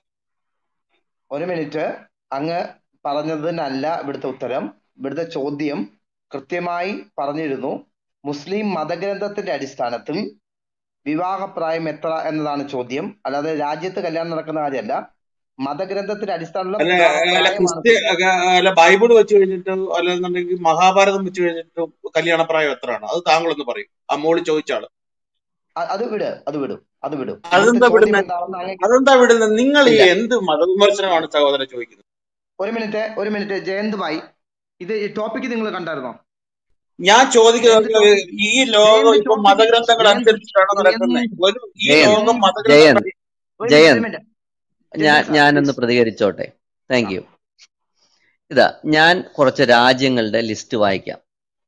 A: ഒരു മിനിറ്റ് അങ്ങ് പറഞ്ഞതിനല്ല ഇവിടുത്തെ ഉത്തരം ഇവിടുത്തെ ചോദ്യം കൃത്യമായി പറഞ്ഞിരുന്നു മുസ്ലിം മതഗ്രന്ഥത്തിന്റെ അടിസ്ഥാനത്തിൽ വിവാഹപ്രായം എത്ര എന്നതാണ് ചോദ്യം അല്ലാതെ രാജ്യത്ത് കല്യാണം നടക്കുന്ന കാര്യമല്ല മതഗ്രന്ഥത്തിന്റെ അടിസ്ഥാനത്തിലുള്ള
I: അല്ല അല്ല
A: വിവാഹപ്രായമാണ്
I: ക്രിസ്ത്യ
A: ചോദ്യം
I: അല്ല ബൈബിൾ വെച്ച് കഴിഞ്ഞിട്ട് അല്ലെന്നുണ്ടെങ്കിൽ മഹാഭാരതം വെച്ച് കഴിഞ്ഞിട്ട് കല്യാണ പ്രായം എത്രയാണ് അത് താങ്കളൊന്ന് പറയും ആ മോള് ചോദിച്ചാള്
A: അ- അത് വിട് അത് വിടും അത് വിടും ഇവിടുത്തെ
I: അതെന്താ
A: ചോദ്യം
I: വിടുന്നത്
A: എന്താണെന്ന് അങ്ങ്
I: അതെന്താ വിടുന്നത് നിങ്ങൾ ഈ
A: ഇല്ല
I: എന്ത് മതവിമർശനമാണ് സഹോദരൻ ചോദിക്കുന്നത്
A: ഒരു മിനിറ്റ് ഒരു മിനിറ്റ് ജയന്ത് ഭായ് ഇത് ഈ ടോപ്പിക്ക് നിങ്ങൾ കണ്ടായിരുന്നോ
I: ഞാൻ ചോദിക്കുന്നത്
A: ജയന്ത് ടോപ്പിക്
I: ഈ ലോകം
A: ജയന്ത്
I: ഇപ്പൊ
A: ടോപ്പിക്
I: മതഗ്രന്ഥങ്ങൾ
A: ജയന്ത്
I: അനുസരിച്ചിട്ടാണ് നടക്കുന്നത്
A: ജയന്ത്
I: ഒരു ഈ
F: ജയന്ത്
I: ലോകം
A: ജയന്ത്
I: മതഗ്രന്ഥങ്ങൾ
F: ജയന്ത്
A: ഒരു മിനിറ്റ് ഒരു
F: ജയന്ത്
A: മിനിറ്റ്
F: ഞാൻ
A: ജയന്ത് സാർ
F: ഞാനൊന്ന്
A: പ്ലീസ്
F: പ്രതികരിച്ചോട്ടെ
A: ആ
F: താങ്ക് യു ഇതാ ഞാൻ കുറച്ച് രാജ്യങ്ങളുടെ ലിസ്റ്റ് വായിക്കാം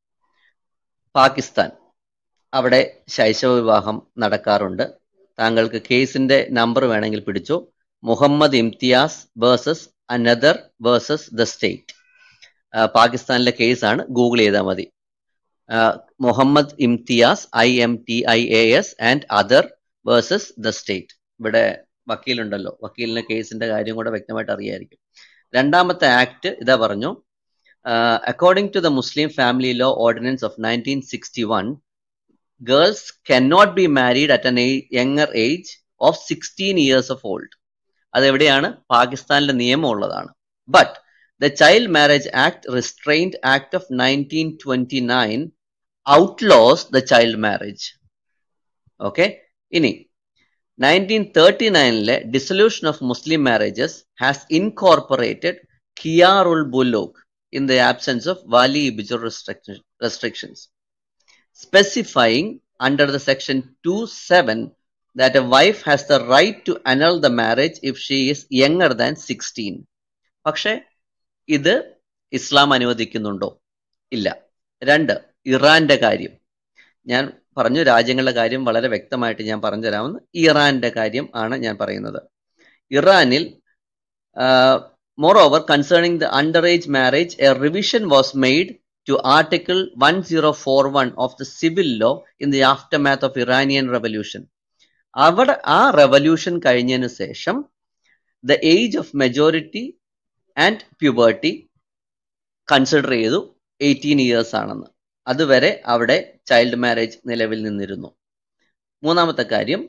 F: പാകിസ്ഥാൻ അവിടെ ശൈശവ വിവാഹം നടക്കാറുണ്ട് താങ്കൾക്ക് കേസിന്റെ നമ്പർ വേണമെങ്കിൽ പിടിച്ചോ Muhammad Imtiaz versus another versus the state പാകിസ്ഥാനിലെ കേസാണ് ഗൂഗിൾ ചെയ്താൽ മതി ആ, Muhammad Imtiaz I M T I A S and other versus the state ഇവിടെ വക്കീലുണ്ടല്ലോ വക്കീലിന് കേസിന്റെ കാര്യം കൂടെ വ്യക്തമായിട്ട് അറിയായിരിക്കും രണ്ടാമത്തെ ആക്ട് ഇതാ പറഞ്ഞു according to the Muslim family law ordinance of nineteen sixty one girls cannot be married at an younger age of sixteen years of old അതെവിടെയാണ് പാകിസ്ഥാനിലെ നിയമം ഉള്ളതാണ് but the child marriage act restrained act of nineteen twenty nine outlaws the child marriage okay ഇനി നയൻറ്റീൻ തേർട്ടി നയനിലെ dissolution of Muslim marriages has incorporated ഖിയാറുൽ ബുലോഗ് ഇൻ ദ ആബ്സെൻസ് ഓഫ് വാലി ബിജുർ restrictions specifying under the section 2.7 that a wife has the right to annul the marriage if she is younger than 16 പക്ഷെ ഇത് ഇസ്ലാം അനുവദിക്കുന്നുണ്ടോ ഇല്ല രണ്ട് ഇറാന്റെ കാര്യം ഞാൻ പറഞ്ഞു രാജ്യങ്ങളുടെ കാര്യം വളരെ വ്യക്തമായിട്ട് ഞാൻ പറഞ്ഞു തരാമെന്ന് ഇറാന്റെ കാര്യം ആണ് ഞാൻ പറയുന്നത് ഇറാനിൽ moreover concerning the under age marriage a revision was made to Article 1041 of the Civil Law in the aftermath of Iranian Revolution. അവിടെ ആ റെവല്യൂഷൻ കഴിഞ്ഞതിന് ശേഷം the age of majority and puberty consider ചെയ്തു എയ്റ്റീൻ ഇയേഴ്സ് ആണെന്ന് അതുവരെ അവിടെ ചൈൽഡ് മാരേജ് നിലവിൽ നിന്നിരുന്നു മൂന്നാമത്തെ കാര്യം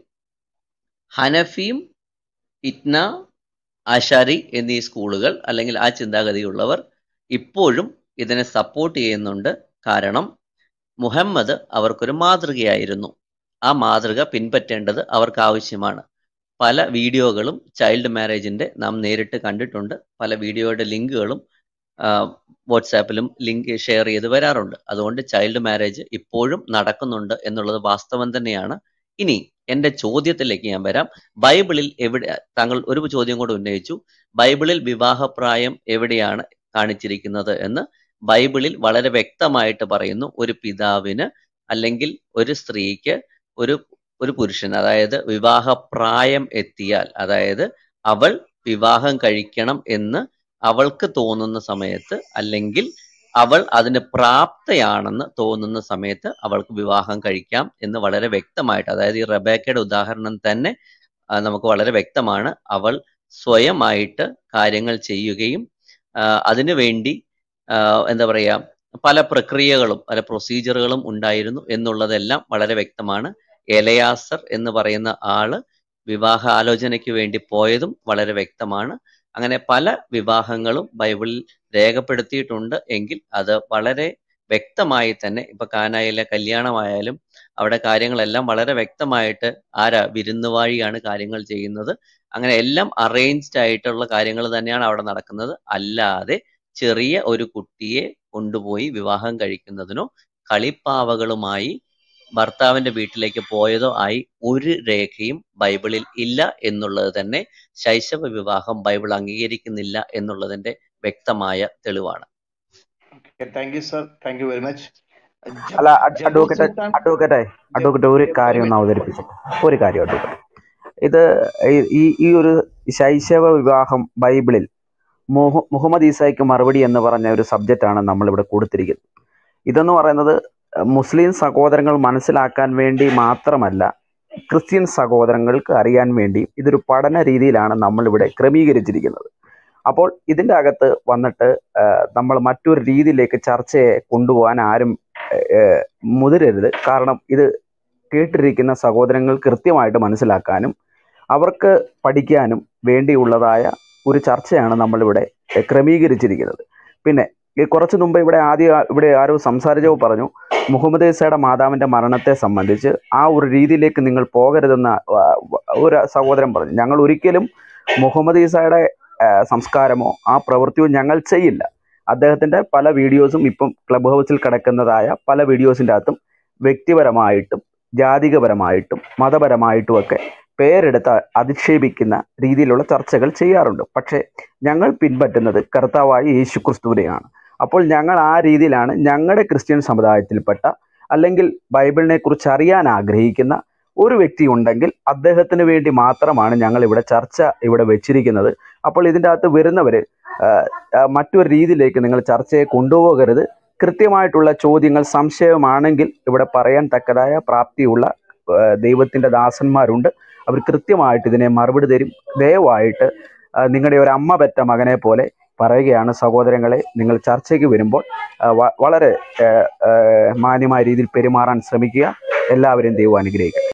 F: ഹനഫിയും ഇറ്റ്ന അഷാരി എന്നീ സ്കൂളുകൾ അല്ലെങ്കിൽ ആ ചിന്താഗതിയുള്ളവർ ഇപ്പോഴും ഇതിനെ സപ്പോർട്ട് ചെയ്യുന്നുണ്ട് കാരണം മുഹമ്മദ് അവർക്കൊരു മാതൃകയായിരുന്നു ആ മാതൃക പിൻപറ്റേണ്ടത് അവർക്ക് ആവശ്യമാണ് പല വീഡിയോകളും ചൈൽഡ് മാരേജിന്റെ നാം നേരിട്ട് കണ്ടിട്ടുണ്ട് പല വീഡിയോയുടെ ലിങ്കുകളും വാട്സാപ്പിലും ലിങ്ക് ഷെയർ ചെയ്ത് വരാറുണ്ട് അതുകൊണ്ട് ചൈൽഡ് മാരേജ് ഇപ്പോഴും നടക്കുന്നുണ്ട് എന്നുള്ളത് വാസ്തവം തന്നെയാണ് ഇനി എന്റെ ചോദ്യത്തിലേക്ക് ഞാൻ വരാം ബൈബിളിൽ എവിടെ താങ്കൾ ഒരു ചോദ്യം കൂടെ ഉന്നയിച്ചു ബൈബിളിൽ വിവാഹപ്രായം എവിടെയാണ് കാണിച്ചിരിക്കുന്നത് എന്ന് ബൈബിളിൽ വളരെ വ്യക്തമായിട്ട് പറയുന്നു ഒരു പിതാവിന് അല്ലെങ്കിൽ ഒരു സ്ത്രീക്ക് ഒരു ഒരു പുരുഷൻ അതായത് വിവാഹപ്രായം എത്തിയാൽ അതായത് അവൾ വിവാഹം കഴിക്കണം എന്ന് അവൾക്ക് തോന്നുന്ന സമയത്ത് അല്ലെങ്കിൽ അവൾ അതിന് പ്രാപ്തയാണെന്ന് തോന്നുന്ന സമയത്ത് അവൾക്ക് വിവാഹം കഴിക്കാം എന്ന് വളരെ വ്യക്തമായിട്ട് അതായത് ഈ റബേക്കയുടെ ഉദാഹരണം തന്നെ ആ, നമുക്ക് വളരെ വ്യക്തമാണ് അവൾ സ്വയമായിട്ട് കാര്യങ്ങൾ ചെയ്യുകയും ആ, അതിനുവേണ്ടി ആ, എന്താ പറയാ പല പ്രക്രിയകളും പല പ്രൊസീജിയറുകളും ഉണ്ടായിരുന്നു എന്നുള്ളതെല്ലാം വളരെ വ്യക്തമാണ് എലയാസർ എന്ന് പറയുന്ന ആള് വിവാഹ ആലോചനയ്ക്ക് വേണ്ടി പോയതും വളരെ വ്യക്തമാണ് അങ്ങനെ പല വിവാഹങ്ങളും ബൈബിളിൽ രേഖപ്പെടുത്തിയിട്ടുണ്ട് എങ്കിൽ അത് വളരെ വ്യക്തമായി തന്നെ ഇപ്പൊ കാനായിലെ കല്യാണമായാലും അവിടെ കാര്യങ്ങളെല്ലാം വളരെ വ്യക്തമായിട്ട് ആരാ വിരുന്നുവാഴിയാണ് കാര്യങ്ങൾ ചെയ്യുന്നത് അങ്ങനെ എല്ലാം അറേഞ്ച്ഡ് ആയിട്ടുള്ള കാര്യങ്ങൾ തന്നെയാണ് അവിടെ നടക്കുന്നത് അല്ലാതെ ചെറിയ ഒരു കുട്ടിയെ കൊണ്ടുപോയി വിവാഹം കഴിക്കുന്നതിനോ കളിപ്പാവകളുമായി ഭർത്താവിന്റെ വീട്ടിലേക്ക് പോയതോ ആയി ഒരു രേഖയും ബൈബിളിൽ ഇല്ല എന്നുള്ളത് തന്നെ ശൈശവ വിവാഹം ബൈബിൾ അംഗീകരിക്കുന്നില്ല എന്നുള്ളതിന്റെ വ്യക്തമായ തെളിവാണ്
A: thank you sir thank you very much
J: അല്ല അഡ്-
A: ജംബോ
J: അഡ്വക്കേറ്റ്
A: സുൽത്താൻ
J: അഡ്വക്കേറ്റെ
A: ജം-
J: അഡ്വക്കേറ്റ് ഒരു
A: ജം- ഒരു
J: കാര്യം ഒന്ന്
A: മിനിറ്റ്
J: അവതരിപ്പിച്ചു ഒരു കാര്യം അഡ്വക്കേറ്റ് ഇത് ഈ ഈ- ഈ ഒരു ശൈശവ വിവാഹം ബൈബിളിൽ മുഹ- മുഹമ്മദ് ഈസായ്ക്ക് മറുപടി എന്ന് പറഞ്ഞ ഒരു സബ്ജക്റ്റാണ് നമ്മളിവിടെ കൊടുത്തിരിക്കുന്നത് ഇതെന്ന് പറയുന്നത് മുസ്ലിം സഹോദരങ്ങൾ മനസ്സിലാക്കാൻ വേണ്ടി മാത്രമല്ല ക്രിസ്ത്യൻ സഹോദരങ്ങൾക്ക് അറിയാൻ വേണ്ടി ഇതൊരു പഠന രീതിയിലാണ് നമ്മളിവിടെ ക്രമീകരിച്ചിരിക്കുന്നത് അപ്പോൾ ഇതിൻ്റെ അകത്ത് വന്നിട്ട് നമ്മൾ മറ്റൊരു രീതിയിലേക്ക് ചർച്ചയെ കൊണ്ടുപോകാൻ ആരും ഏഹ്, മുതിരരുത് കാരണം ഇത് കേട്ടിരിക്കുന്ന സഹോദരങ്ങൾ കൃത്യമായിട്ട് മനസ്സിലാക്കാനും അവർക്ക് പഠിക്കാനും വേണ്ടിയുള്ളതായ ഒരു ചർച്ചയാണ് നമ്മളിവിടെ ഏഹ്, ക്രമീകരിച്ചിരിക്കുന്നത് പിന്നെ ഈ കുറച്ച് മുമ്പ് ഇവിടെ ആദ്യം ആ- ഇവിടെ ആരോ സംസാരിച്ചോ പറഞ്ഞു മുഹമ്മദ് ഈസയുടെ മാതാവിൻ്റെ മരണത്തെ സംബന്ധിച്ച് ആ ഒരു രീതിയിലേക്ക് നിങ്ങൾ പോകരുതെന്ന് ആ, ഒരു സഹോദരൻ പറഞ്ഞു ഞങ്ങൾ ഒരിക്കലും മുഹമ്മദ് ഈസയുടെ ആ, സംസ്കാരമോ ആ പ്രവൃത്തിയോ ഞങ്ങൾ ചെയ്യില്ല അദ്ദേഹത്തിൻ്റെ പല വീഡിയോസും ഇപ്പം ക്ലബ് ഹൗസിൽ കിടക്കുന്നതായ പല വീഡിയോസിൻ്റെ അകത്തും വ്യക്തിപരമായിട്ടും ജാതികപരമായിട്ടും മതപരമായിട്ടുമൊക്കെ പേരെടുത്ത് അധിക്ഷേപിക്കുന്ന രീതിയിലുള്ള ചർച്ചകൾ ചെയ്യാറുണ്ട് പക്ഷേ ഞങ്ങൾ പിൻപറ്റുന്നത് കർത്താവായ യേശു ക്രിസ്തുവിനെയാണ് അപ്പോൾ ഞങ്ങൾ ആ രീതിയിലാണ് ഞങ്ങളുടെ ക്രിസ്ത്യൻ സമുദായത്തിൽപ്പെട്ട അല്ലെങ്കിൽ ബൈബിളിനെ കുറിച്ച് അറിയാൻ ആഗ്രഹിക്കുന്ന ഒരു വ്യക്തി ഉണ്ടെങ്കിൽ അദ്ദേഹത്തിന് വേണ്ടി മാത്രമാണ് ഞങ്ങൾ ഇവിടെ ചർച്ച ഇവിടെ വെച്ചിരിക്കുന്നത് അപ്പോൾ ഇതിൻ്റെ അകത്ത് വരുന്നവർ മറ്റൊരു രീതിയിലേക്ക് നിങ്ങൾ ചർച്ചയെ കൊണ്ടുപോകരുത് കൃത്യമായിട്ടുള്ള ചോദ്യങ്ങൾ സംശയമാണെങ്കിൽ ഇവിടെ പറയാൻ തക്കതായ പ്രാപ്തിയുള്ള ആ, ദൈവത്തിൻ്റെ ദാസന്മാരുണ്ട് അവർ കൃത്യമായിട്ട് ഇതിനെ മറുപടി തരും ദയവായിട്ട് ആ, നിങ്ങളുടെ ഒരു അമ്മ പെറ്റ മകനെ പോലെ പറയുകയാണ് സഹോദരങ്ങളെ നിങ്ങൾ ചർച്ചയ്ക്ക് വരുമ്പോൾ ആ, വ- വളരെ ആ, ആ, മാന്യമായ രീതിയിൽ പെരുമാറാൻ ശ്രമിക്കുക എല്ലാവരെയും ദൈവം അനുഗ്രഹിക്കട്ടെ